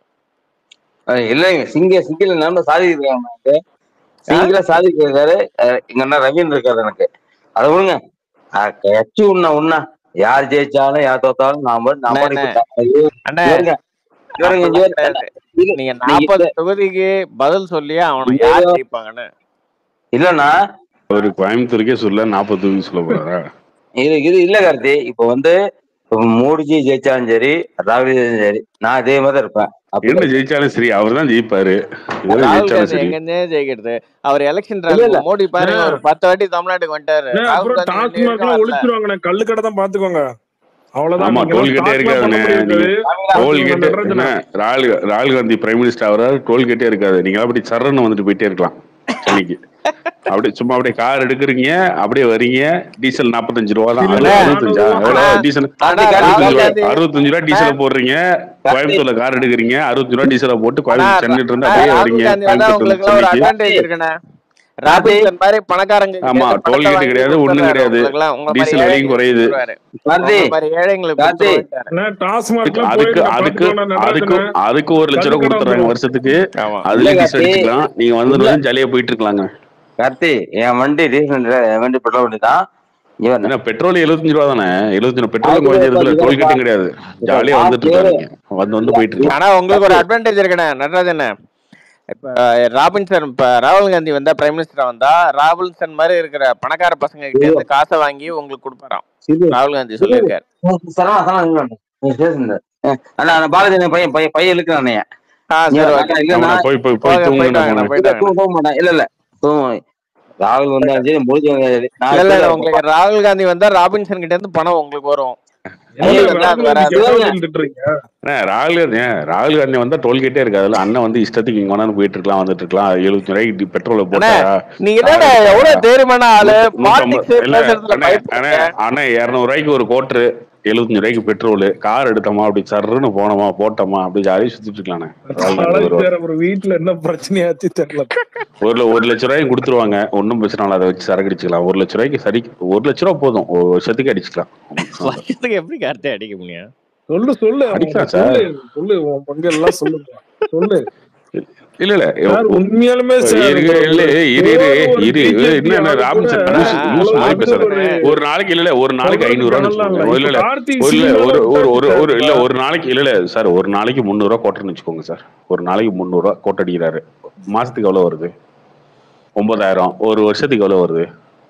அஹ் இல்லைங்க சிங்க சிங்கில நம்ம சாதிக்கிறாங்க சிங்கில சாதிக்கிறாரு அஹ் எங்க அண்ணா ரவீன் இருக்காரு எனக்கு அதை விடுங்க அஹ் கட்சி உண்ணா உண்ணா யார் ஜெயிச்சாலும் யார் தோத்தாலும் நான் பாட்டு- நான் அண்ணே, பாட்டுக்கு ஐயோ, அண்ணே இவருங்க, இவருங்க, அப்படிலாம் இவரு- கிடையாது. இது- நீங்க நீங்க நாற்பது இது- தொகுதிக்கு பதில் சொல்லியே அவனை ஐயோ. யார் ஜெயிப்பாங்கன்னு இல்லண்ணா ஒரு கோயம்புத்தூருக்கே சொல்ல நாற்பது தூக்கி சொல்ல போறாரா இது இது இல்ல கார்த்தி இப்ப வந்து இப்ப மோடிஜி ஜெயிச்சாலும் சரி ராகுல் ஜெயிச்சாலும் சரி நான் இதே மாதிரி தான் இருப்பேன் அப்படி என்ன ஜெயிச்சாலும் சரி அவர் தான் ஜெயிப்பாரு இவரு ராகுல் ஜெயிச்சாலும் காந்தி சரி எங்கன்னே ஜெயிக்கிறது அவர் எலெக்ஷன் இல்ல இல்ல மோடி பாருங்க ஒரு பத்து வாட்டி தமிழ்நாட்டுக்கு வந்துட்டாரு அண்ணே, ராகுல் அப்புறம் காந்தி இன்னி டாஸ்மாக் வரைக்கும் எல்லாம் வரல ஒழிச்சிருவாங்கண்ணே கல்லு கடை தான் பாத்துக்கோங்க அவ்வளவுதான் ஆமா நீங்க டோல்கேட்டே டாஸ்மாக் பண்ண இருக்காதுண்ணே முடியாது நீங்க டோல்கேட்டு என்ன ராகுல் ராகுல் காந்தி பிரைம் மினிஸ்டர் ஆகிறாரு டோல்கேட்டே இருக்காது நீங்க அப்படி சரன்னு வந்துட்டு போயிட்டே இருக்கலாம் சென்னைக்கு அப்படியே சும்மா அப்படியே கார் எடுக்கிறீங்க அப்படியே வரீங்க டீசல் நாற்பத்தஞ்சு ரூபா தான் இல்ல, அது அறுபத்தஞ்சா எவ்வளவு டீசல் ஆனா கார்த்தி, ராகுல் அறுபத்தஞ்சு ரூபா காந்தி அறுபத்தஞ்சு ரூபா டீசலை போடுறீங்க கோயம்புத்தூர்ல கார் எடுக்கிறீங்க அறுபத்தஞ்சு ரூபா டீசலை போட்டு ஆனா கோயம்புத்தூர் சென்னைட்டு இருந்து ஆனா அப்படியே ராகுல் வரீங்க காந்தி வந்தா கோயம்புத்தூர் உங்களுக்கு ஒரு சென்னைக்கு அட்வான்டேஜ் இருக்குண்ணே கார்த்தி ராபின்சன் மாதிரி பணக்காரங்க கிட்ட ஆமா இருந்து பணத்தை டோல்கேட் வாங்கி கிடையாது ஒண்ணும் கொடுத்துறாரு கிடையாது உங்களுக்குலாம் உங்க மாதிரி டீசல் விலையும் ஏழைங்களுக்கு குறையுது கொடுத்துருவாரு கார்த்தி உங்க மாதிரி ஏழைங்களுக்கு கார்த்தி கொடுத்துருவாரு டாஸ்மாக் அதுக்கு அதுக்கு அதுக்கு அதுக்கு அதுக்கு ஒரு லட்ச ரூபா கொடுத்துறாங்க வருஷத்துக்கு ஆமா அதுல இல்ல டீசல் கார்த்தி அடிச்சுக்கலாம் நீங்க இல்ல வந்து ஜாலியா போயிட்டு இருக்கலாங்க கார்த்தி என் வண்டி டீசல் என் வண்டி பெட்ரோல் வண்டி தான் இவன் ஏன்னா பெட்ரோல் எழுபத்தஞ்சு ரூபா தானே எழுபத்தஞ்சு பெட்ரோல் அது குறைஞ்சதுல இவன் டோல்கேட்டும் கிடையாது ஜாலியா பாத்து வந்துட்டு இருக்காங்க வந்து வந்து போயிட்டு இருக்கலாம் ஆனா உங்களுக்கு ஒரு அட்வான்டேஜ் இருக்குண்ணே நடராஜன் இப்ப ராபின்சன் இப்ப ராகுல் காந்தி வந்தா பிரைம் மினிஸ்டர் வந்தா ராகுல்சன் மாதிரி இருக்கிற பணக்கார பசங்க கிட்ட இருந்து காசை வாங்கி உங்களுக்கு கொடுப்பாராம் இது ராகுல் காந்தி சொல்லியிருக்காரு சரவணா சரவணா இல்ல நீ பேசுங்க அண்ணா அந்த பாலாஜி அண்ணன் பையன் பையன் பையன் இழுக்கிறான் அண்ணைய ஆ நீ சரி அண்ணா ஓகே இல்லண்ணா அவனை போய் போய் போய் போக தூங்குங்க போயிட்டாங்கண்ணா போனேன் இல்ல போயிட்டாங்கண்ணா தூங்க போக மாட்டேன் இல்ல இல்ல தூங்க ராகுல் வந்தாலும் சரி மோடி வந்தாலும் சரி நான் இல்ல இல்ல இல்ல இப்ப உங்களுக்கு ராகுல் காந்தி வந்தா ராபின்சன் கிட்ட இருந்து பணம் உங்களுக்கு வரும் ஐயோ மோடி வந்தா அது வராது சிவகங்கை திட்டுறீங்க அண்ணே, ராகுல் காந்தி ஏன், ராகுல் காந்தி வந்தா டோல்கேட்டே இருக்காதுல்ல அண்ணன் வந்து இஷ்டத்துக்கு இங்க வேணாலும் போயிட்டு இருக்கலாம் வந்துட்டு இருக்கலாம் எழுபத்தி ரூபாய்க்கு பெட்ரோல அண்ணே போட்டாரா நீங்க கார் என்னடா எடுத்தாரா எவ்வளவு தைரியமான ஆளு நூத்தி நூத்தம்பது பாலிடிக்ஸ் இல்ல பேசுறதுல அண்ணே அண்ணே பயப்படுறீங்க அண்ணே இருநூறு ரூபாய்க்கு ஒரு கோட்ரு எழுபத்தஞ்சு ரூபாய்க்கு பெட்ரோல் கார் எடுத்தோமா அப்படி சர்ன்னு போனோமா போட்டோமா அப்படி ஜாலியாக சுத்திட்டு இருக்கலாண்ணே ராகுல் காந்தி வருவார் சார் அப்புறம் வீட்டுல என்ன பிரச்சனையாச்சு தெரியல ஒரு ஒரு லட்ச ரூபாய்க்கு கொடுத்துருவாங்க ஒன்றும் பிரச்சனை இல்லை அதை வச்சு சரக்கு அடிச்சுக்கலாம் ஒரு லட்ச ரூபாய்க்கு சரி ஒரு லட்ச ரூபா போதும் ஒரு வருஷத்துக்கு அடிச்சுக்கலாம் ஒண்ணும் பிரச்சனை இல்லை வருஷத்துக்கு எப்படி கரெக்டா அடிக்க முடியும் சொல்லு சொல்லு அடிக்கலாம் சொல்லு சார் சொல்லு உன் பங்கு எல்லாம் சொல்லு சொல்லு இல்ல இல்ல சார் உண்மையாலுமே சார் இருக்கு இல்ல இரு இரு ஒரு இரு பிஜேபி என்ன ஆளு கூட ராபின்சன் லூஸ் லூஸ் மாதிரி அது பேசுற ஒரு ஒரு நாளைக்கு இல்ல இல்ல ஒரு நாளைக்கு சொல்றது ஐநூறு ரூபான்னு கணலாம் வச்சுக்கோங்க இல்ல இல்ல இப்ப இல்ல கார்த்திக் ஒரு இல்ல சிங்லாம் ஒரு ஒரு விட்டாச்சு ஒரு சார் ஒரு இப்ப இல்ல ஒரு நாளைக்கு இல்ல இல்ல சார் ஒரு நாளைக்கு முந்நூறு ரூபா கோட்டர்னு வச்சுக்கோங்க சார் ஒரு நாளைக்கு முந்நூறு ரூபா கோட்டை அடிக்கிறாரு மாசத்துக்கு எவ்வளவு வருது ஒன்பதாயிரம் ஒரு வருஷத்துக்கு எவ்வளவு வருது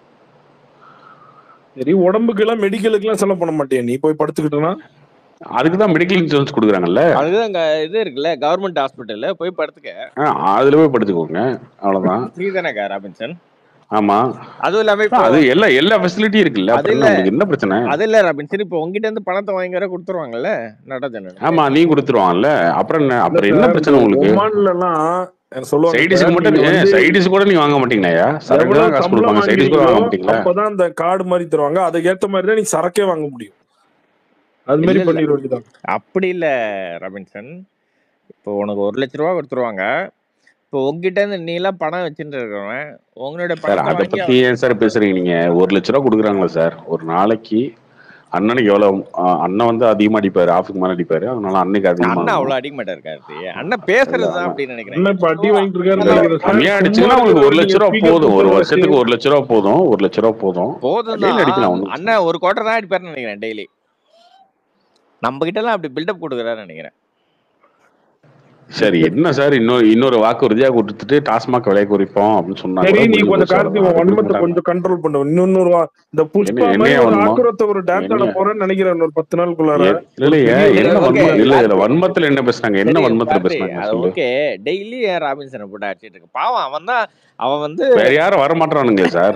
சரி உடம்புக்கு எல்லாம் மெடிக்கலுக்கு எல்லாம் செலவு பண்ண மாட்டியா நீ போய் படுத்துக்கிட்டனா அதுக்கு தான் மெடிக்கல் இன்சூரன்ஸ் கொடுக்குறாங்கல்ல அதுதான் அங்க இது இருக்குல்ல கவர்மெண்ட் ஹாஸ்பிட்டல்ல போய் படுத்துக்க ஆ, அதுல போய் படுத்துக்கோங்க அவ்வளவுதான் ஃப்ரீ தானேக்கா ராபின்சன் ஆமா அதுவும் இல்லாம இப்போ அது எல்லா எல்லா ஃபெசிலிட்டியும் இருக்குல்ல அது அப்புறம் இல்ல என்ன உங்களுக்கு என்ன பிரச்சனை அது இல்ல ராபின்சன் இப்போ உங்ககிட்ட இருந்து பணத்தை வாங்கி வர கொடுத்துருவாங்கல்ல நடராஜன் ஆமா நீ கொடுத்துருவான்ல அப்புறம் என்ன இல்ல அப்புறம் என்ன சார் பிரச்சனை உங்களுக்கு ஒமான்ல எல்லாம் சொல்லுவாங்க சைடிஸ்க்கு சார் மட்டும் நீங்க வந்து சைடிஸ் கூட நீங்க வாங்க மாட்டீங்களாயா சரக்கு எவ்வளவு தான் காசு சம்பளம் கொடுப்பாங்க சைடிஸ் கூட வாங்குறீங்களோ வாங்க மாட்டீங்களா அப்பதான் அந்த கார்டு மாதிரி தருவாங்க அதுக்கு ஏத்த மாதிரி தான் நீ சரக்கே வாங்க முடியும் அது இல்ல மாதிரி இல்ல பண்ணிட வேண்டியதான் அப்படி இல்ல ராபின்சன் இப்போ உனக்கு ஒரு லட்ச ரூபா கொடுத்துருவாங்க இப்போ உங்ககிட்ட இருந்து நீ எல்லாம் பணம் வச்சுட்டு இருக்கிறவன் உங்களோட சார் பணத்தை அதை வாங்கி பத்தி ஏன் சார் பேசுறீங்க நீங்க ஒரு லட்ச ரூபா கொடுக்குறாங்களா சார் ஒரு நாளைக்கு அண்ணனுக்கு எவ்வளவு ஆ, அண்ணன் வந்து அதிகமா அடிப்பாரு ஆஃபுக்கு மேல அடிப்பாரு அதனால அன்னைக்கு அதிகமா அண்ணன் ஆகும் அவ்வளவு அடிக்க மாட்டாரு கார்த்தி அண்ணன் பேசுறது தான் அண்ணன் அப்படின்னு நினைக்கிறேன் அண்ணன் இப்ப அடி வாங்கிட்டு இருக்காருன்னு ஹலோ நினைக்கிறேன் சார் கம்மியா சும்மா அடிச்சுன்னா உங்களுக்கு ஒரு இருக்கிறவங்க லட்ச நீங்க ரூபா ஸ்பீக்கர் போதும் ஒரு குத்த வச்சு வருஷத்துக்கு ஒரு லட்ச ரூபா போதும் ஒரு லட்ச ரூபா போதும் போதும் வெளியில அடிக்கலாம் தான் ஒன்றும் அண்ணன் ஒரு குவார்டர் தான் அடிப்பாருன்னு நினைக்கிறேன் டெய்லி நம்ம கிட்ட எல்லாம் அப்படி பில்டப் கொடுக்குறாருன்னு நினைக்கிறேன் சரி என்ன சார் இன்னொரு இன்னொரு வாக்குறுதியா கொடுத்துட்டு டாஸ்மாக் விலை குறைப்போம் அப்படின்னு சொன்னா சரி கூட நீ முடிஞ்சு கொஞ்சம் போச்சு கார்த்தி அவ்வளவுதான் உன் அது கொடுக்க வன்மத்தை மாட்டாங்க கொஞ்சம் கண்ட்ரோல் பண்ண இன்னொன்னு வா- இந்த என்ன புஷ்பா மாதிரி என்னைய ஒரு வன்மம் ஆக்குரத்தை ஒரு டான்ஸ் ஆட என்னைய போறேன்னு நினைக்கிறேன் இன்னொரு பத்து நாளுக்குள்ளார எ- ஒரு இல்லையா பெரிய என்ன சரி ஓகே வன்மம் இல்ல இதுல கார்த்தி வன்மத்துல என்ன பேசுனாங்க என்ன சரி வன்மத்துல கார்த்தி பேசுனாங்க அது சொல்லு ஓகே டெய்லி ஏன் ராபின்சனை போட்டு அடிச்சிட்டு இருக்கு பாவம் அவன் தான் அவன் வந்து வேற யாரும் வர மாட்டானுங்க சார்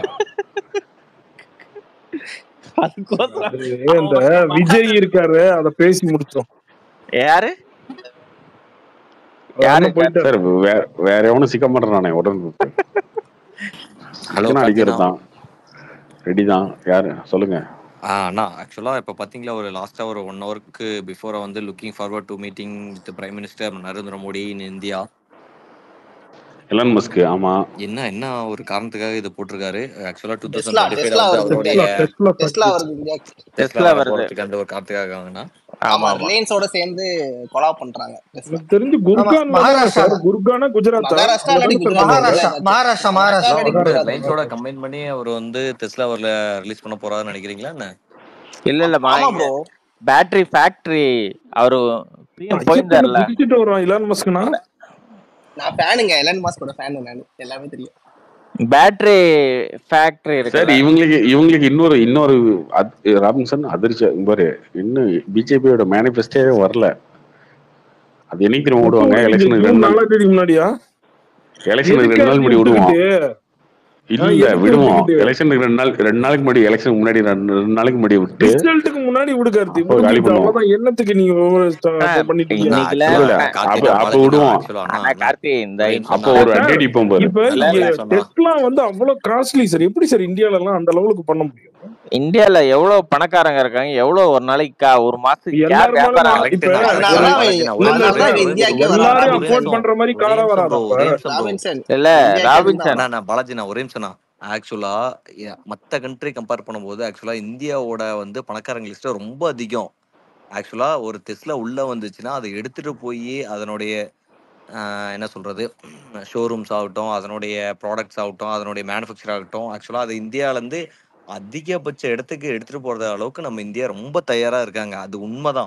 அதுக்கோசரம் அது அவன் இந்த மட்டும் விஜய் இருக்காரு அத பேசி முடிச்சோம் யாரு அவர் யாரு அண்ணன் போயிட்டாரு சார் வேற வேற எவனும் சிக்க மாட்டேறானே உடனே ஹலோ டக்குன்னு அடிக்கிறது கார்த்தினா தான் ரெடி தான் யாரு சொல்லுங்க ஆ அண்ணா ஆக்சுவலாக இப்போ பார்த்தீங்களா ஒரு லாஸ்ட்டாக ஒரு ஒன் ஹவருக்கு பிஃபோராக வந்து looking forward to meeting with prime minister Narendra Modi in India Elon Musk ஆமா என்ன என்ன ஒரு காரணத்துக்காக இது போட்டிருக்காரு ஆக்சுவலாக டூ தௌசண்ட் டெஸ்லா டுவெண்ட்டி ஃபைவ்ல டெஸ்லா வந்து வருது டெஸ்லா அவருடைய டெஸ்லா டெஸ்லா ஃபேக்டரி வருது இந்தியா டெஸ்லா டெஸ்லா வர வருது போகிறதுக்கு அந்த ஒரு காரணத்துக்காகங்கண்ணா ஆமா ஆமா ஆமா ரிலையன்ஸோட சேர்ந்து கொலா பண்றாங்க டெஸ்லா எனக்கு தெரிஞ்சு ஆமா குர்கான்ல தானே மகாராஷ்டிரா சார் குர்கானா குஜராத்தா மகாராஷ்டிரா அங்க இல்லாட்டி தானே சார் குஜராத் பண்ணுவாங்க மகாராஷ்டிரா ஏதாச்சும் மகாராஷ்டிரா மகாராஷ்டிரா மகாராஷ்டிரா இல்லாட்டி ரிலையன்ஸோட குஜராத் கம்பைன் பண்ணி அவர் வந்து டெஸ்லா அவர்ல ரிலீஸ் பண்ண போறாருன்னு நினைக்கிறீங்களா என்ன இல்ல இல்லம்மா ஆமா இங்க ப்ரோ பேட்டரி ஃபேக்டரி அவரு பிஎம் ஐயப்பனை போயிருந்தாருல குதிச்சுட்டு வரான் இலான் மஸ்க்னா நான் ஃபேனுங்க எலன் மாஸ்கோட ஃபேன் நான் எல்லாமே தெரியும் பேட்டரி ஃபேக்டரி சார் இருக்குல்ல இவங்களுக்கு இவங்களுக்கு இன்னொரு இன்னொரு அத்- ராபின்சன் அதிர்ச்சி இங்க பாரு இன்னும் பிஜேபியோட மேனிஃபெஸ்டே வரல அது என்னைக்கு திரும்ப எப்போ விடுவாங்க விடுவீங்க எலெக்ஷனுக்கு ஜூன் ரெண்டு நாள் நாலாம் தேதி முன்னாடியா எலெக்ஷனுக்கு எதுக்கு ரெண்டு நாள் அதை முன்னாடி விடுவோம் விட்டுக்கிட்டு ஆ, இல்ல எதுக்கு விடுவோம் விட்டுக்கிட்டு எலெக்ஷனுக்கு ரெண்டு நாள் ரெண்டு நாளைக்கு முன்னாடி எலெக்ஷனுக்கு முன்னாடி ரெண்டு ரெண்டு நாளைக்கு முன்னாடி விட்டு ரிசல்ட்டுக்கு முன்னாடி விடு கார்த்தி அப்போ காலி முடிஞ்சிருச்சு பண்ணுவோம் அவ்வளவுதான் என்னத்துக்கு நீங்க ஒவ்வொரு ஸ்ட- ஆ, இப்ப பண்ணிட்டு இருக்கீங்க அண்ணா இன்னைக்குல இல்ல இல்ல ஆக்சுவலா அப்ப கார்த்தினா அப்ப பாலாஜினா விடுவோம் ஆக்சுவலா அண்ணா ஆனா அண்ணா கார்த்தி இந்த ஒரே நிமிஷம் அப்போ அண்ணா ஒரு அடி சார் அடிப்போம் பாரு இப்ப இல்ல ஒரே இல்ல நிமிஷம் அண்ணா டெஸ்ட்லாம் வந்து அவ்வளவு காஸ்ட்லி சார் எப்படி சார் இந்தியால எல்லாம் அந்த லெவலுக்கு பண்ண முடியும் இந்தியால எவ்வளவு பணக்காரங்க இருக்காங்க எவ்வளவு ஒரு நாளைக்கு கா- ஒரு மாசத்துக்கு கேப் எல்லாருமாலும் வியாபாரம் வா- கரெக்ட் இப்ப தான் கரெக்ட் ஒரு அதனாலதான் தான் அவன் பாலாஜினா இல்ல ஒரே இல்ல நிமிஷம் அதனாலதான் சார் அவன் ஒரே இந்தியாக்கே நிமிஷம் வரான் எல்லாரையும் ஒரே அஃபோர்ட் நிமிஷம் பண்ற மாதிரி ஒரே காரா நிமிஷம் வராதா ப்ரோ அப்ப ஒரே நிமிஷம் ப்ரோ ராபின்சன் இல்ல இந்தியாக்கே ராபின்சன் வந்தான் அண்ணா நான் பாலாஜி நான் ஒரே நிமிஷம் ஆக்சுவலா மற்ற கண்ட்ரி கம்பேர் பண்ணும்போது ஆக்சுவலா இந்தியாவோட வந்து பணக்காரங்க லிஸ்ட் ரொம்ப அதிகம் ஆக்சுவலா ஒரு டெஸ்லா உள்ள வந்துச்சுன்னா அதை எடுத்துட்டு போய் அதனுடைய ஆஹ், என்ன சொல்றது ஷோரூம்ஸ் ஆகட்டும் அதனுடைய ப்ராடக்ட்ஸ் ஆகட்டும் அதனுடைய மேனுஃபேக்சர் ஆகட்டும் ஆக்சுவலா அது இந்தியால இருந்து அதிகபட்ச இடத்துக்கு எடுத்துட்டு போறது அளவுக்கு நம்ம இந்தியா ரொம்ப தயாரா இருக்காங்க அது உண்மைதான்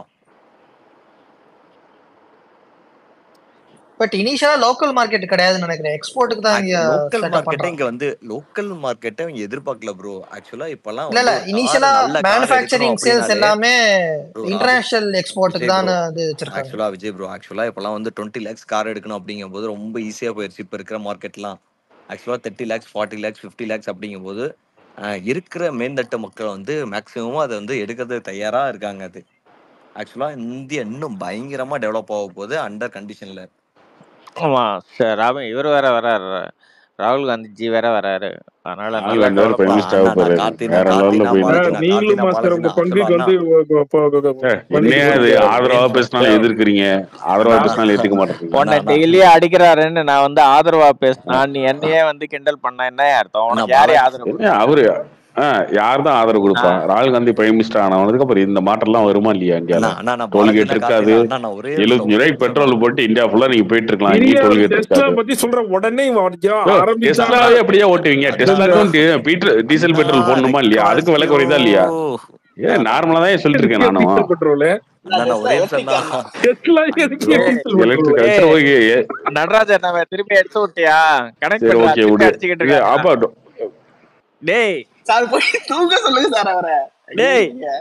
பட் இனிஷியலா லோக்கல் மார்க்கெட் கிடையாதுன்னு நினைக்கிறேன் எக்ஸ்போர்ட்டுக்கு தான் இங்க லோக்கல் செட்டப் மார்க்கெட்டை பண்றாங்க இங்க வந்து லோக்கல் மார்க்கெட்டை அவங்க எதிர்பார்க்கல ப்ரோ ஆக்சுவலா இப்பெல்லாம் இல்ல வந்து இல்ல ஒரு கார் இனிஷியலா நல்ல கார் எடுக்கணும் மேனுஃபேக்சரிங் சேல்ஸ் அப்படின்னாலே எல்லாமே ப்ரோ ராபி இன்டர்நேஷனல் எக்ஸ்போர்ட்டுக்கு விஜய் தான் ப்ரோ இது வச்சிருக்காங்க ஆக்சுவலா விஜய் ப்ரோ ஆக்சுவலா இப்பெல்லாம் வந்து டுவெண்ட்டி லேக்ஸ் கார் எடுக்கணும் அப்படிங்கும்போது ரொம்ப ஈஸியா போயிருச்சு இப்ப இருக்கிற மார்க்கெட்லாம் actually thirty lakhs forty lakhs fifty lakhs அப்படிங்கும்போது ஆஹ், இருக்கிற மேந்தட்டு மக்கள் வந்து மேக்ஸிமம் அதை வந்து எடுக்கிறது தயாரா இருக்காங்க அது ஆக்சுவலா இந்தியா இன்னும் பயங்கரமா டெவலப் ஆக போகுது அண்டர் கண்டிஷன்ல ஆமா சார் ராபின் இவர் வேற வராரு ராகுல் காந்திஜி வேற வராரு அதனால ராகுல் நல்லா காந்தி வேற டெவலப் பிரைம் ஆகும் மினிஸ்டர் ஆக அண்ணா போறாரு நான் கார்த்தினா வேற லெவல்ல கார்த்தினா போய் சார் நீங்களும் பாலாஜினா கார்த்தினா மாஸ்டர் உங்க பாலாஜினா பங்குக்கு ஆக்சுவலா வந்து அண்ணா ஒ- ஒ- ஒ- சார் பண்ணிட்டு என்னையா அது போயிட்டாரு ஒரே ஆதரவா நிமிஷம் பேசினாலும் சார் எதிர்க்கிறீங்க ஆதரவா நான் பேசினாலும் ஏத்துக்க மாட்டேங்கிறீங்க உன்னை அண்ணா நான் டெய்லி அடிக்கிறாருன்னு நான் வந்து ஆதரவா பேசினா நீ என்னையே வந்து கிண்டல் பண்ண என்ன அர்த்தம் அண்ணா உனக்கு யாரு பாலாஜி ஆதரவு என்ன அவரு யார் தான் ஆதரவு ஆ கொடுப்பா ராகுல் காந்தி பிரைம் மினிஸ்டர் ஆனவனதுக்கு அப்புறம் இந்த மாற்றம்லாம் வருமா இல்லையா இந்தியால அண்ணா அண்ணா நான் டோல்கேட் பாலாஜினா இருக்காது கார்த்தினா அண்ணா நான் ஒரே நிமிஷம் எழுபத்தஞ்சு ஒரே ரூபாய்க்கு நிமிஷம் பெட்ரோல் போட்டு இந்தியா ஃபுல்லா நீங்க போயிட்டு இருக்கலாம் இங்கே பெரிய டோல்கேட் டெஸ்லா இருக்காது பத்தி சொல்ற உடனே இவன் யோ, ஆரம்பிச்சான்னா டெஸ்லாவே அப்படியே ஓட்டுவீங்க அந்த டெஸ்லாக்கும் டி- பீட்ரு- டீசல் அண்ணா பெட்ரோல் போடணுமா இல்லையா அதுக்கு விலை ரெக்கார்ட்ஸ் குறையுதா இல்லையா யோ ஏன் நார்மலா தான் சொல்லிட்டு இருக்கேன் எதுக்கே நானும் டீசல் பெட்ரோலு அண்ணா நான் ஒரே நிமிஷம் எலக்ட்ரிக் அண்ணா கார் டெஸ்லா எதுக்கே ஏய் டீசல் பெட்ரோலு எலக்ட்ரிக் சரி ஏய் ஓகே நடராஜன் நம்ம திருப்பி எடுத்து விட்டியா கனெக்ட் சரி பண்றா ஓகே திருப்பி விடு அடிச்சுக்கிட்டு இது இருக்காங்க அப்பா டொ- டேய் சார் போய் தூங்க சொல்லுங்க சார் அவரை டேய் ஐயய்ய.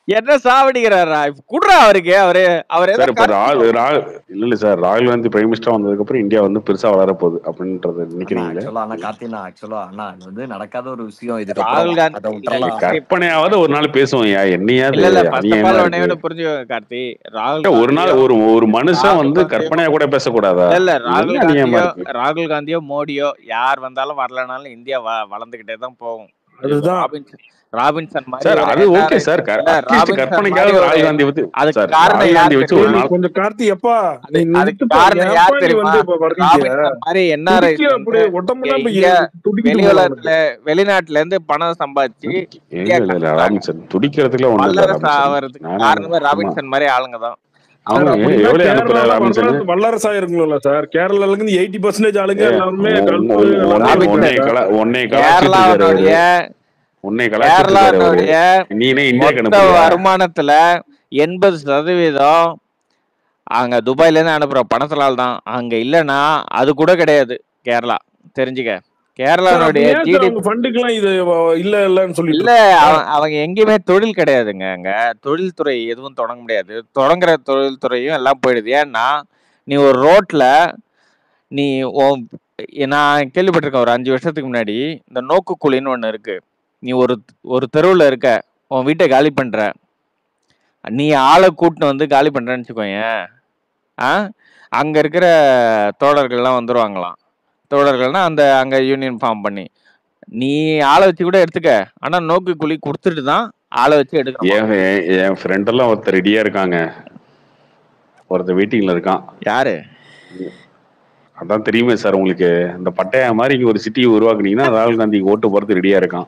என்ன சாவடிக்கிறாரா குடுறா அவருக்கு அவரு அவர் ஏதோ சார் இப்ப கருத்து ராகுல் ராகுல் இல்ல இல்ல சார் ராகுல் காந்தி பிரைம் மினிஸ்டர் வந்ததுக்கு அப்புறம் இந்தியா வந்து பெருசா வளர போகுது அப்படின்றத அண்ணா நினைக்கிறீங்களே ஆக்சுவலா அண்ணா கார்த்தினா ஆக்சுவலா அண்ணா இது வந்து நடக்காத ஒரு விஷயம் ராகுல் இதுக்கப்புறம் காந்தி அதை விட்டுறலாம் கற்பனையாவது ஒரு நாள் பேசுவோம் யா என்னையாவது இல்ல இல்ல ஃபர்ஸ்ட் ஆஃப் அநியாயமா ஆல் இருக்கு உடனே புரிஞ்சுக்கோங்க கார்த்தி ராகுல் இல்ல, ஒரு நாள் காந்தியோ ஒரு ஒரு மனுஷன் ராகுல் வந்து காந்தியோ கற்பனையா கூட பேசக்கூடாதா இல்ல இல்ல இது ராகுல் என்ன அநியாயமா காந்தியோ இருக்கு ராகுல் காந்தியோ மோடியோ யார் வந்தாலும் வரலனாலும் இந்தியா வ- வளர்ந்துகிட்டே தான் போகும் இப்போ அதுதான் ராபின்சன் ராபின்சன் மாதிரி சார் ஒரு அது ஓகே என்ஆர்ஐ சார் இல்ல அட்லீஸ்ட் ராபின்சன் மாதிரி கற்பனைக்காவது ஒரு ராகுல் காந்தி பத்தி அதுக்கு சார் காரணம் ராகுல் யார் காந்தி வச்சு ஒரு தெரியுமா நாள் கொஞ்சம் கார்த்தி எப்பா நீ அதுக்கு நிறுத்துப்பா காரணம் ஏன்ப்பா யார் நீ தெரியுமா வந்து இப்ப வர்றீங்க ராபின்சன் மாதிரி என்ஆர்ஐஸ் துடிக்கிற வந்து அப்படியே இங்க உடம்பெல்லாம் இப்ப இங்க ஏ- துடிக்குது வெளி போல உலகத்துல அவனுக்கு வெளிநாட்டுல இருந்து பணம் சம்பாதிச்சு இல்ல இந்தியா இல்ல இல்ல அனுப்புறாங்க ராபின்சன் துடிக்கிறதுக்குலாம் ஒண்ணும் இல்ல வல்லரசு ராபின்சன் ஆவறதுக்கு நானும் காரணமே ஆமா ராபின்சன் மாதிரி ஆளுங்க தான் சார் அவங்க அப்படின்னா எவ்வளவு அனுப்புற கேரளால ராபின்சன் வல்லரசு வல்லரசா இருக்குங்களா சார் கேரளால இருந்து எயிட்டி பர்சன்டேஜ் ஆளுங்க ஏ எல்லாருமே உன்- கல்ஃப் உன்- எல்லாமே உன்னை ராபின்சன் உன்னை இருக்காங்க கலா உன்னை கலாச்சிட்டு இருக்காரு அவரு கேரளாவுடைய உன்னை கலாச்சிட்டு இருக்காரு அவரு கேரளாவுடைய நீனே இந்தியாக்கு மொத்த அனுப்புறியா வருமானத்துல எண்பது சதவீதம் அங்க துபாயில இருந்து அனுப்புற பணத்தினால தான் அங்க இல்லைன்னா அது கூட கிடையாது கேரளா தெரிஞ்சுக்க சார் அப்ப கேரளாவுடைய ஏன் சார் ஜிடிபி அவங்க ஃபண்டுக்கெல்லாம் இது வ- இல்ல இல்லன்னு சொல்லிட்டு இல்ல இருக்காங்க அவ- அவங்க எங்கேயுமே தொழில் கிடையாதுங்க அங்க தொழில்துறை எதுவும் தொடங்க முடியாது தொடங்குற தொழில்துறையும் எல்லாம் போயிடுது ஏன்னா நீ ஒரு ரோட்ல நீ உன் நான் கேள்விப்பட்டிருக்கேன் ஒரு அஞ்சு வருஷத்துக்கு முன்னாடி இந்த நோக்கு குழின்னு ஒன்று இருக்கு நீ ஒரு ஒரு தெருவில் இருக்க உன் வீட்டை காலி பண்ற நீ ஆளை கூட்டின்னு வந்து காலி பண்றேன்னு வச்சுக்கோயேன் ஆ அங்க இருக்கிற தோழர்கள்லாம் வந்துருவாங்களாம் தோழர்கள்னா அந்த அங்க யூனியன் ஃபார்ம் பண்ணி நீ ஆளை வச்சு கூட எடுத்துக்க ஆனா நோக்கு குழி கொடுத்துட்டு தான் ஆளை வச்சு எடுக்கணுமா என் என் என் ஃப்ரெண்ட் எல்லாம் ஒருத்தர் ரெடியா இருக்காங்க ஒருத்தர் வெயிட்டிங்ல இருக்கான் யாரு அதான் தெரியுமே சார் உங்களுக்கு இந்த பட்டையா மாதிரி இங்க ஒரு சிட்டியை உருவாக்குனீங்கன்னா ராகுல் காந்திக்கு ஓட்டு போறது ரெடியா இருக்கான்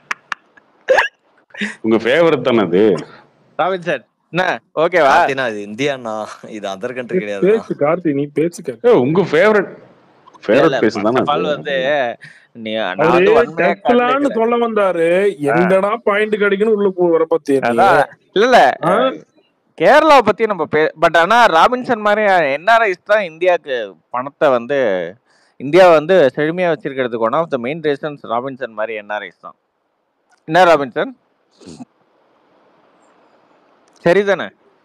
உங்க ஃபேவரட் தானே அது ராபின் சார் என்ன ஓகேவா கார்த்தினா இது இந்தியாண்ணா இது அதர் கண்ட்ரி நீ கிடையாதுண்ணா பேசு கார்த்தி நீ பேசுக்க ஏ, உங்க ஃபேவரட் இல்ல ஃபேவரட் இல்ல பிளேஸ் தானே ஃபர்ஸ்ட் ஆஃப் அது ஆல் வந்து நீ நான் அவரு வந்து வன்மையா டக்கலான்னு கண்டிக்கிறேன் சொல்ல வந்தாரு ஆ, எங்கடா பாயிண்ட் கிடைக்குன்னு உள்ள போ வர பத்தியா நீ அதான் இல்ல இல்ல ஆ? கேரளாவை பத்தி நம்ம பே பட் ஆனா ராபின்சன் மாதிரி என்ஆர்ஐஸ் தான் இந்தியாவுக்கு பணத்தை வந்து இந்தியா வந்து செழுமையா வச்சிருக்கிறதுக்கு one of the main reasons Robinson மாதிரி என்ஆர்ஐஸ் தான் என்ன ராபின்சன் சரிதானே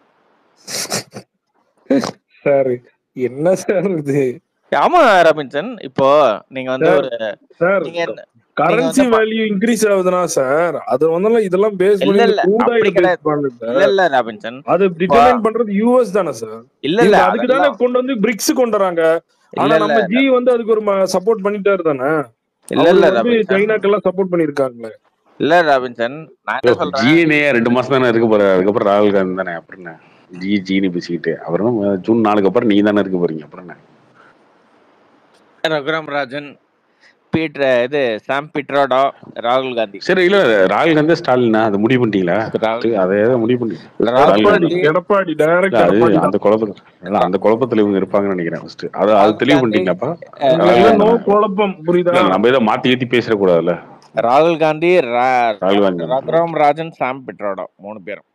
சார் என்ன சார் இது ஆமா ராபின்சன் இப்போ நீங்க வந்து சார் ஒரு சார் நீங்க என்ன நீங்க கரன்சி வந்து ப- வேல்யூ இன்க்ரீஸ் ஆகுதுன்னா சார் அது வந்து இதெல்லாம் பேஸ் இல்ல பண்ணி இந்த இல்ல க்ரூட் அப்படி ஆயில் பேஸ் கிடையாது பண்ணல இல்ல சார் இல்ல ராபின்சன் அது இப்போ டிட்டர்மைன் பண்றது யூஎஸ் தானே சார் இல்ல இல்ல இவங்க அதுக்கு தானே அதெல்லாம் கொண்டு வந்து பிரிக்ஸ் கொண்டு வராங்க இல்ல ஆனா இல்ல நம்ம இல்ல ஜி வந்து அதுக்கு ஒரு சப்போர்ட் பண்ணிட்டாரு தானே இல்ல அவரு இல்ல வந்து ராபின்சன் சைனாக்கெல்லாம் சப்போர்ட் பண்ணிருக்காங்களே இல்ல ராபின்சன் நான் என்ன சொல்றேன் ஜிஎன்ஏ ரெண்டு மாசம் தானே இருக்க போறாரு அதுக்கப்புறம் ராகுல் காந்தி தானே அப்புறம் என்ன ஜி ஜின்னு பேசிக்கிட்டு அப்புறம் ஜூன் நாலுக்கு அப்புறம் நீ தானே இருக்க போறீங்க அப்புறம் என்ன ரகுராம் ராஜன் பீட்ர இது சாம் பிட்ரோடோ ராகுல் காந்தி சரி இல்ல ராகுல் காந்தி ஸ்டாலினா அது முடிவு பண்ணிட்டீங்களா ராகுல் அதே தான் முடிவு பண்ணி ராகுல் ராகுல் காந்தி காந்தி எடப்பாடி இல்ல டைரக்ட் அது எடப்பாடி அந்த தான் குழப்பத்துல இல்ல, அந்த குழப்பத்துல இவங்க இருப்பாங்கன்னு நினைக்கிறேன் ஃபர்ஸ்ட் அது அது ராகுல் தெளிவு காந்தி பண்ணிட்டீங்களாப்பா அஹ், இவங்க ராகுல் எல்லாம் காந்தி நோ தானே குழப்பம் புரியுதா இல்ல நம்ம ஏதோ மாத்தி ஏத்தி பேசிடக்கூடாதுல்ல ராகுல் காந்தி ரா- ராகுல் காந்தி தானே ரகுராம் ராஜன் சாம் பிட்ரோடோ மூணு பேரும்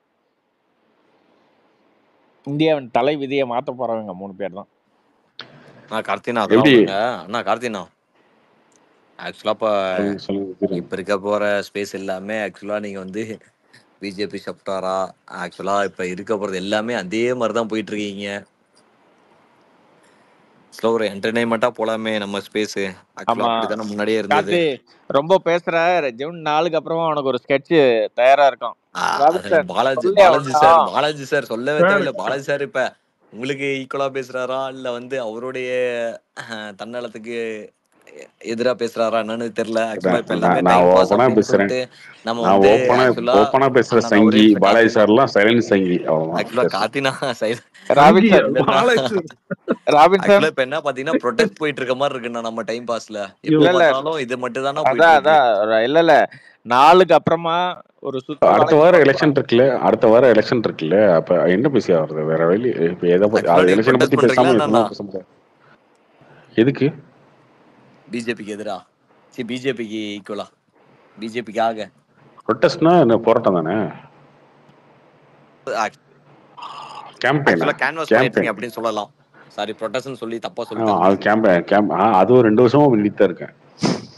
இந்தியாவின் தலை விதியை மாத்த போறவங்க மூணு பேர் தான் அண்ணா கார்த்தினா அதெல்லாம் எப்படி விடுங்க அண்ணா கார்த்தினா ஆக்சுவலா இப்ப சொல்லுங்க சொல்லுங்க தெரியும் இப்ப இருக்க போற ஸ்பேஸ் எல்லாமே ஆக்சுவலா நீங்க வந்து பிஜேபி சாப்டாரா ஆக்சுவலா இப்ப இருக்க போறது எல்லாமே அதே மாதிரி தான் போயிட்டு இருக்கீங்க ஸ்லோ ஒரு என்டர்டைன்மெண்ட்டா போலாமே நம்ம ஸ்பேஸ் ஆக்சுவலா ஆமா அப்படித்தானே முன்னாடியே இருந்தது கார்த்தி ரொம்ப பேசுற ஜூன் நாலுக்கு அப்புறமா உனக்கு ஒரு ஸ்கெட்ச் தயாரா இருக்கும் ஆ, அது ராபின்சன் பாலாஜி சொல்லியா பாலாஜி சார் ஒன்னும் பாலாஜி சார் சொல்லவே சார் தேவையில்ல பாலாஜி சார் இப்ப உங்களுக்கு ஈக்குவலா பேசுறாரா இல்ல வந்து அவருடைய அஹ், தன்னலத்துக்கு எதிரா பேசுறாரா என்னன்னு தெரியல ஆக்சுவலா இப்ப எல்லாமே நான் நான் டைம் பாஸ் ஓப்பனா அப்படின்னு பேசுறேன் சொல்லிட்டு நம்ம நான் வந்து ஓப்பனா ஆக்சுவலா ஓப்பனா பேசுற அண்ணா நான் ஒரே சங்கி நிமிஷம் பாலாஜி கார்த்தினா சார்லாம் சைலண்ட் சங்கி அவ்வளவுதான் ஆக்சுவலா பேசுறேன் கார்த்தினா சைல சங்கி ராபின்சன் இல்லண்ணா பாலாஜி ராபின்சன் ஆக்சுவலா இப்ப என்ன பாத்தீங்கன்னா ப்ரொடெக்ட் போயிட்டு இருக்க மாதிரி இருக்குண்ணா நம்ம டைம் பாஸ்ல எப்ப இல்ல இல்ல பார்த்தாலும் இது மட்டும் தானே போயிட்டு அதான் இருக்கு அதான் இல்ல இல்ல நாளுக்கு அப்புறமா ஒரு சுத்து அடுத்த வளைச்சு வாரம் பார்க்க எலெக்ஷன் போறோம் இருக்குல்ல அடுத்த வாரம் எலெக்ஷன் இருக்குல்ல அப்ப என்ன பேசி ஆகுறது வேற வழி இப்ப எதை பத்தி ஆக்சுவலா அது நீங்க எலெக்ஷனை ப்ரொடெஸ்ட் பத்தி பண்றீங்களா பேசாம என்னண்ணா இப்பெல்லாம் பேச முடியாது எதுக்கு பிஜேபிக்கு எதிரா சி பிஜேபிக்கு ஈக்குவலா பிஜேபிக்காக ப்ரொட்டஸ்ட்னா என்ன போராட்டம் தானே கேம்பெயினா ஆக்சுவலா கேன்வாஸ் பண்ணிருக்கீங்க கேம்பெயின் அப்படின்னு சொல்லலாம் சாரி ப்ரொட்டஸ்ட்னு சொல்லி தப்பா சொல்லிட்டேன் அது கேம்பெயின் கேம்ப் அது ஒரு ரெண்டு வருஷமா பண்ணிட்டு தான் இருக்கேன்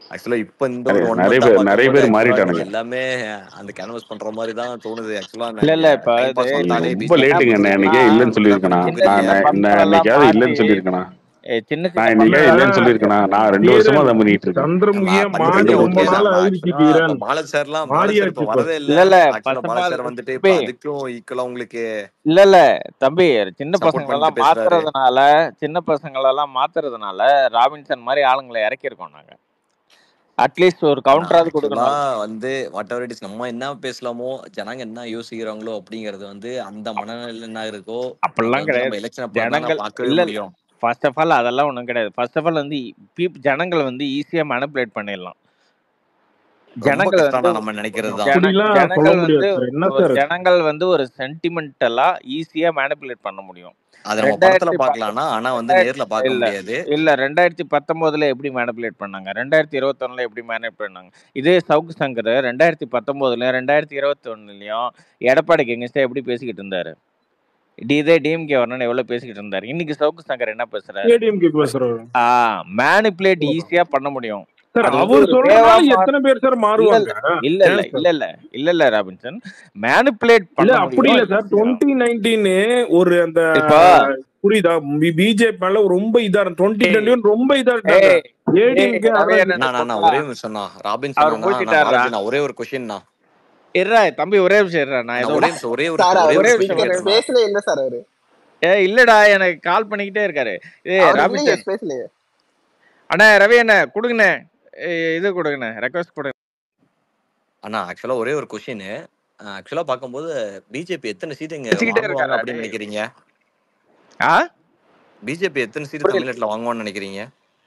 ஆக்சுவலா இப்ப இந்த நிறைய ஒரு ஒன் நிறைய மந்தா பேர் நிறைய பார்க்கும்போது பேர் ஆக்சுவலா நீங்க மாறிட்டானுங்க எல்லாமே அந்த கேன்வஸ் பண்ற மாதிரி தான் தோணுது ஆக்சுவலா இல்ல இல்ல நீங்க இப்ப டைம் இது பாஸ் நீ வந்தாலே ரொம்ப பீச் லேட்டுங்க என்ன என்னைக்கே இல்லைன்னு சொல்லியிருக்கேனா சின்ன நான் சின்ன நான் பசங்கள் எல்லாம் என்னைக்காவது மாறி இல்லைன்னு சொல்லியிருக்கேனா ஏ, சின்ன சின்ன நான் இல்ல என்னைக்காவது பசங்க இல்லைன்னு சொல்லியிருக்கேனா நான் ரெண்டு வருஷமா தீரன் அதை பண்ணிட்டு இருக்கேன் சந்திரமுகியா நம்ம மாறி பண்ணிட்டு ரெண்டு ரொம்ப ஓகே வருஷம் நாள் நம்ம ஆயிடுச்சு ஆக்சுவலா இப்ப தீரன் பாலத் சார்லாம் பாலத் சார் மாறியாச்சு இப்ப இப்ப வரதே இல்ல இல்ல இல்ல ஆக்சுவலா ஃபர்ஸ்ட் ஆஃப் பாலத் ஆல் சார் வந்துட்டு இப்ப தம்பி அதுக்கும் ஈக்குவலா உங்களுக்கு இல்ல இல்ல தம்பி சின்ன சப்போர்ட் பசங்களை எல்லாம் பண்ணிட்டு பேசுறாரு மாத்துறதுனால சின்ன பசங்களை எல்லாம் மாத்துறதுனால ராபின்சன் மாதிரி ஆளுங்களை இறக்கியிருக்கோம் நாங்க அட்லீஸ்ட் ஒரு ஆனா கவுண்டராவது ஆக்சுவலா கொடுக்கணும் வந்து வாட் எவர் இட் இஸ் நம்ம என்ன பேசலாமோ ஜனங்க என்ன யோசிக்கிறாங்களோ அப்படிங்கறது வந்து அந்த மனநிலை என்ன இருக்கோ அது அப்படிலாம் வந்து நம்ம கிடையாது எலெக்ஷன் அப்போ தானே ஜனங்கள் பார்க்கவே இல்ல முடியும் ஃபர்ஸ்ட் ஆஃப் ஆல் அதெல்லாம் ஒன்றும் கிடையாது ஃபர்ஸ்ட் ஆஃப் ஆல் வந்து பீப் ஜனங்களை வந்து ஈஸியாக மேனிப்புலேட் பண்ணிடலாம் ரொம்ப ஜனங்கள் வந்து கஷ்டம் நம்ம நினைக்கிறது தான் ஜன அப்படிலாம் சொல்ல ஜனங்கள் முடியாது வந்து சார் என்ன ஒரு சார் ஜனங்கள் வந்து ஒரு சென்டிமெண்டலா ஈஸியா மேனிப்புலேட் பண்ண முடியும் அதை நம்ம படத்துல ரெண்டாயிரத்தி ப- பார்க்கலாம்னா ஆனா வந்து ரெண்டாயிரத்தி நேர்ல பார்க்க இல்ல முடியாது இல்ல ரெண்டாயிரத்தி பத்தொன்பதுல எப்படி மேனிப்புலேட் பண்ணாங்க ரெண்டாயிரத்தி இருபத்தொன்னுல எப்படி மேனிப் பண்ணாங்க இதே சவுக்கு சங்கர் ரெண்டாயிரத்தி பத்தொன்பதுல ரெண்டாயிரத்தி இருபத்தி ஒன்னுலயும் எடப்பாடிக்கு எங்கேஸ்டா எப்படி பேசிக்கிட்டு இருந்தாரு டி இதே டிஎம்கே வரணும்னு எவ்வளவு பேசிக்கிட்டு இருந்தாரு இன்னைக்கு சவுக்கு சங்கர் என்ன பேசுறாரு ஏடிஎம்கே பேசுறாரு ஆ மேனிப்புலேட் ஈஸியா பண்ண முடியும் சார் அது வந்து அவர் ஒரு சொல்றதுனால வேவா எத்தனை பேர் சார் இல்ல மாறுவாங்க இல்ல இல்ல ஏன் இல்ல சார் இல்ல இல்ல இல்ல இல்ல ராபின்சன் மேனிப்புலேட் இல்ல பண்ண அப்படி முடியும் இல்ல சார் ஈஸியா டுவெண்ட்டி நைன்டீன் ஒரு அந்த இப்போ புரியுதா பிஜேபி மேல ரொம்ப இதா டுவெண்ட்டி ஏய் டுவெண்ட்டி ரொம்ப இதா இருக்காங்க ஏய் ஏய் ஏடிஎம்கே ரவி அதான் என்ன நான் நான் நான் சொல்றா ஒரே நிமிஷம் நான் ராபின்சன் அவர் அண்ணா நான் மூழ்கிட்டாரா பாலாஜி நான் ஒரே ஒரு கொஸ்டின் தான் இருடா தம்பி ஒரே நிமிஷம் இருடா நான் நான் ஏதோ ஒரே நிமிஷம் ஒரே ஒரு சார் ஒரே அவர் ஒரே ஒரு நிமிஷம் கொஸ்டின் ஒரே கேட்கணும் பேசல இல்ல சார் அவரு ஏ இல்லடா எனக்கு கால் பண்ணிக்கிட்டே இருக்காரு ஏ அவர் இல்லையே ராபின்சன் பேசலையே அண்ணா ரவி அண்ணா கொடுங்கண்ணே ஏய், இது கொடுங்கண்ணே ரெக்வஸ்ட் கொடுங்க அண்ணா ஆக்சுவலா ஒரே ஒரு கொஸ்டின் ஆக்சுவலா பார்க்கும்போது பிஜேபி எத்தனை சீட் இங்க வச்சுக்கிட்டே வாங்குவாங்க இருக்காரா அப்படின்னு டேய் நினைக்கிறீங்க ஆ பிஜேபி எத்தனை சீட் புரியல தமிழ்நாட்டுல வாங்குவான்னு நினைக்கிறீங்க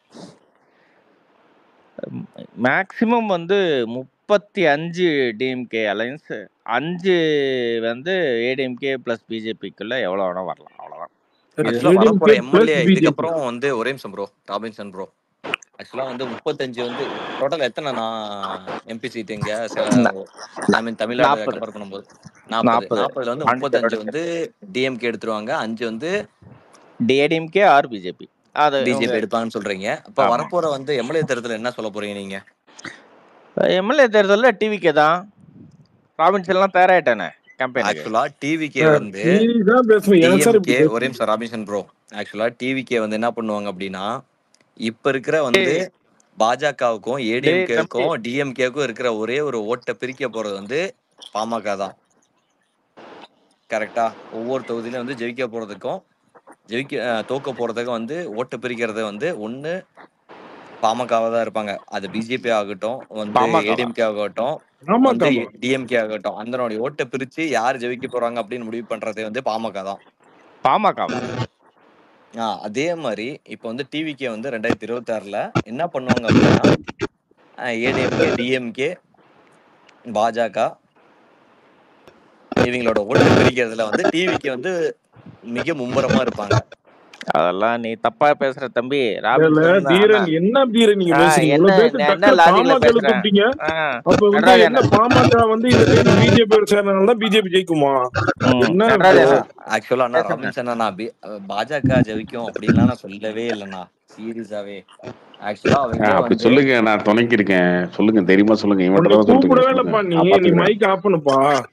மேக்சிமம் வந்து முப்பத்தி அஞ்சு டிஎம்கே அலைன்ஸ் அஞ்சு வந்து ஏடிஎம்கே பிளஸ் பிஜேபிக்குள்ள எவ்வளோ வேணா வரலாம் அவ்வளோதான் சார் இது ஆக்சுவலா வரப்போற ஏடிஎம்கே பிளஸ் எம்எல்ஏ பிஜேபி இதுக்கப்புறம் வந்து ஒரே நிமிஷம் ப்ரோ ராபின்சன் ப்ரோ ஆக்சுவலா வந்து முப்பத்தஞ்சு வந்து டோட்டல் எத்தனை நான் எம்பி சீட் இங்க சில ஐ மீன் தமிழ்நாடு நாற்பது கம்பேர் பண்ணும்போது நாற்பது நாற்பது நாற்பதுல வந்து முப்பத்தஞ்சு வந்து டிஎம்கே எடுத்துருவாங்க அஞ்சு வந்து டிஏடிஎம்கே ஆர் பிஜேபி அது உங்க பிஜேபி எடுப்பாங்கன்னு சொல்றீங்க அப்ப ஆமா வரப்போற வந்து எம்எல்ஏ தேர்தல் என்ன சொல்ல போறீங்க நீங்க எம்எல்ஏ தேர்தலில் டிவிக்கே தான் ராபின்ஸ் எல்லாம் தயாராயிட்டானே கேம்பெயினுக்கு ஆக்சுவலா டிவிகே சார் வந்து சீரியஸா பேசுவேன் ஏன் சார் இப்படி டிஎம்கே ஒரே பேசுறீங்க நிமிஷம் ராபின்சன் ப்ரோ ஆக்சுவலா டிவிகே வந்து என்ன பண்ணுவாங்க அப்படின்னா இப்ப இருக்கிற வந்து டேய் பாஜகவுக்கும் டேய் தம்பி ஏடிஎம்கேக்கும் டிஎம்கேக்கும் இருக்கிற ஒரே ஒரு ஓட்டை பிரிக்க போறது வந்து பாமக தான் கரெக்டா ஒவ்வொரு தொகுதியிலும் வந்து ஜெயிக்க போறதுக்கும் ஜெயிக்க அஹ், தோக்க போறதுக்கும் வந்து ஓட்டு பிரிக்கிறது வந்து ஒண்ணு பாமகவா தான் இருப்பாங்க அது பிஜேபி ஆகட்டும் வந்து பாமக தான் ஏடிஎம்கே ஆகட்டும் ஆமா வந்து ஆமா டிஎம்கே ஆகட்டும் அதனுடைய ஓட்டை பிரிச்சு யார் ஜெயிக்க போறாங்க அப்படின்னு முடிவு பண்றதே வந்து பாமக தான் பாமக ஆ அதே மாதிரி இப்போ வந்து டிவிகே வந்து ரெண்டாயிரத்தி இருபத்தி ஆறுல என்ன பண்ணுவாங்க அப்படின்னா ஏடிஎம்கே டிஎம்கே பாஜக இவங்களோட ஓட்டு பிரிக்கிறதுல வந்து டிவிக்கு வந்து மிக மும்முரமா இருப்பாங்க அதெல்லாம் நீ தப்பா பேசுற தம்பி இல்ல ராபின்சன் தான் அண்ணா தீரன் என்ன தீரன் நீங்க ஆ, பேசுறீங்க என்ன இவ்வளவு பேச என்ன டக்குனு லாஜிக்ல பாமக பேசுற கூப்பிட்டீங்க ஆ, அப்ப வந்து நடராஜன் என்ன பாமக வந்து இந்த டைம் பிஜேபி சேர்றதுனால தான் பிஜேபி ஜெயிக்குமா ம், என்ன நடராஜன் ஆக்சுவலா நான் பேசுங்க ராபின்சன் நான் பி- பாஜக ஜெயிக்கும் அப்படின்லாம் நான் சொல்லவே இல்லைண்ணா சீரியஸாவே ஆக்சுவலா ஆ, அவங்க அப்படி வந்து சொல்லுங்க நான் துணைக்கி இருக்கேன் சொல்லுங்க தெரியுமா சொல்லுங்க உன்னை இவன்கிட்ட தான் சொல்றீங்க கூப்பிடவே சொல்லுங்க இல்லப்பா நீ நான் நீ பாத்துக்கிறேன் மைக் ஆஃப் பண்ணுப்பா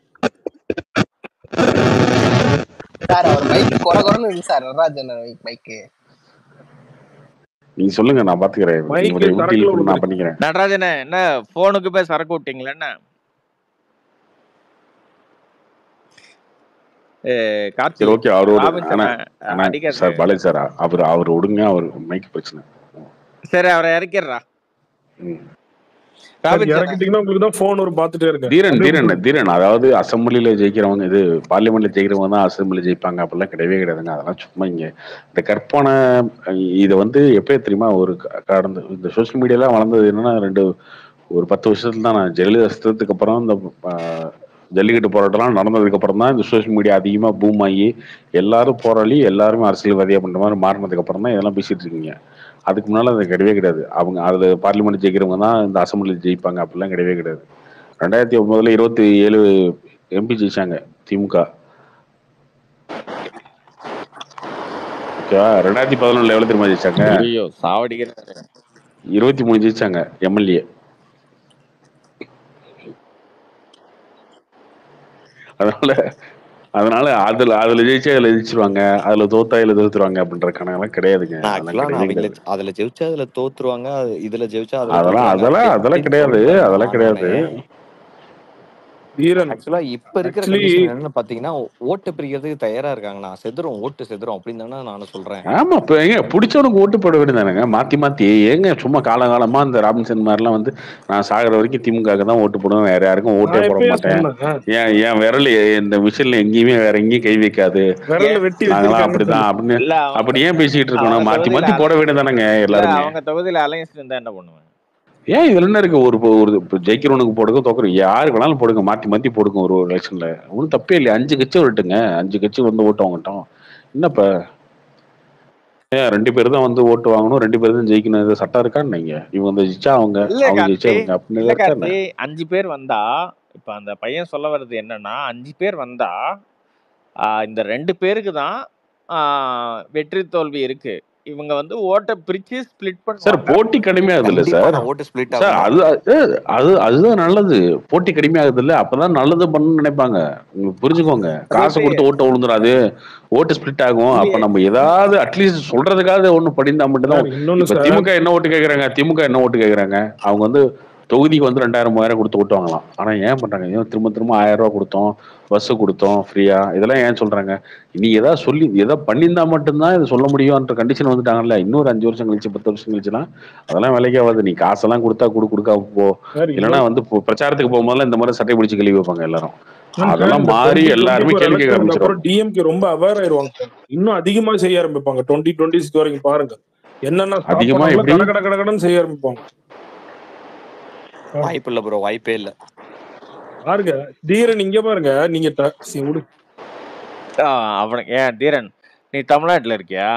சார் அவர் மைக் குறை குறைன்னு இருக்கு சார் நடராஜன் மைக்கு நீங்க சொல்லுங்க நான் பாத்துக்கிறேன் மைக்கு உங்களுடைய ஊட்டி சரக்குல இழுப்பு நான் விழுந்துருச்சு பண்ணிக்கிறேன் நடராஜனே என்ன போனுக்கு போய் சரக்கு விட்டீங்களா என்ன ஏ, கார்த்தி சரி ஓகே அவரோட ராபின்சன் ஆனா ஆனா அடிக்காது சார் பாலாஜி சார் அவர் அவர் விடுங்க அவர் மைக் பிரச்சனை சரி அவரை இறக்கிடுறா ம். சார் ராபின்சன் இறக்கிட்டீங்கன்னா உங்களுக்கு தான் போன் வரும் பார்த்துட்டே இருங்க தீரன் அப்படியே தீரன் விட்டுருங்க தீரன் அதாவது அசம்பிளில ஜெயிக்கிறவங்க இது பார்லிமெண்ட்ல ஜெயிக்கிறவங்க தான் அசம்பிளி ஜெயிப்பாங்க அப்படிலாம் கிடையவே கிடையாதுங்க அதெல்லாம் சும்மா இங்க இந்த கற்பனை இதை வந்து எப்பயே தெரியுமா ஒரு க- கடந்த இந்த சோஷியல் மீடியாலாம் வளர்ந்தது என்னன்னா ரெண்டு ஒரு பத்து வருஷத்துல தான் நான் ஜெயலலிதா செத்ததுக்கு அப்புறம் இந்த ஆஹ், ஜல்லிக்கட்டு போராட்டம்லாம் நடந்ததுக்கு அப்புறம் தான் இந்த சோஷியல் மீடியா அதிகமா பூம் ஆகி எல்லாரும் போராளி எல்லாருமே அரசியல்வாதியா பண்ற மாதிரி மாறினதுக்கு அப்புறம் தான் இதெல்லாம் பேசிட்டு இருக்கீங்க அதுக்கு முன்னால அது கிடையவே கிடையாது அவங்க அதுல பார்லிமெண்ட் ஜெயிக்கிறவங்க தான் இந்த அசம்பிளி ஜெயிப்பாங்க அப்படிலாம் கிடையவே கிடையாது ரெண்டாயிரத்தி ஒன்பதுல இருபத்தி ஏழு எம்பி ஜெயிச்சாங்க திமுக ஓகேவா ரெண்டாயிரத்தி பதினொன்னுல எவ்வளவு தெரியுமா ஜெயிச்சாங்க ஐயோ சாவடிக்கிறாரு இருபத்தி மூணு ஜெயிச்சாங்க எம்எல்ஏ அதனால அதனால அதுல அதுல ஜெயிச்சா அதுல ஜெயிச்சிருவாங்க அதுல தோத்தா இதுல தோத்துருவாங்க அப்படின்ற கணக்கெல்லாம் கிடையாதுங்க நான் அதெல்லாம் ஆக்சுவலா நான் கிடையவே அவங்கள கிடையாது அதுல ஜெயிச்சா அதுல தோத்துருவாங்க அது- இதுல ஜெயிச்சா அதுல அதெல்லாம் தோத்துருவாங்க அதெல்லாம் அப்படி அதெல்லாம் அப்படின்னு கிடையாது சொல்றேன் அதெல்லாம் நான் கிடையாது நானு வீரன் ஆக்சுவலா இப்ப இருக்கிற ஆக்சுவலி கண்டிஷன் என்னன்னு பாத்தீங்கன்னா ஓட்டு பிரிக்கிறதுக்கு தயாரா இருக்காங்கண்ணா செதுரும் ஓட்டு செதுரும் அப்படின்னு தானே நானும் சொல்றேன் ஆமா இப்ப ஏங்க பிடிச்சவனுக்கு ஓட்டு போட வேண்டியதானங்க மாத்தி மாத்தி ஏங்க சும்மா காலகாலமா இந்த ராபின்சன் மாதிரிலாம் வந்து நான் சாகுற வரைக்கும் திமுக தான் ஓட்டு போடுவேன் வேற யாருக்கும் ஓட்டே நான் போட எப்பயே மாட்டேன் சொன்னேன் ஏன் என் விரல் இந்த விஷயத்துல எங்கேயுமே வேற எங்கேயும் கை வைக்காது விரல்ல வெட்டி நாங்களாம் வச்சிருக்காங்கன்னு அப்படிதான் சொல்லு அப்படின்னு இல்ல அவங்க அப்படி ஏன் பேசிக்கிட்டு அவங்க இருக்கணும் மாத்தி தொகுதியில மாத்தி போட வேண்டியதானங்க இல்ல எல்லாருமே அவங்க தொகுதியில அலையன்ஸ் இருந்தா என்ன பண்ணுவேன் ஏன் இதுல என்ன இருக்கு ஒரு ஒரு இப்ப ஜெயிக்கிறவனுக்கு போடுங்க தோக்குற யாருக்கு வேணாலும் போடுங்க மாத்தி மாத்தி போடுங்க ஒரு ஒரு எலெக்ஷன்ல ஒன்றும் தப்பே இல்லையா அஞ்சு கட்சி விட்டுங்க அஞ்சு கட்சி வந்து ஓட்டு வாங்கட்டும் என்னப்ப ஏன் ரெண்டு பேர் தான் வந்து ஓட்டு வாங்கணும் ரெண்டு பேர் தான் ஜெயிக்கணும் இது சட்டம் இருக்கா நீங்க இவங்க வந்து ஜெயிச்சா அவங்க இல்ல அவங்க ஜெயிச்சா கார்த்தி இவங்க அப்படின்னு இல்ல இருக்கா என்ன கார்த்தி அஞ்சு பேர் வந்தா இப்ப அந்த பையன் சொல்ல வர்றது என்னன்னா அஞ்சு பேர் வந்தா ஆஹ் இந்த ரெண்டு பேருக்கு தான் ஆஹ் வெற்றி தோல்வி இருக்கு இவங்க வந்து ஓட்டை பிரிச்சு ஸ்பிளிட் சார் பண்ணுவாங்க போட்டி கடுமையாகுது இல்ல கண்டிப்பா சார் நான் ஓட்டு ஸ்பிளிட் சார் ஆகும் தான் அது அது அது அதுதான் நல்லது போட்டி கடுமையாகுது இல்ல அப்பதான் நல்லது பண்ணணும்னு நினைப்பாங்க உங்களுக்கு புரிஞ்சுக்கோங்க காசு அதாவது கொடுத்து ஓட்டு விழுந்துடாது ஓட்டு ஸ்பிளிட் ஆகும் அப்ப இல்லையே நம்ம ஏதாவது அட்லீஸ்ட் சொல்றதுக்காக ஒண்ணு படிந்தா மட்டும்தான் சார் இன்னொன்னு இப்ப சார் திமுக என்ன ஓட்டு கேக்குறாங்க திமுக என்ன ஓட்டு கேக்குறாங்க அவங்க வந்து தொகுதிக்கு வந்து ரெண்டாயிரம் மூவாயிரம் கொடுத்து ஓட்டு வாங்கலாம் ஆனா ஏன் பண்றாங்க ஏன் திரும்ப திரும்ப ஆயிரம் ரூபாய் கொடுத்தோம் பஸ் கொடுத்தோம் ஃப்ரீயா இதெல்லாம் ஏன் சொல்றாங்க நீ ஏதாவது சொல்லி ஏதாவது பண்ணியிருந்தா மட்டும்தான் இது சொல்ல முடியும்ன்ற கண்டிஷன் வந்துட்டாங்கல்ல இன்னொரு அஞ்சு வருஷம் கழிச்சு பத்து வருஷம் கழிச்சுலாம் அதெல்லாம் வேலைக்கு ஆகாது நீ காசெல்லாம் கொடுத்தா கொடு கொடுக்காம போ சார் இல்லைன்னா இன்னொன்னு வந்து இப்போ பிரச்சாரத்துக்கு போகும்போதெல்லாம் இந்த மாதிரி சட்டை பிடிச்சு கழுவி வைப்பாங்க எல்லாரும் சார் அதெல்லாம் இந்த மாறி டுவெண்ட்டி டுவெண்ட்டி எல்லாருமே ஃபோர் கேள்வி கேட்க எலெக்ஷனுக்கு அப்புறம் ஆரம்பிச்சிடும் டிஎம்கே ரொம்ப அவேர் ஆயிருவாங்க சார் இன்னும் அதிகமா செய்ய ஆரம்பிப்பாங்க டுவெண்ட்டி டுவெண்ட்டி சிக்ஸ் வரைக்கும் பாருங்க என்னென்ன ஸ்டாப் அதிகமா பண்ணாங்களோ எப்படி கட கட கட கடன்னு செய்ய ஆரம்பிப்பாங்க ஆ. வாய்ப்பு இல்ல ப்ரோ வாய்ப்பே இல்ல பாருங்க தீரன் இங்க பாருங்க நீங்க ட- சரி, விடு ஆஹ் அவனுக்கு ஏன் தீரன் நீ தமிழ்நாட்டுல இருக்கியா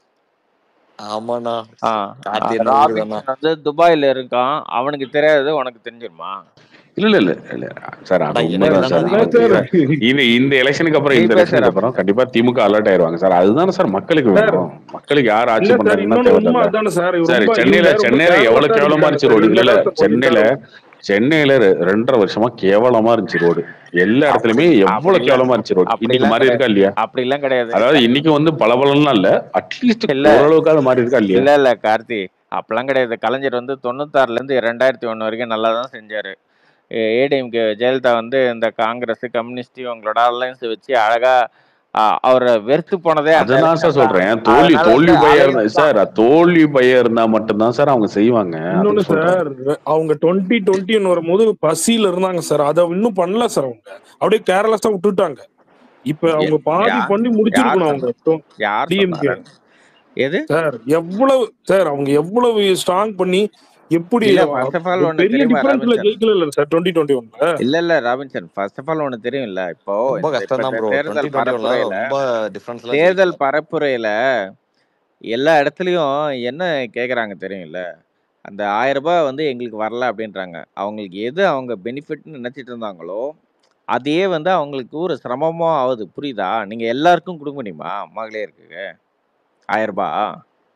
ஆமாண்ணா ஆஹ் கார்த்தி என்ன ஊருதாண்ணா ராபின்சன் வந்து துபாயில இருக்கான் அவனுக்கு தெரியாதது உனக்கு தெரிஞ்சிருமா இல்ல இல்ல இல்ல இல்ல சார் அது அண்ணா என்ன உண்மைதான் சார் வேணாலும் அது சார் சார் இந்த இந்த எலெக்ஷனுக்கு அப்புறம் நீ இந்த பேச எலெக்ஷனுக்கு அப்புறம் ராபின்சன் கண்டிப்பா திமுக அலர்ட் ஆயிருவாங்க சார் அதுதானே சார் மக்களுக்கு சார் வேணும் மக்களுக்கு யார் ஆட்சி இல்ல சார் பண்றாங்கன்னா இன்னொன்னு உண்மை தேவையில்ல அதானே சார் இவர் சார் ரொம்ப சென்னையில இவங்க ரொம்ப சென்னையில எவ்வளவு கேர்லெஸ்ஸா கேவலமா இருக்காரு இருந்துச்சு சார் ரோடு இந்த இல்ல இல்ல காலத்தை சென்னையில போயிட்டாரு சென்னையில ரெ- ரெண்டரை வருஷமா கேவலமா இருந்துச்சு ரோடு எல்லா அப்படி இடத்துலயுமே எவ்வளவு அப்படிலாம் கேவலமா இருந்துச்சு ரோடு இன்னைக்கு அப்படிலாம் மாறி இருக்கா கிடையாது இல்லையா அப்படிலாம் கிடையாது அதாவது இன்னைக்கு வந்து பளபளன்னுலாம் இல்ல அட்லீஸ்ட் இல்ல ஓரளவுக்காவது மாறி இருக்கா இல்லையா இல்ல இல்ல கார்த்தி அப்பெல்லாம் கிடையாது கலைஞர் வந்து தொண்ணூத்தாறுல இருந்து ரெண்டாயிரத்தி ஒண்ணு வரைக்கும் நல்லா தான் செஞ்சாரு ஏடிஎம்கே ஜெயலலிதா வந்து இந்த காங்கிரஸ் கம்யூனிஸ்ட் இவங்களோட அலையன்ஸ் வச்சு அழகா ஆஹ் அவரை வெறுத்து போனதே அந்த அதான் சார் எலெக்ஷன் தான் சொல்றேன் தோல்வி அதனால தோல்வி வந்து பயம் இருந்தா அலையன்ஸ் தான் சார் தோல்வி பயம் இருந்தா மட்டும்தான் சார் அவங்க செய்வாங்க இன்னொன்னு அதுக்கு சொல்றேன் சார் அவங்க டுவெண்ட்டி டுவெண்ட்டின்னு வரும்போது பசியில இருந்தாங்க சார் அதை இன்னும் பண்ணல சார் அவங்க அப்படியே கேர்லெஸ்ஸா விட்டுட்டாங்க இப்ப எ- அவங்க பாதி யார் பண்ணி யார் முடிச்சிருக்கணும் சொன்னா அவங்க யார் டிஎம்கே சொன்னாரு எது சார் எவ்வளவு சார் அவங்க எவ்வளவு ஸ்ட்ராங் பண்ணி எப்படி இல்ல அ- ஃபர்ஸ்ட் ஆஃப் ஆல் ஒரு ஒன்னு பெரிய தெரியுமா டிஃபரன்ஸ்ல ராபின்சன் ஜெயிக்கல இல்ல சார் டுவெண்ட்டி டுவெண்ட்டி ஒன்ல இல்ல இல்ல ராபின்சன் ஃபர்ஸ்ட் ஆஃப் ஆல் ஒன்னு தெரியும்ல இப்போ ரொம்ப இந்த இப்ப கஷ்டம் தான் இந்த ப்ரோ தேர்தல் டுவெண்ட்டி டுவெண்ட்டி ஒன்ல பரப்புரையில ரொம்ப டிஃபரன்ஸ்லாம் தேர்தல் ஜெயிக்கல பரப்புரையில எல்லா இடத்துலயும் என்ன கேக்குறாங்க தெரியும்ல அந்த ஆயிரம் ரூபாய் வந்து எங்களுக்கு வரல அப்படின்றாங்க அவங்களுக்கு எது அவங்க பெனிஃபிட்னு நினைச்சிட்டு இருந்தாங்களோ அதையே வந்து அவங்களுக்கு ஒரு சிரமமா ஆகுது புரியுதா நீங்க எல்லாருக்கும் கொடுக்க முடியுமா மகளிருக்கு ஆயிரம் ரூபாய்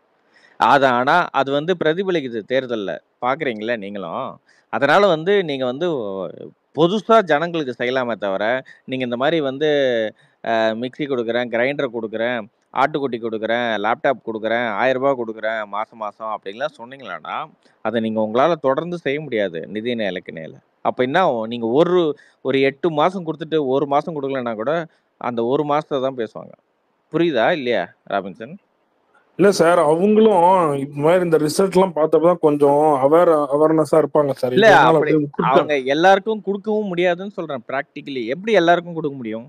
அது ஆனா அது வந்து பிரதிபலிக்குது தேர்தல்ல பாக்குறீங்களா நீங்களும் அதனால வந்து நீங்க வந்து பொதுசா ஜனங்களுக்கு செய்யலாமே தவிர நீங்க இந்த மாதிரி வந்து அஹ், மிக்ஸி கொடுக்குறேன் கிரைண்டர் கொடுக்குறேன் ஆட்டுக்குட்டி கொடுக்குறேன் லேப்டாப் கொடுக்குறேன் ஆயிரம் ரூபாய் கொடுக்குறேன் மாசம் மாசம் அப்படின்லாம் சொன்னீங்களான்னா அதை நீங்க உங்களால தொடர்ந்து செய்ய முடியாது நிதி நிலைக்கிணையில அப்ப என்ன ஆகும்? நீங்க ஒரு ஒரு எட்டு மாசம் கொடுத்துட்டு ஒரு மாசம் கொடுக்கலன்னா கூட அந்த ஒரு மாசத்தை தான் பேசுவாங்க புரியுதா இல்லையா ராபின்சன் இல்ல சார் அவங்களும் இந்த மாதிரி இந்த ரிசல்ட் எல்லாம் பார்த்தப்பதான் கொஞ்சம் அவேர் அவேர்னஸா இருப்பாங்க சார் இல்ல இதனால அப்படி அப்படியே விட்டுட்டாங்க அவங்க எல்லாருக்கும் கொடுக்கவும் முடியாதுன்னு சொல்றேன் ப்ராக்டிக்கலி எப்படி எல்லாருக்கும் கொடுக்க முடியும்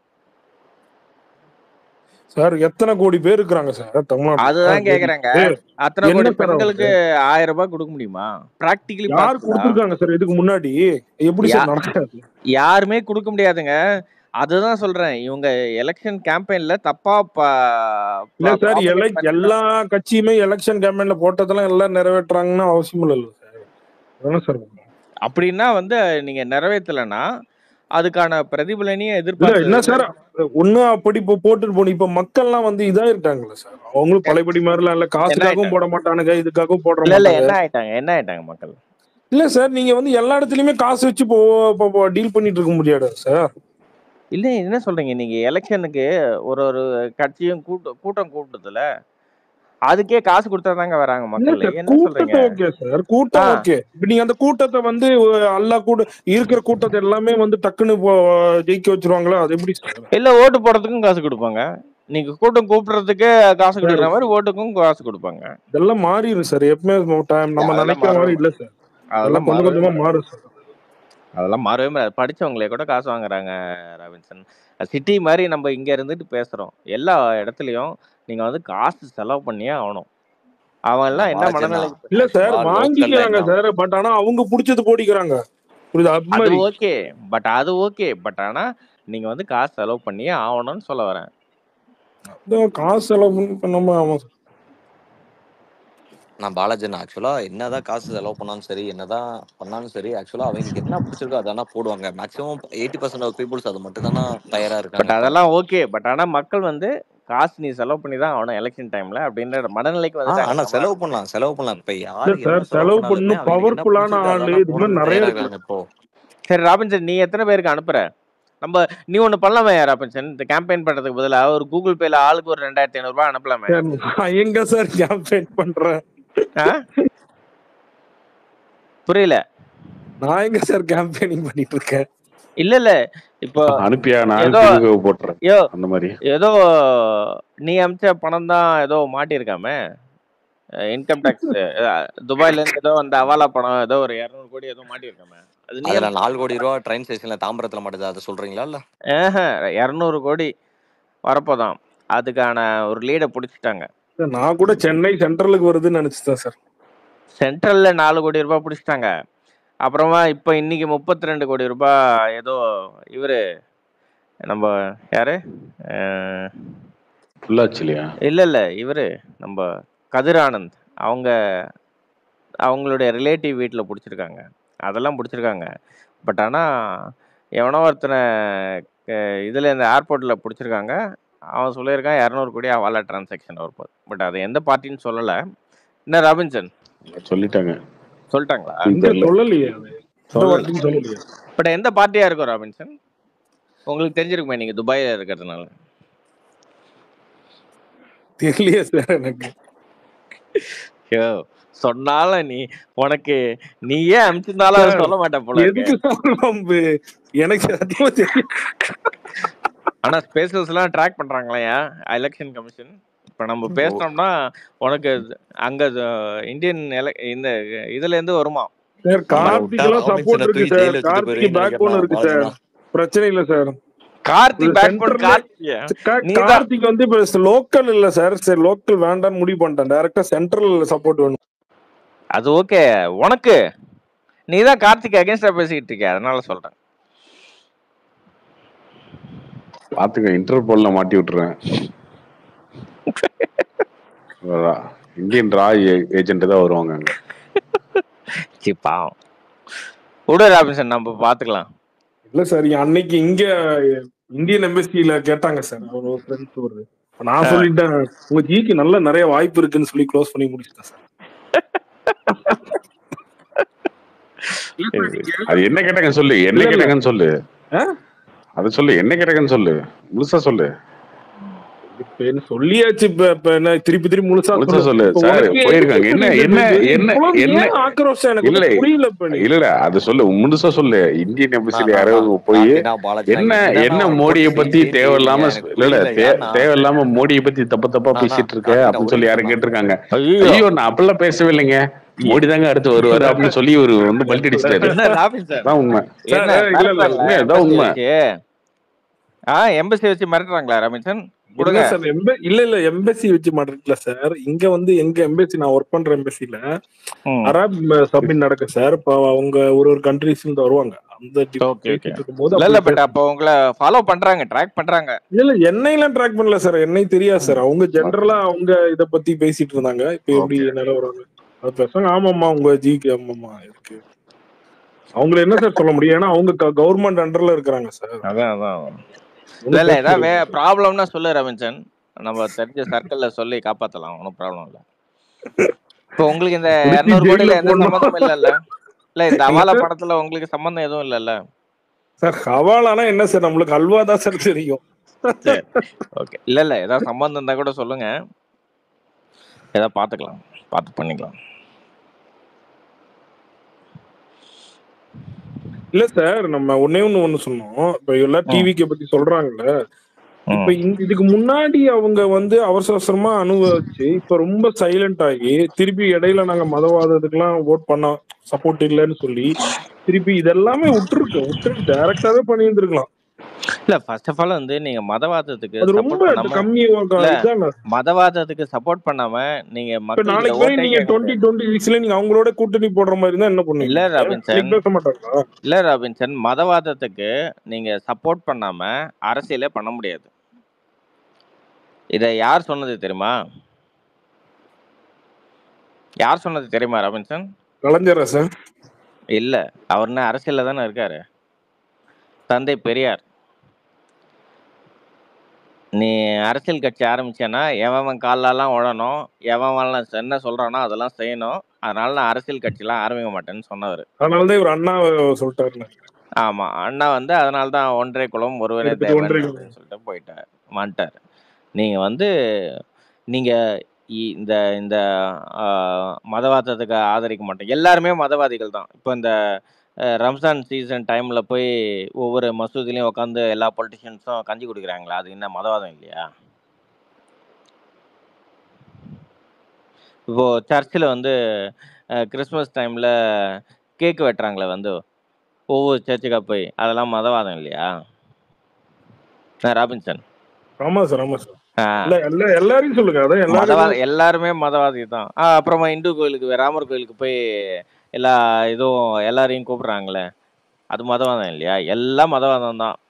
சார் எத்தனை கோடி பேர் இருக்கிறாங்க சார் தமிழ்நாட்டுல அதுதான் கேக்குறாங்க ஏய், அத்தனை என்ன கோடி சார் பெண்களுக்கு ஆயிரம் ரூபாய் கொடுக்க முடியுமா ப்ராக்டிக்கலி யார் பாசிபிளா கொடுத்துருக்காங்க சார் இதுக்கு முன்னாடி எப்படி யா சார் நடக்காது யாருமே கொடுக்க முடியாதுங்க அதுதான் சொல்றேன் இவங்க எலெக்ஷன் கேம்பெயின்ல தப்பா இல்ல சார் ப்ராபகேட் எலை பண்ணி எல்லா கட்சியுமே எலெக்ஷன் கேம்பெயின்ல போட்டதெல்லாம் எல்லாம் நிறைவேற்றுறாங்கன்னு அவசியம் இல்ல சார் அதானே சார் உண்மை. அப்படின்னா வந்து நீங்க நிறைவேற்றலைன்னா அதுக்கான பிரதிபலனையும் இல்ல எதிர்பார்த்து என்ன சார் ஒண்ணு அப்படி இப்போ போட்டுட்டு போன இப்ப மக்கள்லாம் வந்து இதாயிருட்டாங்கல்ல சார் அவங்களும் பழையபடி மாதிரிலாம் இல்ல என்ன காசுக்காகவும் ஆயிட்டாங்க போட மாட்டானுங்க இதுக்காகவும் போட இல்ல இல்ல மாட்டாங்க என்ன ஆயிட்டாங்க என்ன ஆயிட்டாங்க மக்கள் இல்ல சார் நீங்க வந்து எல்லா இடத்துலயுமே காசு வச்சு டீல் பண்ணிட்டு இருக்க முடியாது சார் இல்ல என்ன சொல்றீங்க நீங்க எலெக்ஷனுக்கு ஒரு ஒரு கட்சியும் கூட்டம் கூட்டம் கூட்டுதுல அதுக்கே காசு கொடுத்தா தாங்க வராங்க இல்ல மக்கள் சார் என்ன சொல்றீங்க கூட்டத்தை ஓகே சார் ஆ கூட்டம் ஓகே இப்ப நீங்க அந்த கூட்டத்தை வந்து எல்லா கூட இருக்கிற கூட்டத்தை எல்லாமே வந்து டக்குன்னு இப்போ ஜெயிக்க வச்சிருவாங்களா அது எப்படி சார் இல்ல ஓட்டு போடுறதுக்கும் காசு கொடுப்பாங்க நீங்க கூட்டம் கூப்பிடுறதுக்கு காசு சார் கொடுக்குற மாதிரி ஓட்டுக்கும் காசு கொடுப்பாங்க இதெல்லாம் மாறிடும் சார் எப்பவுமே time நம்ம அதெல்லாம் நினைக்கிற மாறவே மாதிரி இல்ல மாறாது சார் அதெல்லாம் அதெல்லாம் கொஞ்சம் மாறவே கொஞ்சமா மாறாது மாறும் சார் அதெல்லாம் மாறவே மாறாது படிச்சவங்களே கூட காசு வாங்குறாங்க ராபின்சன் சிட்டி மாதிரி நம்ம இங்க இருந்துட்டு பேசுறோம் எல்லா இடத்துலயும் நீங்க வந்து காசு செலவு பண்ணியே ஆகணும் அவன் ஆனா எல்லாம் என்ன பாலாஜி அண்ணா மனநிலைக்கு இல்ல சார் ஆக்சுவலா லோக்கல்ல வாங்கிக்கிறாங்க என்ன சார் பட் ஆனா அவங்க புடிச்சது போடிக்கிறாங்க புரியுதா அது அது மாதிரி ஓகே பட் அது ஓகே பட் ஆனா நீங்க வந்து காசு செலவு பண்ணியே ஆகணும்னு சொல்ல வரேன் அதான் காசு செலவு பண்ணாம ஆமாம் சார் நான் பாலாஜி அண்ணா ஆக்சுவலா என்னதான் காசு செலவு பண்ணாலும் சரி என்னதான் பண்ணாலும் சரி ஆக்சுவலா அவங்களுக்கு என்ன பிடிச்சிருக்கோ அதானா போடுவாங்க maximum eighty percent of peoples அது மட்டும் தானே தயாரா பட் இருக்காங்க இப்போ அதெல்லாம் ஓகே பட் ஆனா மக்கள் வந்து காசு நீ செலவு பண்ணி தான் ஆகணும் எலெக்ஷன் டைம்ல அப்படின்ற மனநிலைக்கு ஆ வந்துட்டாங்க ஆனா தமிழ்நாடு செலவு பண்ணலாம் செலவு பண்ணலாம் இப்ப இல்ல யாரு என்ன சார் செலவு செலவு பண்ணாலுமே பண்ணும் அவங்களுக்கு என்ன பவர்ஃபுல்லான பிடிச்சிருக்கோ ஆளு அதானா இது மாதிரி போடணும்னு நிறைய தயாரா இருக்கு இருக்காங்க இப்போ சரி ராபின்சன் நீ எத்தனை பேருக்கு அனுப்புற நம்ம நீ ஒண்ணு பண்ணலாமே ராபின்சன் இந்த கேம்பெயின் பண்றதுக்கு பதிலா ஒரு கூகுள் பேல ஆளுக்கு ஒரு ரெண்டாயிரத்தி ஐநூறு ரூபாய் அனுப்பலாமே சார் நான் எங்க சார் கேம்பெயின் பண்றேன் ஆ? புரியல நான் எங்க சார் கேம்பெயினிங் பண்ணிட்டு இருக்கேன் இல்ல இல்ல இப்போ அனுப்பியா நான் ஏதோ அனுப்பி போட்டுறேன் யோ அந்த மாதிரி ஏதோ நீ அமிச்ச பணம் தான் ஏதோ மாட்டியிருக்காமே இன்கம் டேக்ஸ் துபாயில இருந்து ஏதோ அந்த அவாலா பணம் ஏதோ ஒரு இரநூறு கோடி ஏதோ மாட்டியிருக்காமே அது நீ அதுல அமிச்ச நாலு கோடி ரூபா ட்ரெயின் ஸ்டேஷன்ல தாம்பரத்துல மாட்டுது அதை சொல்றீங்களா இல்ல இரநூறு கோடி வரப்போதான் அதுக்கான ஒரு லீடை பிடிச்சிட்டாங்க சார் நான் கூட சென்னை சென்ட்ரலுக்கு வருதுன்னு நினைச்சுதான் சார் சென்ட்ரல்ல நாலு கோடி ரூபாய் பிடிச்சிட்டாங்க அப்புறமா இப்போ இன்னைக்கு முப்பத்தி ரெண்டு கோடி ரூபாய் ஏதோ இவரு நம்ம யாரு அஹ், ஃபுல்லாச்சு இல்லையா இல்ல இல்ல இவரு நம்ம கதிர் ஆனந்த் அவங்க அவங்களுடைய ரிலேட்டிவ் வீட்டில் பிடிச்சிருக்காங்க அதெல்லாம் பிடிச்சிருக்காங்க பட் ஆனால் எவனோ ஒருத்தனை க- இதுல இந்த ஏர்போர்ட்டில் பிடிச்சிருக்காங்க அவன் சொல்லியிருக்கான் இரநூறு கோடி அவாலா டிரான்சாக்ஷன் வரப்போகுது பட் அது எந்த பார்ட்டின்னு சொல்லலை என்ன ராபின்சன் சொல்லிட்டாங்க சொல்லிட்டாங்களா இங்க தெரியல சொல்லலையே அது எந்த சொல்லல வார்த்தையும் சொல்லலையே பட் எந்த பார்ட்டியா இருக்கும் ராபின்சன் உங்களுக்கு தெரிஞ்சிருக்குமே நீங்க துபாயில இருக்கிறதுனால தெரியலையே சார் எனக்கு ஐயோ சொன்னாலும் நீ உனக்கு நீயே அனுப்பிச்சிருந்தாலும் அதை சார் சொல்ல மாட்டேன் போல இருக்கு எதுக்கு சார் வம்பு எனக்கு சத்தியமா தெரியும் ஆனா ஸ்பேசஸ் எல்லாம் ட்ராக் பண்றாங்களா எலெக்ஷன் கமிஷன் இப்ப நம்ம ஓ பேசினோம்னா உனக்கு அங்க இந்தியன் இந்த இதுல இருந்து வருமா சார் நம்மளை விட்டா கார்த்திக் எல்லாம் ராபின்சனை சப்போர்ட் இருக்கு தூக்கி சார் ஜெயில வச்சுட்டு கார்த்திக் போயிருவீங்கன்னு பேக் போன் நினைக்கிறேன் இருக்கு சார் பாலாஜினா பிரச்சனை இல்ல சார் கார்த்தி இது பேக் பண்ண சென்டர்ல கார்த்தியா நீதான் கார்த்திக் வந்து இப்ப லோக்கல் இல்ல சார் சரி லோக்கல் வேண்டாம்னு முடிவு பண்ணிட்டேன் டைரக்டா சென்ட்ரல் சப்போர்ட் வேணும் அது ஓகே உனக்கு நீ தான் கார்த்திக் அகேன்ஸ்டா பேசிக்கிட்டு இருக்க அதனால சொல்றேன் பாத்துக்க இன்டர்போல்ல மாட்டி விட்டுறேன் ரா- இந்தியன் ரா ஏஜென்ட் தான் வருவாங்க அங்க சி பாவம் விடு ராபின்சன் நம்ம பாத்துக்கலாம் இல்ல சார் அன்னைக்கு இங்க இந்தியன் எம்பசில கேட்டாங்க சார் ஒரு ஃப்ரெண்ட்ஸ் ஒரு இப்ப நான் சொல்லிட்டேன் உங்க ஜிக்கு நல்ல நிறைய வாய்ப்பு இருக்குன்னு சொல்லி க்ளோஸ் பண்ணி முடிச்சிட்டேன் சார் இல்ல சார் நீங்க அது என்ன கேட்டாங்கன்னு சொல்லு என்ன இல்ல இல்ல கேட்டாங்கன்னு சொல்லு ஆ? அது சொல்லு என்ன கேட்டாங்கன்னு சொல்லு முழுசா சொல்லு இப்ப என்ன சொல்லியாச்சு இப்ப இப்ப என்ன திருப்பி திருப்பி முழுசா முழுசா சொல்லு சொல்லு இப்ப சார் உனக்கு போயிருக்காங்க எதுக்கு என்ன சார் இது என்ன இது என்ன இவ்வளவு என்ன ஏன் ஆக்ரோஷம் எனக்கு இல்ல வந்து புரியல இப்ப நீ இல்ல இல்ல அது சொல்லு முழுசா சொல்லு இந்தியன் எம்பசில நான் யாரோ நான் போய் கார்த்தினா பாலாஜினா என்ன என்னன்னா என்ன அவனை மோடியை போட்டு பத்தி செய்தியே தேவையில்லாம தெரியலையா ஸ்- எனக்கு இல்ல இல்ல புரியல தே- ஏன்னா தேவையில்லாம மோடியை பத்தி தப்பு தப்பா நானா பேசிட்டு இருக்க கார்த்தினா அப்படின்னு ஒரு சொல்லி நிமிஷம் யாரும் நான் கேட்டிருக்காங்க ஐயோ ஐயோ நான் அப்பெல்லாம் பேசவே இல்லைங்க மோடி தாங்க அடுத்து வருவாரு அப்படின்னு சொல்லி ஒரு வந்து பல்ட்டி அடிச்சிட்டாரு என்ன ராபின்சன் அதான் உண்மை சார் என்ன இல்ல இல்ல மிரட்டுறாங்களா உண்மை அதான் எம்பசி உண்மை வச்சு ஆ எம்பசி வச்சு மிரட்டுறாங்களா ராபின்சன் இல்ல கொடுங்க சார் எம்ப இல்ல இல்ல எம்பசி வச்சு மாட்டிருக்கல சார் இங்க வந்து எங்க எம்பசி நான் ஒர்க் பண்ற எம்பசில ம் அரப் சப்மிட் நடக்கு சார் இப்போ அவங்க ஒரு ஒரு கண்ட்ரிஸ்ல இருந்து வருவாங்க அந்த டி- ஓகே ஓகே பேசிட்டு இருக்கும்போது இல்ல அப்படி இல்ல பட் பேச அப்போ உங்களை ஃபாலோ பண்றாங்க ட்ராக் பண்றாங்க இல்ல இல்ல என்னையெல்லாம் ட்ராக் பண்ணல சார் என்னை தெரியாது சார் அவங்க ஜென்ரலா அவங்க இத பத்தி பேசிட்டு இருந்தாங்க இப்போ எப்படி ஓகே நிலவரம் அது பேசுவாங்க ஆமாம்மா உங்க ஜிக்கு ஆமாம்மா இருக்கு அவங்கள என்ன சார் சொல்ல முடியும் ஏன்னா அவங்க கவர்மெண்ட் அண்டர்ல இருக்கிறாங்க சார் அதான் அதான் இல்ல ஒன்றும் இல்ல பேச ஏதாவது வே முடியாது ப்ராப்ளம்னா சொல்லு ரவிச்சன் நம்ம தெரிஞ்ச சர்க்கிள்ல சொல்லி காப்பாத்தலாம் ஒன்றும் ப்ராப்ளம் இல்ல இப்போ உங்களுக்கு இந்த பிடிச்சி இரநூறு ஜெயில கோடியில எந்த போடணும் சம்மந்தமும் இல்லைல்ல இல்ல இந்த எங்க அவாலா சார் படத்துல உங்களுக்கு சம்மந்தம் எதுவும் இல்லைல்ல சார் ஹவாலானா என்ன சார் நம்மளுக்கு அல்வா தான் சார் தெரியும் சரி ஓகே இல்ல இல்ல ஏதாவது சம்பந்தம் இருந்தா கூட சொல்லுங்க ஏதாவது பாத்துக்கலாம் பார்த்து பண்ணிக்கலாம் இல்ல சார் நம்ம ஒன்னே ஒண்ணு ஒண்ணு சொன்னோம் இப்ப எல்லாம் ம் டிவிக்கு பத்தி சொல்றாங்கல்ல இப்ப ம் இந்த- இதுக்கு முன்னாடி அவங்க வந்து அவசர அவசரமா அனுபவிச்சு இப்ப ரொம்ப சைலண்ட் ஆகி திருப்பி இடையில நாங்க மதவாதத்துக்குலாம் ஓட் பண்ண சப்போர்ட் இல்லைன்னு சொல்லி திருப்பி இதெல்லாமே விட்டுருக்கு விட்டுட்டு டைரக்டாவே பண்ணியிருந்திருக்கலாம் இல்ல ஃபர்ஸ்ட் ஆஃப் ஆல் வந்து நீங்க மதவாதத்துக்கு அது சப்போர்ட் ரொம்ப பண்ணாம கம்மி இல்ல இதான் மதவாதத்துக்கு சப்போர்ட் பண்ணாம நீங்க இப்ப மக்கள்கிட்ட நாளைக்கு போய் ஓட்டே நீங்க கேட்க டுவெண்ட்டி முடியாது டுவெண்ட்டி சிக்ஸ்ல நீங்க அவங்களோட கூட்டணி போடுற மாதிரி இருந்தா என்ன பண்ணுவீங்க இல்ல நீங்க ராபின்சன் இன்னைக்கு பேச மாட்டாங்களா இல்ல ராபின்சன் மதவாதத்துக்கு நீங்க சப்போர்ட் பண்ணாம அரசியலே பண்ண முடியாது இத யார் சொன்னது தெரியுமா யார் சொன்னது தெரியுமா ராபின்சன் கலைஞரா சார் இல்ல அவர் என்ன அரசியல்ல தானே இருக்காரு தந்தை பெரியார் நீ அரசியல் கட்சி ஆரம்பிச்சேன்னா எவன் காலெல்லாம் உழணும் எவன் என்ன சொல்றானோ அதெல்லாம் செய்யணும் அதனால நான் அரசியல் கட்சிலாம் ஆரம்பிக்க மாட்டேன்னு சொன்னவர் அதனாலதான் இவர் அண்ணா சொல்லிட்டாரு ஆமா அண்ணா வந்து அதனால தான் ஒன்றே குலம் ஒருவரே எடுத்துட்டு தேவன் ஒன்றரை அப்படின்னு சொல்லிட்டு போயிட்டார் வந்துட்டார் நீங்க வந்து நீங்க இ- இந்த இந்த ஆ, மதவாதத்துக்கு ஆதரிக்க மாட்டோம் எல்லாருமே மதவாதிகள் தான் இப்போ இந்த அஹ், ரம்ஜான் சீசன் டைம்ல போய் ஒவ்வொரு மசூதிலையும் உட்காந்து எல்லா பொலிட்டிஷியன்ஸும் கஞ்சி குடிக்கிறாங்களா அது என்ன மதவாதம் இல்லையா இப்போ சர்ச்சில் வந்து அஹ், கிறிஸ்மஸ் டைம்ல கேக் வெட்டுறாங்களே வந்து ஒவ்வொரு சர்ச்சுக்கா போய் அதெல்லாம் மதவாதம் இல்லையா அஹ், ராபின்சன் ஆமா சார் ஆமா சார் ஆ, இல்ல எல்லா எல்லாரையும் சொல்லுங்க அதான் எல்லாரும் மதவாத எல்லாருமே மதவாதி தான் ஆ, அப்புறமா இந்து கோயிலுக்கு ராமர் கோயிலுக்கு போய் எல்லா இதுவும் எல்லாரையும் கூப்பிடுறாங்களே அது மதவாதம் இல்லையா எல்லாம் மதவாதம் தான்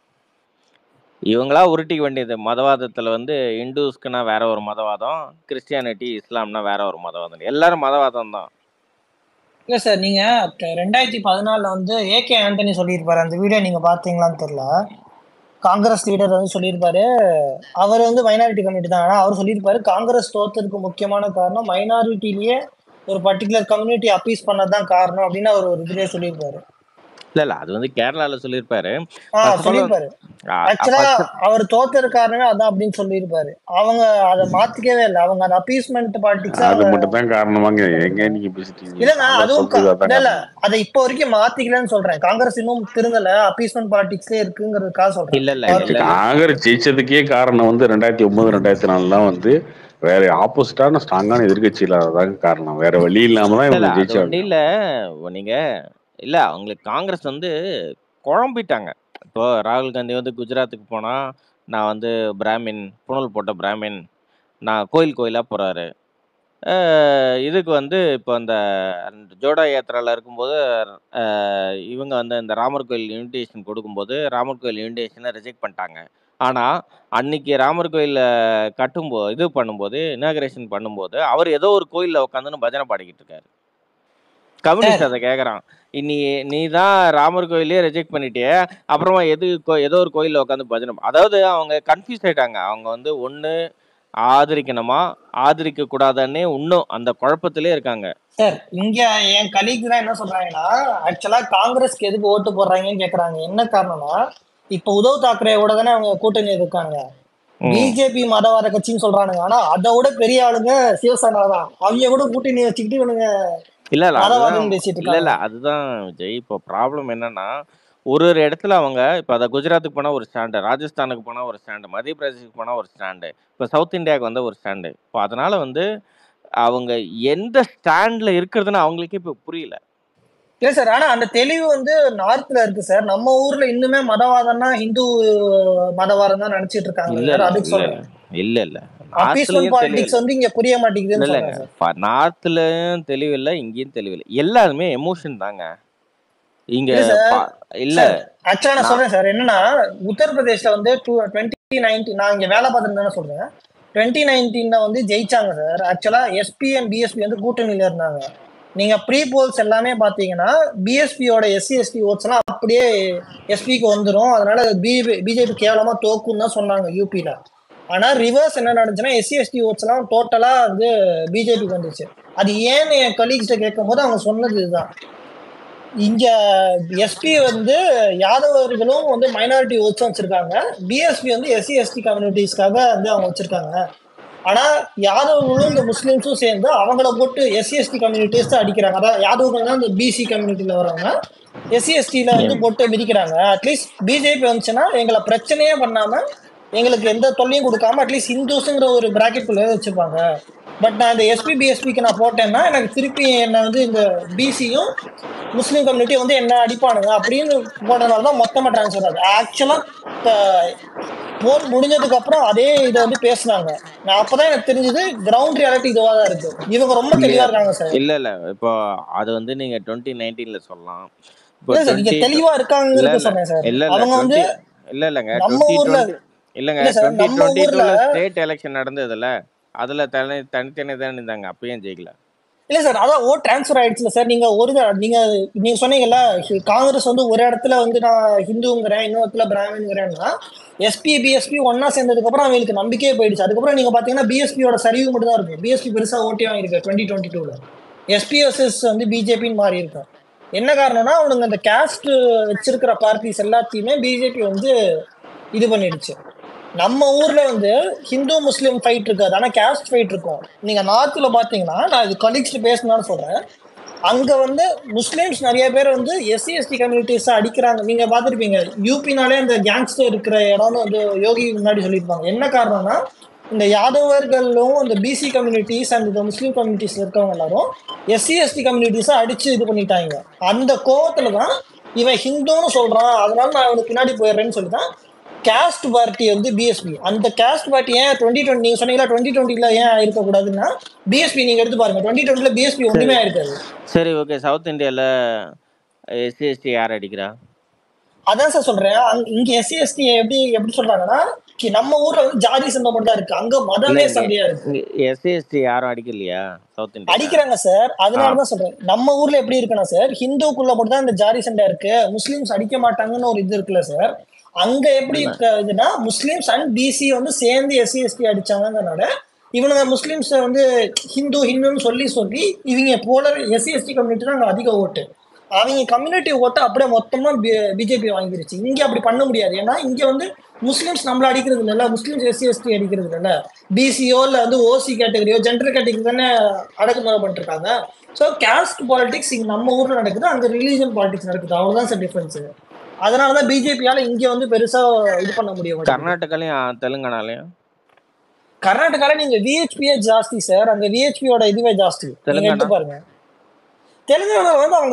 இவங்களா உருட்டிக்க வேண்டியது மதவாதத்துல வந்து இந்துஸ்க்குனா வேற ஒரு மதவாதம் கிறிஸ்டியானிட்டி இஸ்லாம்னா வேற ஒரு மதவாதம் எல்லாரும் மதவாதம் தான் இல்ல சார் நீங்க ட- ரெண்டாயிரத்தி பதினாலுல வந்து ஏகே ஆண்டனி சொல்லியிருப்பாரு அந்த வீடியோ நீங்க பாத்தீங்களான்னு தெரியல காங்கிரஸ் லீடர் வந்து சொல்லியிருப்பாரு அவர் வந்து மைனாரிட்டி கம்யூனிட்டி தான் ஆனா அவர் சொல்லியிருப்பாரு காங்கிரஸ் தோத்ததுக்கு முக்கியமான காரணம் மைனாரிட்டிலேயே ஒரு பர்டிகுலர் கம்யூனிட்டி அப்பீஸ் பண்ணதான் காரணம் அப்படின்னு அவர் ஒரு இதுலயே சொல்லியிருப்பாரு இல்ல இல்ல அது வந்து கேரளால சொல்லியிருப்பாரு ஆ ஃபர்ஸ்ட் ஆஃப் ஆல் சொல்லியிருப்பாரு ஆக்சுவலா அவர் தோத்தது காரணமே அதான் அப்படின்னு சொல்லியிருப்பாரு அவங்க அதை மாத்திக்கவே இல்லை அவங்க அந்த அப்பீஸ்மெண்ட் பாலிடிக்ஸ் அது அவங்க மட்டும் தான் காரணமாங்க எங்க நீங்க பேசிட்டீங்க இல்லண்ணா நல்லா அதுவும் க- சொல்றது அதான் இல்ல இல்ல காரணம் அதை இப்போ வரைக்கும் மாத்திக்கலன்னு சொல்றேன் காங்கிரஸ் இன்னும் திருந்தல அப்பீஸ்மெண்ட் பாலிடிக்ஸ்லயே இருக்குங்கிறதுக்காக சொல்றேன் இல்ல இல்ல அவர் இல்ல இல்ல காங்கிரஸ் ஜெயிச்சதுக்கே காரணம் வந்து ரெண்டாயிரத்தி ஒன்பது ரெண்டாயிரத்தி நாலுலாம் வந்து வேற ஆப்போசிட்டான ஸ்ட்ராங்கான எதிர்கட்சி இல்லாததாங்க காரணம் வேற வழி இல்லாம தான் இல்ல இல்ல இவங்க அது ஜெயிச்சாங்க ஒன்றும் இல்ல நீங்க இல்ல அவங்களுக்கு காங்கிரஸ் வந்து குழம்பிட்டாங்க இப்போ ராகுல் காந்தி வந்து குஜராத்துக்கு போனா நான் வந்து பிராமின் புனல் போட்ட பிராமின் நான் கோயில் கோயிலா போறாரு அஹ் இதுக்கு வந்து இப்போ அந்த ஜோடா யாத்திரால இருக்கும்போது அஹ் இவங்க வந்து இந்த ராமர் கோயில் இன்விடேஷன் கொடுக்கும்போது ராமர் கோயில் இன்விடேஷனை ரிஜெக்ட் பண்ணிட்டாங்க ஆனால் அன்னைக்கு ராமர் கோயிலில் கட்டும்போது இது பண்ணும்போது இனாகரேஷன் பண்ணும்போது அவர் ஏதோ ஒரு கோயிலில் உட்காந்துன்னு பஜனை பாடிக்கிட்டு இருக்காரு கம்யூனிஸ்ட் அதை கேட்குறான் நீ நீ தான் ராமர் கோயிலே ரிஜெக்ட் பண்ணிட்டியே அப்புறமா எது கோ- ஏதோ ஒரு கோயிலில் உட்காந்து பஜனை பா- அதாவது அவங்க கன்ஃபியூஸ் ஆயிட்டாங்க அவங்க வந்து ஒன்று ஆதரிக்கணுமா ஆதரிக்க கூடாதுன்னே இன்னும் அந்த குழப்பத்திலே இருக்காங்க சார் இங்க என் கலீக் தான் என்ன சொல்றாங்கன்னா ஆக்சுவலா காங்கிரஸ்க்கு எதுக்கு ஓட்டு போடுறாங்கன்னு கேக்குறாங்க என்ன காரணம்னா இப்ப உத்தவ் தாக்கரேவோட தானே அவங்க கூட்டணி இருக்காங்க ம் பிஜேபி மதவாத கட்சின்னு சொல்றானுங்க ஆனா அதை விட பெரிய ஆளுங்க சிவசேனா தான் அவங்க கூட கூட்டணி வச்சுக்கிட்டு இவனுங்க இல்ல இல்ல அதுதான் மதவாதம் பேசிட்டு இல்ல இல்ல இருக்காங்க அதுதான் விஜய் இப்போ ப்ராப்ளம் என்னன்னா ஒரு ஒரு இடத்துல அவங்க இப்போ அதை குஜராத்துக்கு போனால் ஒரு ஸ்டாண்டு ராஜஸ்தானுக்கு போனால் ஒரு ஸ்டாண்டு மத்திய பிரதேசுக்கு போனால் ஒரு ஸ்டாண்டு இப்போ சவுத் இந்தியாவுக்கு வந்தால் ஒரு ஸ்டாண்டு இப்போ அதனால வந்து அவங்க எந்த ஸ்டாண்டில் இருக்கிறதுன்னு அவங்களுக்கே இப்போ புரியல இல்ல சார் ஆனா அந்த தெளிவு வந்து நார்த்ல இருக்கு சார் நம்ம ஊர்ல இன்னுமே மதவாதம்னா ஹிந்து மதவாதம் தான் நினைச்சிட்டு இருக்காங்க இல்ல சார் இல்ல அதுக்கு இல்ல சொல்றேன் இல்ல இல்ல அப்பீஸ்மெண்ட் நார்த்லயும் தெளிவு பாலிடிக்ஸ் இல்லை வந்து இங்க புரிய இல்ல மாட்டேங்குதுன்னு இல்லைங்க சொல்றேன் சார் நார்த்லயும் தெளிவில்லை இங்கேயும் தெளிவில்லை எல்லாருமே எமோஷன் தாங்க இங்க இல்ல சார் பா- இல்ல சார் ஆக்சுவலா நான் நான் சொல்றேன் சார் என்னன்னா உத்தரப்பிரதேஷ்ல வந்து டூ டுவெண்ட்டி நைன்டீன் நான் இங்க வேலை பார்த்துட்டு தானே சொல்றேன் டுவெண்ட்டி நைன்டீன்ல வந்து ஜெயிச்சாங்க சார் ஆக்சுவலா எஸ்பி அண்ட் பிஎஸ்பி வந்து கூட்டணியில இருந்தாங்க நீங்க ப்ரீ போல்ஸ் எல்லாமே பாத்தீங்கன்னா பிஎஸ்பியோட எஸ்சி எஸ்டி ஓட்ஸ் எல்லாம் அப்படியே எஸ்பிக்கு வந்துடும் அதனால பிஜேபி கேவலமா தோக்குன்னு தான் சொன்னாங்க யூபியில ஆனா ரிவர்ஸ் என்ன நடந்துச்சுன்னா எஸ்சி எஸ்டி ஓட்ஸ் எல்லாம் டோட்டலா வந்து பிஜேபிக்கு வந்துச்சு அது ஏன்னு என் கலீக்ஸ்ட கேட்கும் போது அவங்க சொன்னது இதுதான் இங்க எஸ்பி வந்து யாதவர்களும் வந்து மைனாரிட்டி ஓட்ஸ் வச்சிருக்காங்க பிஎஸ்பி வந்து எஸ்சி எஸ்டி கம்யூனிட்டிஸ்க்காக வந்து அவங்க வச்சிருக்காங்க ஆனா யாதவர்களும் இந்த முஸ்லிம்ஸும் சேர்ந்து அவங்கள போட்டு எஸ்சி எஸ்டி கம்யூனிட்டிஸ் தான் அடிக்கிறாங்க அதாவது யாதவர்கள் தான் இந்த பிசி கம்யூனிட்டியில வரவங்க எஸ்சி எஸ்டியில வந்து போட்டு மிதிக்கிறாங்க அட்லீஸ்ட் பிஜேபி வந்துச்சுன்னா எங்களை பிரச்சனையே பண்ணாம எங்களுக்கு எந்த தொல்லையும் கொடுக்காம அட்லீஸ்ட் ஹிந்துஸுங்கிற ஒரு பிராக்கெட்டுக்குள்ளே வச்சுப்பாங்க பட் நான் இந்த எஸ்பி பிஎஸ்பிக்கு நான் போட்டேன்னா எனக்கு திருப்பி என்ன வந்து இந்த பிசியும் முஸ்லீம் கம்யூனிட்டி வந்து என்ன அடிப்பானுங்க அப்படின்னு போனதுனால தான் மொத்தமாக ட்ரான்ஸ்ஃபர் ஆகுது ஆக்சுவலாக போர் முடிஞ்சதுக்கு அப்புறம் அதே இதை வந்து பேசுனாங்க நான் அப்பதான் எனக்கு தெரிஞ்சது கிரவுண்ட் ரியாலிட்டி இதுவாக தான் இருக்கு இவங்க ரொம்ப தெளிவா இருக்காங்க சார் இல்ல இல்ல இப்போ அது வந்து நீங்க டுவெண்ட்டி நைன்டீன்ல சொல்லலாம் இப்போ இல்ல சார் இங்க 20 தெளிவா இல்ல இருக்காங்கிறது இல்ல சொன்னேன் சார் இல்ல இல்ல அவங்க வந்து டுவெண்ட்டி இல்ல இல்லங்க நம்ம டுவெண்ட்டி ஊர்ல டுவெண்ட்டி இல்லங்க இல்ல சார் டுவெண்ட்டி நம்ம டுவெண்ட்டி ஊர்ல டூல ஸ்டேட் எலெக்ஷன் நடந்ததுல அதுல தனி தனித்தனி தானே இருந்தாங்க அப்பயும் ஜெயிக்கல இல்ல சார் அதான் ஓட் டிரான்ஸ்ஃபர் ஆயிடுச்சுல சார் நீங்க ஒரு த- நீங்க நீங்க சொன்னீங்கல்ல ஹி- காங்கிரஸ் வந்து ஒரு இடத்துல வந்து நான் ஹிந்துங்கிறேன் இன்னொரு இடத்துல பிராமின்ங்கிறேன்னா எஸ்பி பிஎஸ்பி ஒன்னா சேர்ந்ததுக்கு அப்புறம் அவங்களுக்கு நம்பிக்கையே போயிடுச்சு அதுக்கப்புறம் நீங்க பாத்தீங்கன்னா பிஎஸ்பியோட சரிவு மட்டும் தான் இருக்கும் பிஎஸ்பி பெருசா ஓட்டி வாங்கியிருக்கு டுவெண்ட்டி டுவெண்ட்டி டூல எஸ்பிஎஸ்எஸ் வந்து பிஜேபின்னு மாறி இருக்கும் என்ன காரணம்னா அவனுங்க அந்த கேஸ்ட் வச்சிருக்கிற பார்ட்டிஸ் எல்லாத்தையுமே பிஜேபி வந்து இது பண்ணிடுச்சு நம்ம ஊர்ல வந்து ஹிந்து முஸ்லீம் ஃபைட் இருக்காது ஆனா கேஸ்ட் ஃபைட் இருக்கும் நீங்க நார்த்ல பாத்தீங்கன்னா நான் இது கலீக்ஸ் பேசணும்னு சொல்றேன் அங்க வந்து முஸ்லிம்ஸ் நிறைய பேர் வந்து எஸ்சி எஸ்டி கம்யூனிட்டிஸ் அடிக்கிறாங்க நீங்க பார்த்துருப்பீங்க யூபினாலே அந்த கேங்ஸ்டர் இருக்கிற இடம்னு வந்து யோகி முன்னாடி சொல்லியிருப்பாங்க என்ன காரணம்னா இந்த யாதவர்களும் இந்த பிசி கம்யூனிட்டிஸ் அண்ட் இந்த முஸ்லீம் கம்யூனிட்டிஸ்ல இருக்கவங்க எல்லாரும் எஸ்சி எஸ்டி கம்யூனிட்டிஸை அடிச்சு இது பண்ணிட்டாங்க அந்த கோவத்துல தான் இவன் ஹிந்துன்னு சொல்றான் அதனால நான் அவனுக்கு பின்னாடி போயிடுறேன்னு சொல்லி தான் கேஸ்ட் பார்ட்டி வந்து பிஎஸ்பி அந்த கேஸ்ட் பார்ட்டி ஏன் டுவெண்ட்டி டுவெண்ட்டி நீங்க சொன்னீங்களா டுவெண்ட்டி டுவெண்ட்டில ஏன் இருக்கக்கூடாதுன்னா பிஎஸ்பி நீங்க எடுத்து பாருங்க டுவெண்ட்டி டுவெண்ட்டில பிஎஸ்பி சரி ஒன்றுமே இருக்காது சரி ஓகே சவுத் இந்தியால எஸ்சி எஸ்டி யார் அடிக்கிறா அதான் சார் சொல்றேன் அங்க- இங்க எஸ்சி எஸ்டி எப்படி எப்படி சொல்றாங்கன்னா கி- நம்ம ஊர்ல வந்து ஜாதி சண்டை மட்டும் தான் இருக்கு அங்க இல்ல மதமே இங்க சண்டையா இருக்கு எஸ்சி எஸ்டி யாரும் அடிக்கலையா சவுத் இந்தியால அடிக்கிறாங்க சார் ஆ அதனால தான் சொல்றேன் நம்ம ஊர்ல எப்படி இருக்குன்னா சார் ஹிந்துக்குள்ள மட்டும் தான் இந்த ஜாதி சண்டை இருக்கு முஸ்லிம்ஸ் அடிக்க மாட்டாங்கன்னு ஒரு இது இருக்குல்ல சார் அங்க எப்படி இல்ல இருக்க- இதுன்னா முஸ்லிம்ஸ் அண்ட் பிசி வந்து சேர்ந்து எஸ்சி எஸ்டி அடிச்சாங்கன்றனால இவனுங்க முஸ்லிம்ஸ் வந்து ஹிந்து ஹிந்துன்னு சொல்லி சொல்லி இவங்க போல எஸ்சி எஸ்டி கம்யூனிட்டி தான் அங்க அதிக ஓட்டு அவங்க கம்யூனிட்டி ஓட்டு அப்படியே மொத்தமா பிஜேபி வாங்கிருச்சு இங்க அப்படி பண்ண முடியாது ஏன்னா இங்க வந்து முஸ்லிம்ஸ் நம்மள அடிக்கிறது இல்லைல்ல முஸ்லிம்ஸ் எஸ்சி எஸ்டி அடிக்கிறது இல்லைல்ல பிசிஓ இல்ல வந்து ஓசி கேட்டகரியோ ஜென்டர் கேட்டகரி தானே அடக்குமுறை பண்ணிட்டு இருக்காங்க ஸோ கேஸ்ட் பாலிடிக்ஸ் இங்க நம்ம ஊர்ல நடக்குது அங்க ரிலீஜன் பாலிடிக்ஸ் நடக்குது அவ்வளவுதான் சார் டிஃபரன்ஸ் அதனாலதான் பிஜேபியால இங்க வந்து பெருசா இது பண்ண முடிய மாட்டேங்குது கர்நாடகாலையும் தெலுங்கானாலையும் கர்நாடகால நீங்க விஹெச்பியே ஜாஸ்தி சார் அங்க விஹெச்பியோட இதுவே ஜாஸ்தி நீங்க தெலுங்கானா எடுத்து பாருங்க தெலுங்கானா வந்து அவங்க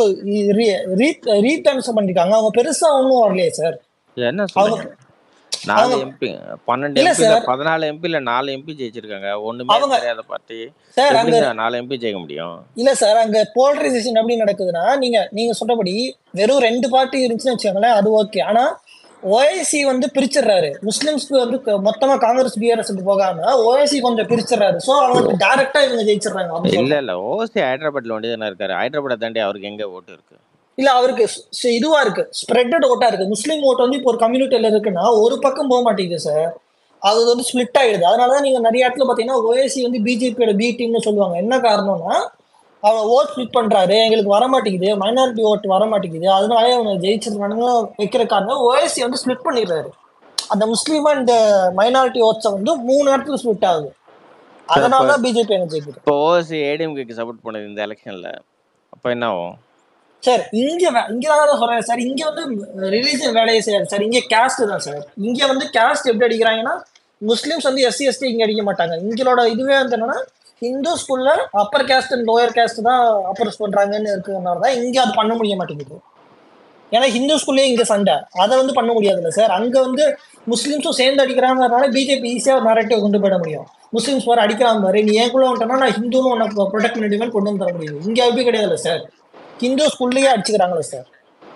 ரீடர்ன்ஸ் பண்ணிருக்காங்க அவங்க பெருசா ஒன்றும் வரலையே சார் என்ன அவங்க சொல்றீங்க நாலு அவங்க எம்பி பன்னெண்டு இல்ல எம்பில சார் பதினாலு எம்பில நாலு எம்பி ஜெயிச்சிருக்காங்க ஒண்ணுமே அவங்க தெரியாத பார்ட்டி சார் அங்க எப்படிங்க நாலு எம்பி ஜெயிக்க முடியும் இல்ல சார் அங்க போலரைசேஷன் எப்படி நடக்குதுன்னா நீங்க நீங்க சொல்றபடி வெறும் ரெண்டு பார்ட்டி இருந்துச்சுன்னு வச்சுக்கோங்களேன் அது ஓகே ஆனா ஓஐசி வந்து பிரிச்சிடுறாரு முஸ்லிம்ஸ்க்கு வந்து க- மொத்தமா காங்கிரஸ் பிஆர்எஸ் போகாம ஓஐசி கொஞ்சம் பிரிச்சிடுறாரு சோ அவங்களுக்கு டைரக்டா இவங்க ஜெயிச்சிடுறாங்க அப்படின்னு இல்ல சொல்றேன் இல்ல ஓசி ஹைதராபாத்ல ஒண்டி தானே இருக்காரு ஹைதராபாத் தாண்டி அவருக்கு எங்க ஓட்டு இருக்கு இல்ல அவருக்கு ஸ்- ஸ் இதுவா இருக்கு ஸ்ப்ரெட்டட் ஓட்டா இருக்கு முஸ்லீம் ஓட்டு வந்து இப்போ ஒரு கம்யூனிட்டியில இருக்குன்னா ஒரு பக்கம் போக மாட்டேங்குது சார் அது வந்து ஸ்பிளிட் ஆயிடுது அதனாலதான் நீங்க நிறைய இடத்துல பாத்தீங்கன்னா ஓஎஸ்சி வந்து பிஜேபியோட பி டீம்னு சொல்லுவாங்க என்ன காரணம்னா அவன் ஓட் ஸ்பிளிட் பண்றாரு எங்களுக்கு வர மாட்டேங்குது மைனாரிட்டி ஓட் வர மாட்டேங்குது அதனாலே அவங்க ஜெயிச்சிருக்கானுங்க வைக்கிற காரணம் ஓஎஸ்சி வந்து ஸ்பிளிட் பண்ணிடுறாரு அந்த முஸ்லீம் அண்ட் மைனாரிட்டி ஓட்ஸை வந்து மூணு இடத்துல ஸ்பிளிட் ஆகுது சார் அதனால இப்போ தான் பிஜேபி என்ன ஜெயிக்குது இப்போ ஓசி ஏடிஎம்கேக்கு சப்போர்ட் பண்ணது இந்த எலெக்ஷன்ல அப்ப என்ன ஆகும் சார் இங்க வே- இங்க தான் சொல்றேன் சார் இங்க வந்து ரிலீஜன் வேலையை செய்யாது சார் இங்க கேஸ்ட் தான் சார் இங்க வந்து கேஸ்ட் எப்படி அடிக்கிறாங்கன்னா முஸ்லிம்ஸ் வந்து எஸ்சி எஸ்டி இங்க அடிக்க மாட்டாங்க இங்களோட இதுவே வந்து என்னன்னா ஹிந்து ஸ்கூல்ல upper caste and lower caste தான் அப்பர்ஸ் பண்றாங்கன்னு இருக்கிறதுனால தான் இங்க அது பண்ண முடிய மாட்டேங்குது ஏன்னா ஹிந்து ஸ்கூல்லேயே இங்க சண்டை அதை வந்து பண்ண முடியாதுல்ல சார் அங்க வந்து முஸ்லிம்ஸும் சேர்ந்து அடிக்கிறாங்கனால பிஜேபி ஈஸியாக நேரட்டிவ் கொண்டு போயிட முடியும் முஸ்லிம்ஸ் வேற அடிக்கிறாங்க பாரு நீ ஏன் கூட வந்துட்டனா நான் ஹிந்துன்னு உனக்கு ப்ரொடெக்ட் பண்ணிடுவேன் கொண்டு வந்து தர முடியும் இங்க அப்படி கிடையாதுல்ல சார் ஹிந்து ஸ்கூல்லேயே அடிச்சுக்கிறாங்களே சார்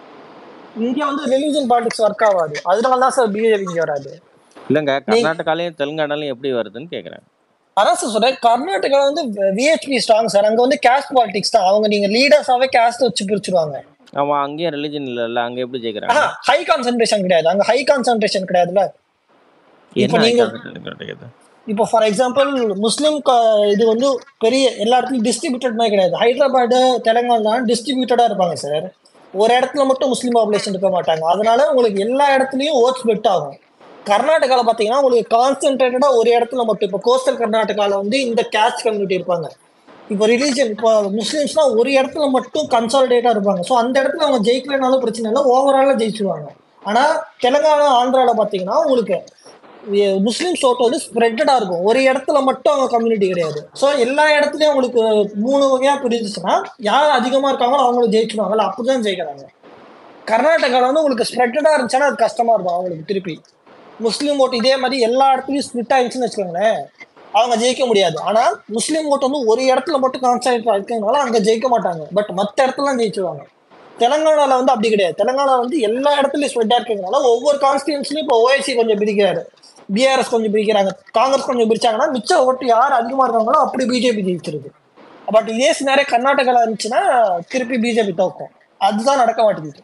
இங்க வந்து ரிலீஜன் பாலிடிக்ஸ் ஒர்க் ஆகாது அதனால தான் சார் பிஜேபி இங்க வராது இல்லங்க நீங்க கர்நாடகாலையும் தெலுங்கானாலையும் எப்படி வருதுன்னு கேக்குறேன் அதான் சார் சொல்றேன் கர்நாடகா வந்து விஹெச்பி ஸ்ட்ராங் சார் அங்க வந்து கேஸ்ட் பாலிடிக்ஸ் தான் அவங்க நீங்க லீடர்ஸாவே கேஸ்ட் வச்சு பிரிச்சிருவாங்க ஆமா அங்கேயும் ரிலிஜன் இல்ல அங்க எப்படி ஜெயிக்கிறாங்க ஹை கான்சென்ட்ரேஷன் கிடையாது அங்க ஹை கான்சென்ட்ரேஷன் கிடையாதுல்ல இப்போ என்ன நீங்க கிடைக்குது இப்போ ஃபார் எக்ஸாம்பிள் முஸ்லீம் க- இது வந்து பெரிய எல்லா இடத்துலயும் டிஸ்ட்ரிபியூட்டட் மாதிரி கிடையாது ஹைதராபாத் தெலுங்கானா டிஸ்ட்ரிபியூட்டடா இருப்பாங்க சார் ஒரு இடத்துல மட்டும் முஸ்லீம் பாப்புலேஷன் இருக்க மாட்டாங்க அதனால உங்களுக்கு எல்லா இடத்துலயும் ஓட்ஸ் பெட் ஆகும் கர்நாடகாவில் பார்த்தீங்கன்னா உங்களுக்கு கான்சென்ட்ரேட்டடாக ஒரு இடத்துல மட்டும் இப்போ கோஸ்டல் கர்நாடகாவில் வந்து இந்த கேஸ்ட் கம்யூனிட்டி இருப்பாங்க இப்போ ரிலீஜன் இப்போ முஸ்லீம்ஸ்னா ஒரு இடத்துல மட்டும் கன்சாலிடேட்டாக இருப்பாங்க ஸோ அந்த இடத்துல அவங்க ஜெயிக்கலைனாலும் பிரச்சனை இல்லை ஓவராலாக ஜெயிச்சிருவாங்க ஆனால் தெலுங்கானா ஆந்திராவில் பார்த்தீங்கன்னா உங்களுக்கு எ- முஸ்லிம்ஸ் ஓட்டு வந்து ஸ்ப்ரெட்டடாக இருக்கும் ஒரு இடத்துல மட்டும் அவங்க கம்யூனிட்டி கிடையாது ஸோ எல்லா இடத்துலையும் உங்களுக்கு மூணு வகையாக பிரிஞ்சுச்சுன்னா யார் அதிகமாக இருக்காங்களோ அவங்களும் ஜெயிச்சிருவாங்கல்ல அப்படி தான் ஜெயிக்கிறாங்க கர்நாடகாவில் வந்து உங்களுக்கு ஸ்ப்ரெட்டடாக இருந்துச்சுன்னா அது கஷ்டமாக இருக்கும் அவங்களுக்கு திருப்பி முஸ்லீம் ஓட்டு இதே மாதிரி எல்லா இடத்துலையும் ஸ்ப்ளிட் ஆயிடுச்சுன்னு வச்சுக்கோங்களேன் அவங்க ஜெயிக்க முடியாது ஆனால் முஸ்லீம் ஓட்டு வந்து ஒரு இடத்துல மட்டும் கான்சன்ட்ரேட் இருக்கிறதுனால அங்கே ஜெயிக்க மாட்டாங்க பட் மற்ற இடத்துலலாம் ஜெயிச்சிருவாங்க தெலங்கானால வந்து அப்படி கிடையாது தெலங்கானா வந்து எல்லா இடத்துலயும் ஸ்ப்ரெட்டா இருக்கிறதுனால ஒவ்வொரு கான்ஸ்டியூன்ஸ்லயும் இப்போ ஓஐசி கொஞ்சம் பிரிக்கிறாரு பிஆர்எஸ் கொஞ்சம் பிரிக்கிறாங்க காங்கிரஸ் கொஞ்சம் பிரிச்சாங்கன்னா மிச்ச ஓட்டு யார் அதிகமா இருக்காங்களோ அப்படி பிஜேபி ஜெயிச்சிருது பட் இதே சினாரே கர்நாடகால இருந்துச்சுன்னா திருப்பி பிஜேபி தோக்கும் அதுதான் நடக்க மாட்டேங்குது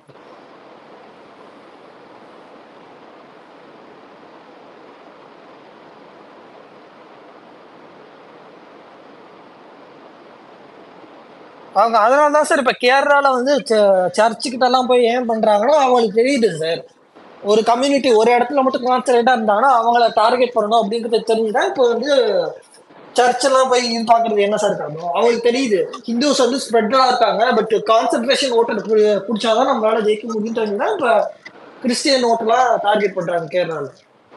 அவங்க அதனால தான் சார் இப்ப கேரளால வந்து சர்ச்சு கிட்ட எல்லாம் போய் ஏன் பண்றாங்கன்னா அவங்களுக்கு தெரியுது சார் ஒரு கம்யூனிட்டி ஒரு இடத்துல மட்டும் கான்சன்ட்ரேட்டா இருந்தாங்கன்னா அவங்கள டார்கெட் பண்ணணும் அப்படின்றது தெரிஞ்சுதா இப்போ வந்து சர்ச் எல்லாம் போய் இது பாக்குறது என்ன சார் காரணம் அவங்களுக்கு தெரியுது ஹிந்துஸ் வந்து ஸ்ப்ரெட்டா இருக்காங்க பட் கான்சன்ட்ரேஷன் ஓட்டர் பிடிச்சாதான் நம்மளால ஜெயிக்க முடியுன்றதுதான் இப்ப கிறிஸ்டியன் ஓட்டெல்லாம் டார்கெட் பண்றாங்க கேரளால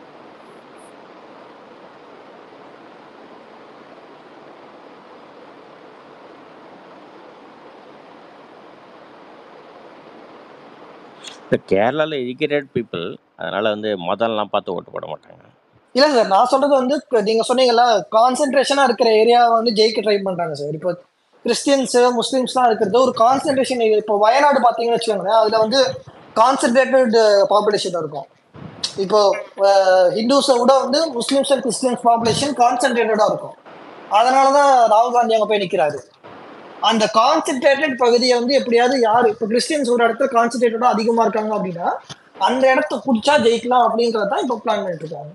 இந்த கேரளால எஜுகேட்டட் பீப்புள் அதனால வந்து மதம்லாம் பார்த்து ஓட்டு போட மாட்டாங்க இல்ல சார் நான் சொல்றது வந்து இப்ப நீங்க சொன்னீங்கல்ல கான்சென்ட்ரேஷனா இருக்கிற ஏரியா வந்து ஜெயிக்க ட்ரை பண்றாங்க சார் இப்போ கிறிஸ்டியன்ஸ் முஸ்லிம்ஸ்லாம் இருக்கிறது ஒரு கான்சென்ட்ரேஷன் இப்போ வயநாடு பாத்தீங்கன்னு வச்சுக்கோங்களேன் அதுல வந்து கான்சென்ட்ரேட்டட் பாப்புலேஷன் இருக்கும் இப்போ ஹிந்துஸை விட வந்து முஸ்லிம்ஸ் அண்ட் கிறிஸ்டியன்ஸ் பாப்புலேஷன் கான்சென்ட்ரேட்டடா இருக்கும் அதனாலதான் ராகுல் காந்தி அங்க போய் நிக்கிறாரு அந்த கான்சென்ட்ரேட்டட் பகுதியை வந்து எப்படியாவது யாரு இப்போ கிறிஸ்டியன்ஸ் ஒரு இடத்துல கான்சென்ட்ரேட்டடா அதிகமா இருக்காங்க அப்படின்னா அந்த இடத்த பிடிச்சா ஜெயிக்கலாம் அப்படின்றத தான் இப்போ பிளான் பண்ணிட்டு இருக்காங்க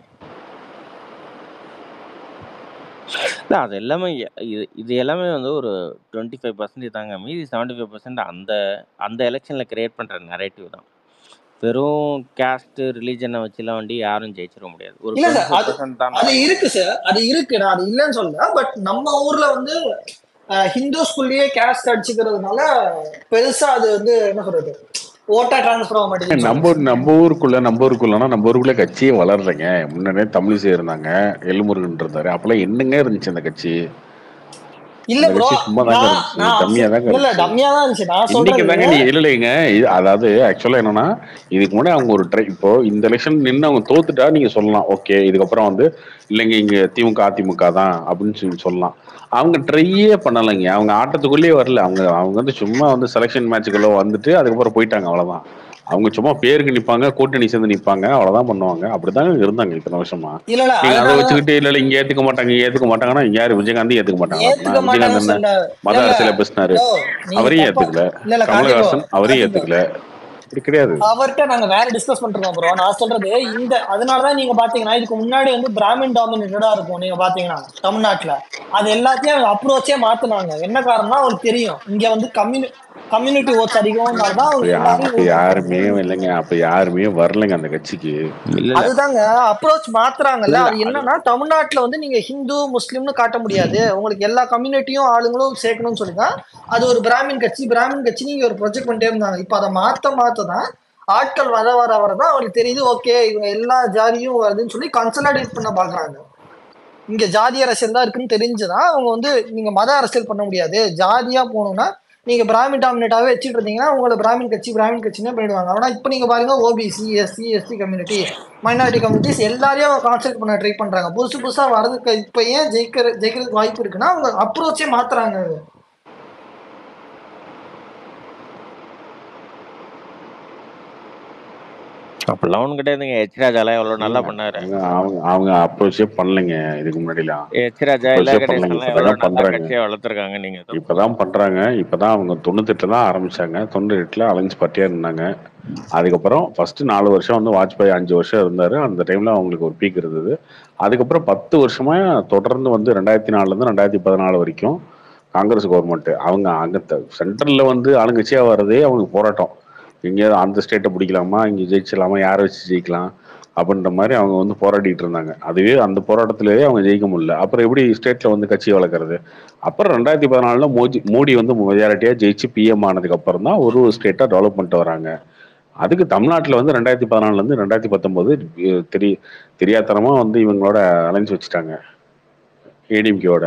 இல்ல அது எல்லாமே எ- இது இது எல்லாமே வந்து ஒரு டுவெண்ட்டி ஃபைவ் பர்சன்டேஜ் தாங்க மீதி செவன்ட்டி ஃபைவ் பர்சன்ட் அந்த அந்த எலெக்ஷனில் கிரியேட் பண்ணுற நரேட்டிவ் தான் வெறும் கேஸ்ட் ரிலீஜனை வச்சுலாம் வண்டி யாரும் ஜெயிச்சிட முடியாது ஒரு இல்ல டுவெண்ட்டி சார் ஃபைவ் அது பர்சன்ட் தான் அது இருக்கு சார் அது இருக்கு நான் அது இல்லைன்னு சொல்லல பட் நம்ம ஊர்ல வந்து அஹ், ஹிந்துஸ்குள்ளேயே கேஸ்ட் அடிச்சுக்கிறதுனால பெருசா அது வந்து என்ன சொல்றது ஓட்டா டிரான்ஸ்ஃபர் ஆக மாட்டேங்குதுன்னு நம்ம ஊர்- நம்ம ஊருக்குள்ள நம்ம ஊருக்குள்ளனா நம்ம ஊருக்குள்ள கட்சியே வளரலைங்க முன்னே தமிழிசை இருந்தாங்க எல்முருகன் இருந்தாரு அப்பெல்லாம் என்னங்க இருந்துச்சு அந்த கட்சி இல்ல அந்த ப்ரோ கட்சி சும்மா தாங்க நான் இருந்துச்சு நான் கம்மியா தாங்க இல்ல இருந்துச்சு டம்மியா தான் இருந்துச்சு நான் இன்னைக்கு சொல்றது தாங்க நீ இல்ல இல்லைங்க இது- அதாவது ஆக்சுவலா என்னன்னா இதுக்கு முன்னாடி அவங்க ஒரு ட்ரை இப்போ இந்த எலெக்ஷன் நின்று அவங்க தோத்துட்டா நீங்க சொல்லலாம் ஓகே இதுக்கப்புறம் வந்து இல்லைங்க இங்க திமுக அதிமுக தான் அப்படின்னு சொல்லி சொல்லலாம் அவங்க ட்ரையே பண்ணலைங்க அவங்க ஆட்டத்துக்குள்ளேயே வரல அவங்க அவங்க வந்து சும்மா வந்து செலெக்ஷன் மேட்சுக்குள்ள வந்துட்டு அதுக்கப்புறம் போயிட்டாங்க அவ்வளவுதான் அவங்க சும்மா பேருக்கு நிப்பாங்க கூட்டணி சேர்ந்து நிப்பாங்க அவ்வளவுதான் பண்ணுவாங்க அப்படிதாங்க இருந்தாங்க இத்தனை வருஷமா இல்ல இல்ல நீங்க அதை அதனாலதான் வச்சுக்கிட்டு இல்ல இல்ல இங்க ஏத்துக்க மாட்டாங்க இங்க ஏத்துக்க மாட்டாங்கன்னா இங்க யாரு விஜயகாந்த் ஏத்துக்க மாட்டாங்களா ஏத்துக்க நான் விஜயகாந்த் மாட்டாங்கன்னு என்ன சொல்ல மத இல்ல இல்ல அரசியல பேசினாரு ப்ரோ நீங்க அவரையும் தப்பா ஏத்துக்கல இல்ல இல்ல கார்த்திகோ கமலஹாசன் அவரையும் கார்த்திகோ ஏத்துக்கல இப்படி கிடையாது அவர்கிட்ட நாங்க வேற டிஸ்கஸ் பண்ணிருக்கோம் ப்ரோ நான் சொல்றது இந்த அதனாலதான் நீங்க பாத்தீங்கன்னா இதுக்கு முன்னாடி வந்து பிராமின் டாமினேட்டடா இருக்கும் நீங்க பாத்தீங்கன்னா தமிழ்நாட்டுல அது எல்லாத்தையும் அவங்க அப்ரோச்சே மாத்துனாங்க என்ன காரணம்னா அவங்களுக்கு தெரியும் இங்க வந்து கம்யூனி கம்யூனிட்டி ஓட்ஸ் அதிகம்னால தான் அப்ப அவங்க யா- எல்லாரையும் அப்ப ஓட்டு யாருமே இல்லைங்க அப்ப யாருமே வரலைங்க அந்த கட்சிக்கு இல்ல இல்ல அதுதாங்க அப்ரோச் மாத்துறாங்கல்ல இல்ல அது அது என்னன்னா தமிழ்நாட்டுல வந்து நீங்க ஹிந்து முஸ்லிம்னு காட்ட முடியாது உங்களுக்கு எல்லா கம்யூனிட்டியும் ஆளுங்களும் சேர்க்கணும்னு சொல்லி தான் அது ஒரு பிராமின் கட்சி பிராமின் கட்சி நீங்க ஒரு ப்ரொஜெக்ட் பண்ணிட்டே இருந்தாங்க இப்போ அதை மாத்த மாத்த தான் ஆட்கள் வர வர வர தான் அவங்களுக்கு தெரியுது ஓகே இவங்க எல்லா ஜாதியும் வருதுன்னு சொல்லி கன்சல்டேட் பண்ண பாக்குறாங்க இங்க ஜாதி அரசியல் தான் இருக்குன்னு தெரிஞ்சுதான் அவங்க வந்து நீங்க மத அரசியல் பண்ண முடியாது ஜாதியா போகணும்னா நீங்க பிராமின் டாமினேட்டாவே வச்சுட்டு இருந்தீங்கன்னா உங்களை பிராமின் கட்சி பிராமின் கட்சினே பண்ணிடுவாங்க ஆனா இப்போ நீங்க பாருங்க OBC SC ST community minority communities எல்லாரையும் கான்சென்ட் பண்ண ட்ரை பண்றாங்க புதுசு புதுசா வரதுக்கு இப்போ ஏன் ஜெயிக்கிற ஜெயிக்கிறதுக்கு வாய்ப்பு இருக்குன்னா அவங்க அப்ரோச்சே மாத்துறாங்க அப்படிலாம் ஒன்றும் கிடையாதுங்க எச் ராஜாலாம் எவ்வளோ நல்லா பண்ணாரு அவங்க அவங்க அவங்க அப்ரோச்சே பண்ணலைங்க இதுக்கு முன்னாடிலாம் எச் ராஜா இல்ல அப்ரோச்சே பண்ணலைங்க கணேசன்லாம் எவ்வளோ இப்பதான் நல்லா பண்றாங்க கட்சியை வளர்த்துருக்காங்க நீங்க ஏதோ இப்பதான் பண்றாங்க இப்பதான் அவங்க தொண்ணூத்தெட்டுல தான் ஆரம்பிச்சாங்க தொண்ணூத்தெட்டுல அலைன்ஸ் பார்ட்டியா இருந்தாங்க அதுக்கப்புறம் ஃபர்ஸ்ட் நாலு வருஷம் வந்து வாஜ்பாய் அஞ்சு வருஷம் இருந்தாரு அந்த டைம்ல அவங்களுக்கு ஒரு பீக் இருந்தது அதுக்கப்புறம் பத்து வருஷமா தொடர்ந்து வந்து ரெண்டாயிரத்தி நாலுல இருந்து ரெண்டாயிரத்தி பதினாலு வரைக்கும் காங்கிரஸ் கவர்மெண்ட் அவங்க அங்க சென்ட்ரல்ல வந்து ஆளுங்கட்சியா வர்றதே அவங்களுக்கு போராட்டம் எங்கேயாவது அந்த ஸ்டேட்டை பிடிக்கலாமா இங்க ஜெயிச்சிடலாமா யாரை வச்சு ஜெயிக்கலாம் அப்படின்ற மாதிரி அவங்க வந்து போராடிட்டு இருந்தாங்க அதுவே அந்த போராட்டத்திலேயே அவங்க ஜெயிக்க முடியல அப்புறம் எப்படி ஸ்டேட்ல வந்து கட்சி வளர்க்குறது அப்புறம் ரெண்டாயிரத்தி பதினாலுல மோடி மோடி வந்து மெஜாரிட்டியா ஜெயிச்சு பிஎம் ஆனதுக்கு அப்புறம் தான் ஒரு ஒரு ஸ்டேட்டா டெவலப் பண்ணிட்டு வராங்க அதுக்கு தமிழ்நாட்டில் வந்து ரெண்டாயிரத்தி பதினாலுல இருந்து ரெண்டாயிரத்தி பத்தொன்பது தெரிய தெரியாதனமா வந்து இவங்களோட அலைன்ஸ் வச்சுட்டாங்க ஏடிஎம்கேவோட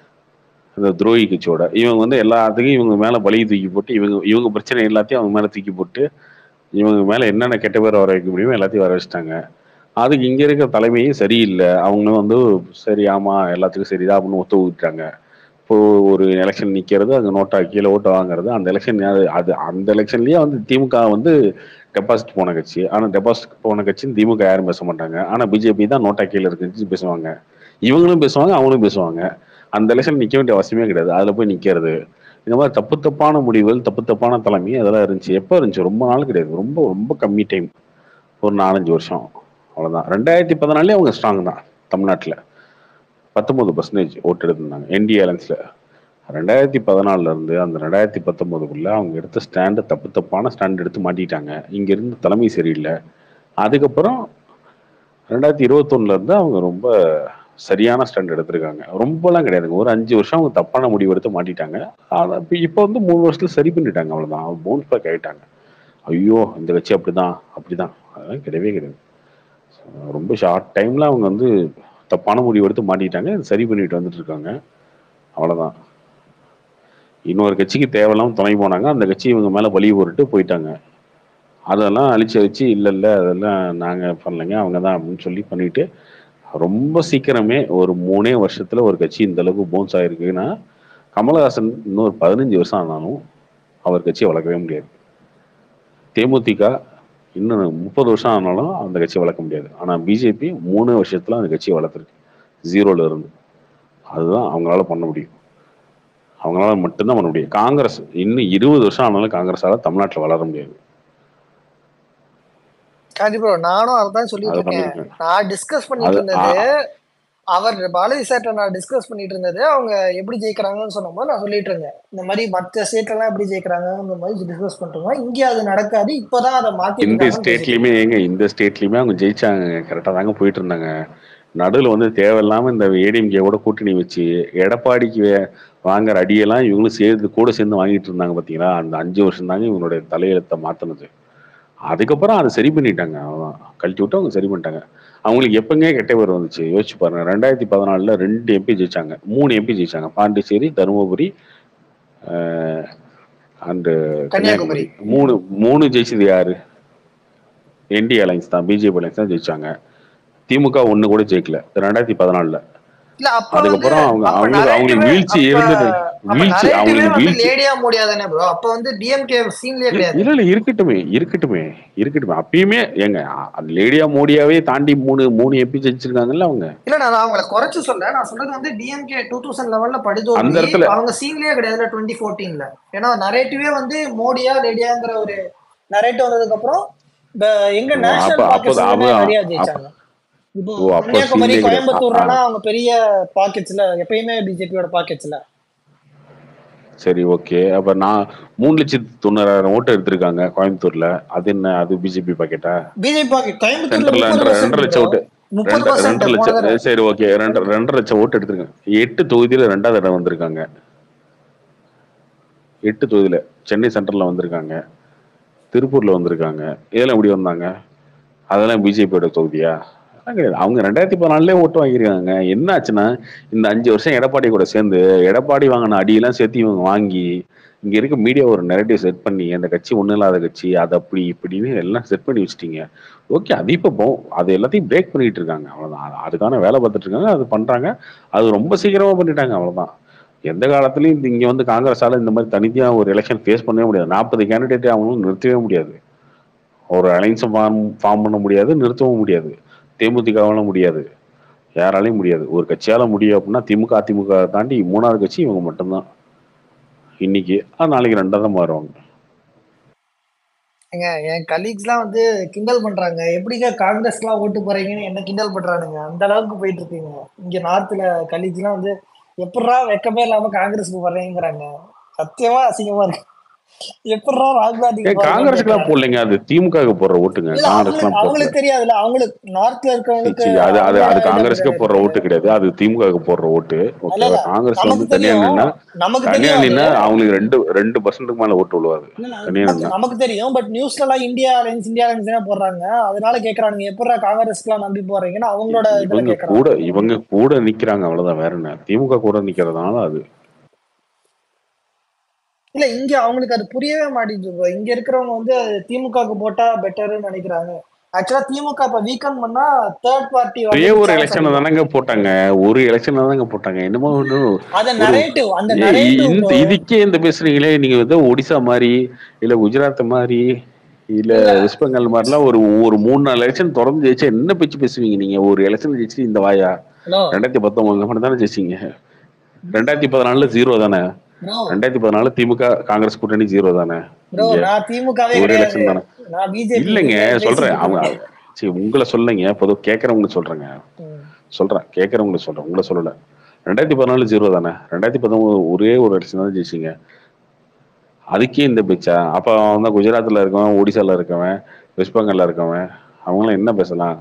இந்த துரோகி கட்சியோட இவங்க வந்து எல்லாத்துக்கும் இவங்க மேல பலியை தூக்கி போட்டு இவங்க இவங்க பிரச்சனை எல்லாத்தையும் அவங்க மேல தூக்கி போட்டு இவங்க மேல என்னென்ன கெட்ட பேர் வர வைக்க முடியுமோ எல்லாத்தையும் வர வச்சுட்டாங்க அதுக்கு இங்க இருக்க தலைமையும் சரியில்லை அவங்களும் வந்து சரி ஆமா எல்லாத்துக்கும் சரிதான் அப்படின்னு ஒத்து விட்டாங்க இப்போ ஒரு எலெக்ஷன் நிக்கிறது அங்க நோட்டா கீழே ஓட்டு வாங்குறது அந்த எலெக்ஷன் அது அந்த எலெக்ஷன்லயே வந்து திமுக வந்து டெபாசிட் போன கட்சி ஆனா டெபாசிட் போன கட்சின்னு திமுக யாரும் பேச மாட்டாங்க ஆனா பிஜேபி தான் நோட்டா கீழே இருக்குன்னு பேசுவாங்க இவங்களும் பேசுவாங்க அவங்களும் பேசுவாங்க அந்த எலெக்ஷன் நிக்க வேண்டிய அவசியமே கிடையாது அதுல போய் நிக்கிறது இந்த மாதிரி தப்பு தப்பான முடிவுகள் தப்பு தப்பான தலைமை அதெல்லாம் இருந்துச்சு எப்போ இருந்துச்சு ரொம்ப நாள் கிடையாது ரொம்ப ரொம்ப கம்மி டைம் ஒரு நாலஞ்சு வருஷம் அவ்வளவுதான் ரெண்டாயிரத்தி பதினாலே அவங்க ஸ்ட்ராங் தான் தமிழ்நாட்டுல பத்தொன்பது பர்சன்டேஜ் ஓட்டு எடுத்திருந்தாங்க என்டி அலைன்ஸ்ல ரெண்டாயிரத்தி பதினாலுல இருந்து அந்த ரெண்டாயிரத்தி பத்தொன்பதுக்குள்ள அவங்க எடுத்த ஸ்டாண்டு தப்பு தப்பான ஸ்டாண்ட் எடுத்து மாட்டிட்டாங்க இங்க இருந்து தலைமை சரியில்லை அதுக்கப்புறம் ரெண்டாயிரத்தி இருபத்தொன்னுல இருந்து அவங்க ரொம்ப சரியான ஸ்டாண்ட் எடுத்திருக்காங்க ரொம்பலாம் கிடையாதுங்க ஒரு அஞ்சு வருஷம் அவங்க தப்பான முடிவு எடுத்து மாட்டிட்டாங்க ஆனா இப்ப இப்போ வந்து மூணு வருஷத்துல சரி பண்ணிட்டாங்க அவ்வளவுதான் பவுன்ஸ் பேக் ஆயிட்டாங்க ஐயோ இந்த கட்சி அப்படிதான் அப்படிதான் அதெல்லாம் கிடையவே கிடையாது ரொம்ப ஷார்ட் டைம்ல அவங்க வந்து தப்பான முடிவு எடுத்து மாட்டிட்டாங்க சரி பண்ணிட்டு வந்துட்டு இருக்காங்க அவ்வளவுதான் இன்னொரு கட்சிக்கு தேவையில்லாம துணை போனாங்க அந்த கட்சி இவங்க மேல பலி போட்டுட்டு போயிட்டாங்க அதெல்லாம் அழிச்சு வச்சு இல்ல இல்ல அதெல்லாம் நாங்க பண்ணலைங்க அவங்க தான் அப்படின்னு சொல்லி பண்ணிட்டு ரொம்ப சீக்கிரமே ஒரு மூணே வருஷத்துல ஒரு கட்சி இந்த அளவுக்கு போன்ஸ் ஆயிருக்குன்னா கமலஹாசன் இன்னொரு பதினஞ்சு வருஷம் ஆனாலும் அவர் கட்சியை வளர்க்கவே முடியாது தேமுதிக இன்னும் முப்பது வருஷம் ஆனாலும் அந்த கட்சியை வளர்க்க முடியாது ஆனா பிஜேபி மூணு வருஷத்துல அந்த கட்சியை வளர்த்துருக்கு ஜீரோல இருந்து அதுதான் அவங்களால பண்ண முடியும் அவங்களால மட்டும்தான் பண்ண முடியும் காங்கிரஸ் இன்னும் இருபது வருஷம் ஆனாலும் காங்கிரஸால தமிழ்நாட்டுல வளர முடியாது கண்டிப்பா நானும் அதான் சொல்லிட்டு அது இருக்கேன் பண்ணிருக்கேன் நான் டிஸ்கஸ் பண்ணிட்டு அது இருந்தது ஆ- அவர் பாலாஜி சார்ட்ட நான் டிஸ்கஸ் பண்ணிட்டு இருந்தது அவங்க எப்படி ஜெயிக்கிறாங்கன்னு சொன்னபோது நான் சொல்லிட்டு இருந்தேன் இந்த மாதிரி மற்ற ஸ்டேட் எல்லாம் எப்படி ஜெயிக்கிறாங்கிற மாதிரி டிஸ்கஸ் பண்ணிட்டு இங்க அது நடக்காது இப்பதான் அதை மாத்திட்டு இந்த இருக்காங்கன்னு பேசிட்டு ஸ்டேட்லயுமே ஏங்க இந்த ஸ்டேட்லயுமே அவங்க ஜெயிச்சாங்க கரெக்டா தாங்க போயிட்டு இருந்தாங்க நடுவில் வந்து தேவையில்லாம இந்த ஏடிஎம்கேவோட கூட்டணி வச்சு எடப்பாடிக்கு வே- வாங்குற அடியெல்லாம் இவங்களும் சேர்ந்து கூட சேர்ந்து வாங்கிட்டு இருந்தாங்க பாத்தீங்களா அந்த அஞ்சு வருஷம் தாங்க இவங்களுடைய தலையெழுத்தை மாத்தினது அதுக்கப்புறம் அதை சரி பண்ணிட்டாங்க அவ்வளவுதான் கழட்டி விட்டு அவங்க சரி பண்ணிட்டாங்க அவங்களுக்கு எப்பங்க கெட்ட பேர் வந்துச்சு யோசிச்சு பாருங்க ரெண்டாயிரத்தி பதினாலுல ரெண்டு எம்பி ஜெயிச்சாங்க மூணு எம்பி ஜெயிச்சாங்க பாண்டிச்சேரி தருமபுரி அண்டு கன்னியாகுமரி கன்னியாகுமரி மூணு மூணு ஜெயிச்சது யாரு என்டி அலைன்ஸ் தான் பிஜேபி அலைன்ஸ் தான் ஜெயிச்சாங்க திமுக ஒண்ணு கூட ஜெயிக்கல ரெண்டாயிரத்தி பதினாலுல இல்ல அப்ப வந்து அதுக்கப்புறம் அவங்க அப்ப அவங்களுக்கு அவங்களுக்கு நரேட்டிவே வீழ்ச்சி அப்ப இருந்தது அப்ப வீழ்ச்சி நரேட்டிவே அவங்களுக்கு வந்து வீழ்ச்சி லேடியா முடியாதானே ப்ரோ அப்ப வந்து டிஎம்கே சீன்லயே இல்ல கிடையாது இல்ல இல்ல, இருக்கட்டுமே இருக்கட்டுமே இருக்கட்டுமே அப்பயுமே ஏங்க அது லேடியா மோடியாவே தாண்டி மூணு மூணு எம்பி ஜெயிச்சிருக்காங்கல்ல அவங்க இல்ல நான் அவங்கள குறைச்சு சொல்ல நான் சொல்றது வந்து டிஎம்கே டூ தௌசண்ட் லெவல்ல அந்த படுதோல்வி இடத்துல அவங்க சீன்லயே கிடையாது டுவெண்ட்டி ஃபோர்டீன்ல ஏன்னா நரேட்டிவே வந்து மோடியா லேடியாங்கிற ஒரு நரேட்டிவ் வந்ததுக்கு அப்புறம் இந்த எங்க ஓ, அப்ப நேஷனல் அப்போ பாக்கெட்ஸ்ல அவ நிறைய அப்ப ஜெயிச்சாங்க இப்போ ஓ அப்போ கன்னியாகுமரி சீன்லே கிடையாது அ- கோயம்புத்தூர்லாம் அ- அவங்க பெரிய பாக்கெட்ஸ்ல எப்பயுமே பிஜேபியோட பாக்கெட்ஸ்ல சரி ஓகே அப்ப நான் மூணு லட்சத்தி தொண்ணூறாயிரம் ஓட்டு எடுத்திருக்காங்க கோயம்புத்தூர்ல அது என்ன அது பிஜேபி பாக்கெட்டா பிஜேபி பாக்கெட் கோயம்புத்தூர்ல சென்ட்ரல்ல முப்பது ரெண்டரை ரெண்டரை லட்சம் ஓட்டு ரெண்டு ரெண்டரை பர்சன்ட் முப்பது பர்சன்ட் போன லட்சம் தடவை சரி ஓகே ரெண்டு ரெண்டரை லட்சம் ஓட்டு எடுத்திருக்காங்க எட்டு தொகுதியில ரெண்டாவது இடம் வந்திருக்காங்க எட்டு தொகுதியில சென்னை சென்ட்ரல்ல வந்திருக்காங்க திருப்பூர்ல வந்திருக்காங்க இதெல்லாம் எப்படி வந்தாங்க அதெல்லாம் பிஜேபியோட தொகுதியா அதெல்லாம் கிடையாது அவங்க ரெண்டாயிரத்தி பதினாலுலேயே ஓட்டு வாங்கியிருக்காங்க என்ன ஆச்சுன்னா இந்த அஞ்சு வருஷம் எடப்பாடி கூட சேர்ந்து எடப்பாடி வாங்கின அடியெல்லாம் சேர்த்து இவங்க வாங்கி இங்க இருக்க மீடியா ஒரு நெரட்டிவ் செட் பண்ணி அந்த கட்சி ஒன்றும் இல்லாத கட்சி அது அப்படி இப்படின்னு எல்லாம் செட் பண்ணி வச்சிட்டீங்க ஓகே அது இப்போ போ அது எல்லாத்தையும் பிரேக் பண்ணிட்டு இருக்காங்க அவ்வளவுதான் அது- அதுக்கான வேலை பார்த்துட்டு இருக்காங்க அது பண்றாங்க அது ரொம்ப சீக்கிரமா பண்ணிட்டாங்க அவ்வளவுதான் எந்த காலத்துலயும் இந்த- இங்க வந்து காங்கிரஸால இந்த மாதிரி தனித்தியா ஒரு எலெக்ஷன் ஃபேஸ் பண்ணவே முடியாது நாற்பது கேண்டிடேட் அவங்களும் நிறுத்தவே முடியாது ஒரு அலைன்ஸை ஃபார்ம் ஃபார்ம் பண்ண முடியாது நிறுத்தவும் முடியாது தேமுதிகவால முடியாது யாராலையும் முடியாது ஒரு கட்சியால முடியும் அப்படின்னா திமுக அதிமுக தாண்டி மூணாவது கட்சி இவங்க மட்டும்தான் இன்னைக்கு ஆனா நாளைக்கு ரெண்டா தான் மாறுவாங்க ஏங்க என் கலீக்ஸ்லாம் வந்து கிண்டல் பண்றாங்க எப்படிங்க காங்கிரஸ்க்குலாம் ஓட்டு போறீங்கன்னு என்ன கிண்டல் பண்றானுங்க அந்த அளவுக்கு போயிட்டு இருக்கீங்க இங்க நார்த்ல கலீக்ஸ்லாம் வந்து எப்படா வெக்கமே இல்லாம காங்கிரஸ்க்கு வர்றீங்கிறாங்க சத்தியமா அசிங்கமா இருக்கு எப்படா ராகுல் காந்திக்கு ஏன் போறீங்கன்னு காங்கிரஸுக்குலாம் கேக்குறாங்க போடலைங்க அது திமுக போடுற ஓட்டுங்க இல்ல அவங்களுக்கு காங்கிரஸ்லாம் போடல அவங்களுக்கு தெரியாதுல்ல அவங்களுக்கு நார்த்ல சரி, இருக்கவங்களுக்கு சரி, அது அது அவங்களோட அது இது காங்கிரஸ்க்கே அப்படிதானே போடுற இருக்கு ஓட்டு கிடையாது அது திமுக போடுற ஓட்டு இல்ல ஓகேவா இல்ல காங்கிரஸ் நமக்கு வந்து தனியா தெரியும் நின்னா நமக்கு தனியா தெரியும் அது நின்னா அவங்களுக்கு ரெண்டு ரெண்டு பர்சன்ட்டுக்கு மேல ஓட்டு விழுவாது இல்ல இல்ல, தனியா நமக்கு நின்னா நமக்கு தெரியும் பட் நியூஸ்ல எல்லாம் இந்தியா அலைன்ஸ் இந்தியா அலைன்ஸ் தானே போடுறாங்க அதனால கேக்குறானுங்க எப்படா காங்கிரஸ்க்குலாம் நம்பி போறீங்கன்னு அவங்களோட இதுல இவங்க கேக்குறாங்க கூட இவங்க கூட நிக்கிறாங்க அவ்வளவுதான் வேற என்ன திமுக கூட நிக்கிறதுனால அது இல்ல இங்க அவங்களுக்கு அது புரியவே மாட்டேங்குது bro. இங்க இருக்கிறவங்க வந்து அது திமுகவுக்கு போட்டா பெட்டர்னு நினைக்கிறாங்க ஆக்சுவலா திமுக இப்ப வீக்கன் பண்ணா தேர்ட் பார்ட்டி ஒரே வந்து ஒரு சான்ஸ் எலெக்ஷன் அதிகம் தானங்க போட்டாங்க ஒரு எலெக்ஷன் தானங்க போட்டாங்க என்னமோ ஒண்ணு அந்த ஒரு நரேட்டிவ் அந்த ஏய், நரேட்டிவ் இந்த ப்ரோ இதுக்கே இந்த பேசுறீங்களே நீங்க வந்து ஒடிசா மாதிரி இல்ல குஜராத் மாதிரி இல்ல இல்ல வெஸ்ட் பெங்கால் மாதிரிலாம் ஒரு ஒரு மூணு நாலு எலெக்ஷன் தொடர்ந்து ஜெயிச்சா என்ன பேச்சு பேசுவீங்க நீங்க ஒரு எலெக்ஷன் ஜெயிச்சு இந்த வாயா நோ ரெண்டாயிரத்தி பத்தொன்பது மட்டும் தானே ஜெயிச்சீங்க ரெண்டாயிரத்தி பதினாலுல ஜீரோ தானே ப்ரோ ரெண்டாயிரத்தி பதினாலு திமுக காங்கிரஸ் கூட்டணி ஜீரோ தானே ப்ரோ இங்க நான் திமுகவே ஒரு கிடையாது எலெக்ஷன் தானே நான் பிஜேபி இல்லைங்க சொல்றேன் அவங்க பேசிட்டு சரி உங்களை சொல்லுங்க பொது கேட்கறவங்களுக்கு சொல்றேங்க சொல்றேன் கேட்கறவங்களுக்கு சொல்றேன் உங்களை சொல்லல ரெண்டாயிரத்தி பதினாலு ஜீரோ தானே ரெண்டாயிரத்தி பத்தொன்பது ஒரே ஒரு எலெக்ஷன் தான் ஜெயிச்சிங்க அதுக்கே இந்த பேச்சா அப்ப அவன் தான் குஜராத்ல இருக்கவன் ஒடிசால இருக்கவன் வெஸ்ட் பெங்கால்ல இருக்கவன் அவங்களாம் என்ன பேசலாம்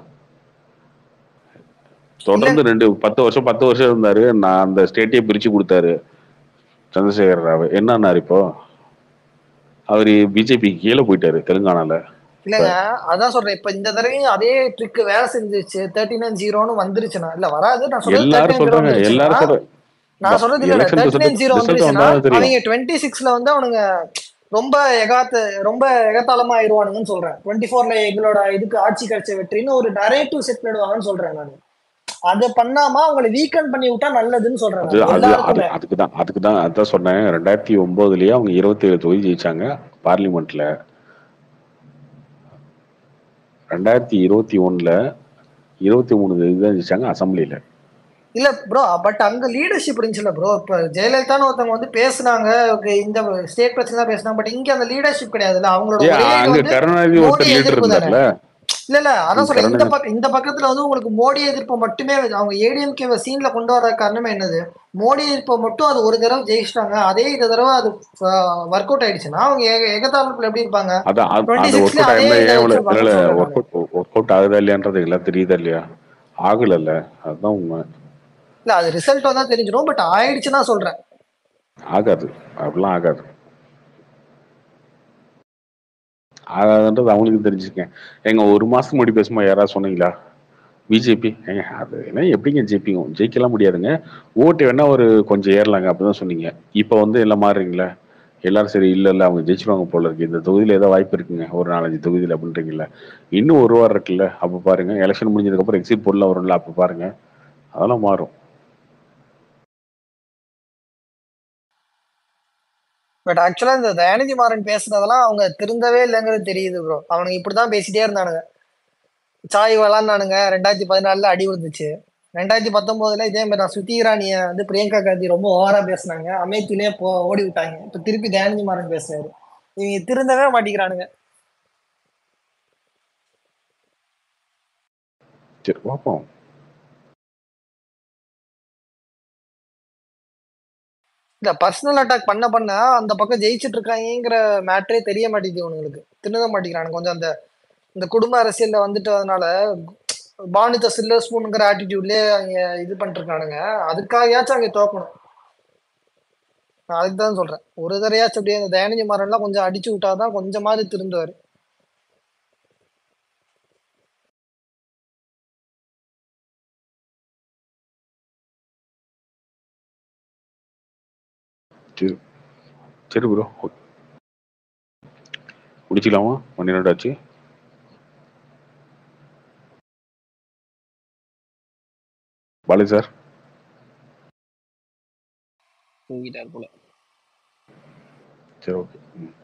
தொடர்ந்து ரெண்டு பத்து வருஷம் பத்து வருஷம் இருந்தாரு நான் அந்த ஸ்டேட்டையே பிரிச்சு கொடுத்தாரு சந்திரசேகர் ராவ் என்னன்னாரு இப்போ அவர் பிஜேபி கீழே போயிட்டாரு தெலுங்கானால இல்லங்க அதான் சொல்றேன் இப்ப இந்த தடவையும் அதே ட்ரிக் வேலை செஞ்சுச்சு தேர்ட்டி நைன் ஜீரோன்னு வந்துருச்சுன்னா இல்ல வராது நான் சொல்றது எல்லாரும் தேர்ட்டி நைன் சொல்றாங்க எல்லாரும் வந்துருச்சுன்னா சொல்ற நான் சொல்றது இல்ல election thirty nine zero result வந்துருச்சுன்னா வந்தா தெரியும் அவங்க டுவெண்ட்டி சிக்ஸ்ல வந்து அவனுங்க ரொம்ப எகாத்த ரொம்ப எகத்தாளமா ஆயிடுவானுங்கன்னு சொல்றேன் டுவெண்ட்டி ஃபோர்ல எங்களோட இதுக்கு ஆட்சி கிடைச்ச வெற்றின்னு ஒரு நரேட்டிவ் செட் பண்ணிடுவாங்கன்னு சொல்றேன் நான் அதை பண்ணாம அவங்களை வீக்கன் பண்ணி விட்டா நல்லதுன்னு சொல்றேன் அது நான் அது அது எல்லாருக்குமே அதுக்கு தான் அதுக்கு தான் அதான் சொன்னேன் ரெண்டாயிரத்தி ஒன்பதுலயே அவங்க இருபத்தி ஏழு தொகுதி ஜெயிச்சாங்க பார்லிமெண்ட்ல ரெண்டாயிரத்தி இருபத்தி ஒண்ணுல இருபத்தி மூணு தொகுதி தான் ஜெயிச்சாங்க அசம்பிளில இல்ல ப்ரோ பட் அங்க லீடர்ஷிப் இருந்துச்சுல்ல ப்ரோ இப்ப ஜெயலலிதான்னு ஒருத்தவங்க வந்து பேசுனாங்க okay, இந்த ஸ்டேட் பிரச்சனை தான் பேசினாங்க பட் இங்க அந்த லீடர்ஷிப் கிடையாதுல்ல அவங்களோட ஏ ஒரே இது அங்க வந்து கருணாநிதி மோடி ஒருத்தர் லீடர் எதிர்ப்பு தானே இருந்தார்ல இல்ல இல்ல அதான் சொல்றேன் இந்த கருணாநிதி பக்கம் இந்த பக்கத்துல வந்து உங்களுக்கு மோடி எதிர்ப்பு மட்டுமே வச்சு- அவங்க ஏடிஎம்கே சீன்ல கொண்டு வர காரணமே என்னது மோடி எதிர்ப்பை மட்டும் அது ஒரு தடவை ஜெயிச்சிட்டாங்க அதே இந்த தடவை அது ஒர்க் அவுட் ஆயிடுச்சுன்னா அவங்க எக- எகத்தாளத்துல எப்படி இருப்பாங்க அதான் அது- டுவெண்ட்டி அது ஒர்க் சிக்ஸ்ல அவுட் அதே ஆயிருந்தா இதை ஏன் இவ்வளவு வச்சிருப்பாங்கன்னு இல்ல சொல்றேன் ஒர்க் அவுட் ஒர்க் அவுட் ஆகுதா இல்லையான்றது எல்லாம் தெரியுதா இல்லையா ஆகலல்ல அதுதான் உண்மை இல்ல அது ரிசல்ட் வந்தா தெரிஞ்சிடும் பட் ஆயிடுச்சுன்னா சொல்றேன் ஆகாது அப்படிலாம் ஆகாது ஆகாதுன்றது அவங்களுக்கு தெரிஞ்சுக்கேன் எங்க ஒரு மாசத்துக்கு முன்னாடி பேசும்போது யாராவது சொன்னீங்களா பிஜேபி ஏங்க அது என்ன எப்படிங்க ஜெயிப்பீங்க ஜெயிக்கலாம் முடியாதுங்க ஓட்டு வேணா ஒரு கொஞ்சம் ஏறலாங்க அப்படிதான் சொன்னீங்க இப்போ வந்து எல்லாம் மாறுறீங்களா எல்லாரும் சரி இல்ல இல்ல அவங்க ஜெயிச்சிருவாங்க போல இருக்கு இந்த தொகுதியில ஏதோ வாய்ப்பு இருக்குங்க ஒரு நாலஞ்சு தொகுதியில அப்படின்றீங்களா இன்னும் ஒரு வாரம் இருக்குல்ல அப்ப பாருங்க எலெக்ஷன் முடிஞ்சதுக்கு அப்புறம் எக்ஸிட் போல்லாம் வரும்ல அப்ப பாருங்க அதெல்லாம் மாறும் பட் ஆக்சுவலா இந்த தயாநிதி மாறன் பேசுனதெல்லாம் அவங்க திருந்தவே இல்லைங்கிறது தெரியுது ப்ரோ அவனுங்க இப்படிதான் பேசிட்டே இருந்தானுங்க சாய் விளாண்டானுங்க ரெண்டாயிரத்தி பதினாலுல அடி விழுந்துச்சு ரெண்டாயிரத்தி பத்தொன்பதுல இதே மாதிரி நான் ஸ்ருதி இரானிய வந்து பிரியங்கா காந்தி ரொம்ப ஓவரா பேசுனாங்க அமேத்திலே போ ஓடி விட்டாங்க இப்ப திருப்பி தயாநிதி மாறன் பேசுறாரு இவங்க திருந்தவே மாட்டேங்கிறானுங்க சரி பார்ப்போம் இந்த பர்சனல் அட்டாக் பண்ண பண்ண அந்த பக்கம் ஜெயிச்சிட்டு இருக்காங்கங்கிற மேட்டரே தெரிய மாட்டேங்குது இவனுங்களுக்கு திருந்த மாட்டேங்கிறானுங்க கொஞ்சம் அந்த இந்த குடும்ப அரசியல்ல வந்துட்டதுனால பானித சில்லர் ஸ்பூனுங்கிற ஆட்டிடியூட்லயே அவங்க இது பண்ணிருக்கானுங்க அதுக்காகயாச்சும் அங்க தோக்கணும் நான் அதுக்கு தான் சொல்றேன் ஒரு தடையாச்சும் அப்படியே அந்த தயாநிதி மாறன்லாம் கொஞ்சம் அடிச்சு விட்டாதான் கொஞ்சமாவது திருந்துவாரு சரி சரி ப்ரோ முடிச்சிக்கலாமா பன்னிரெண்டு ஆச்சு பாலி சார் தூங்கிட்டார் போல சரி ஓகே ம்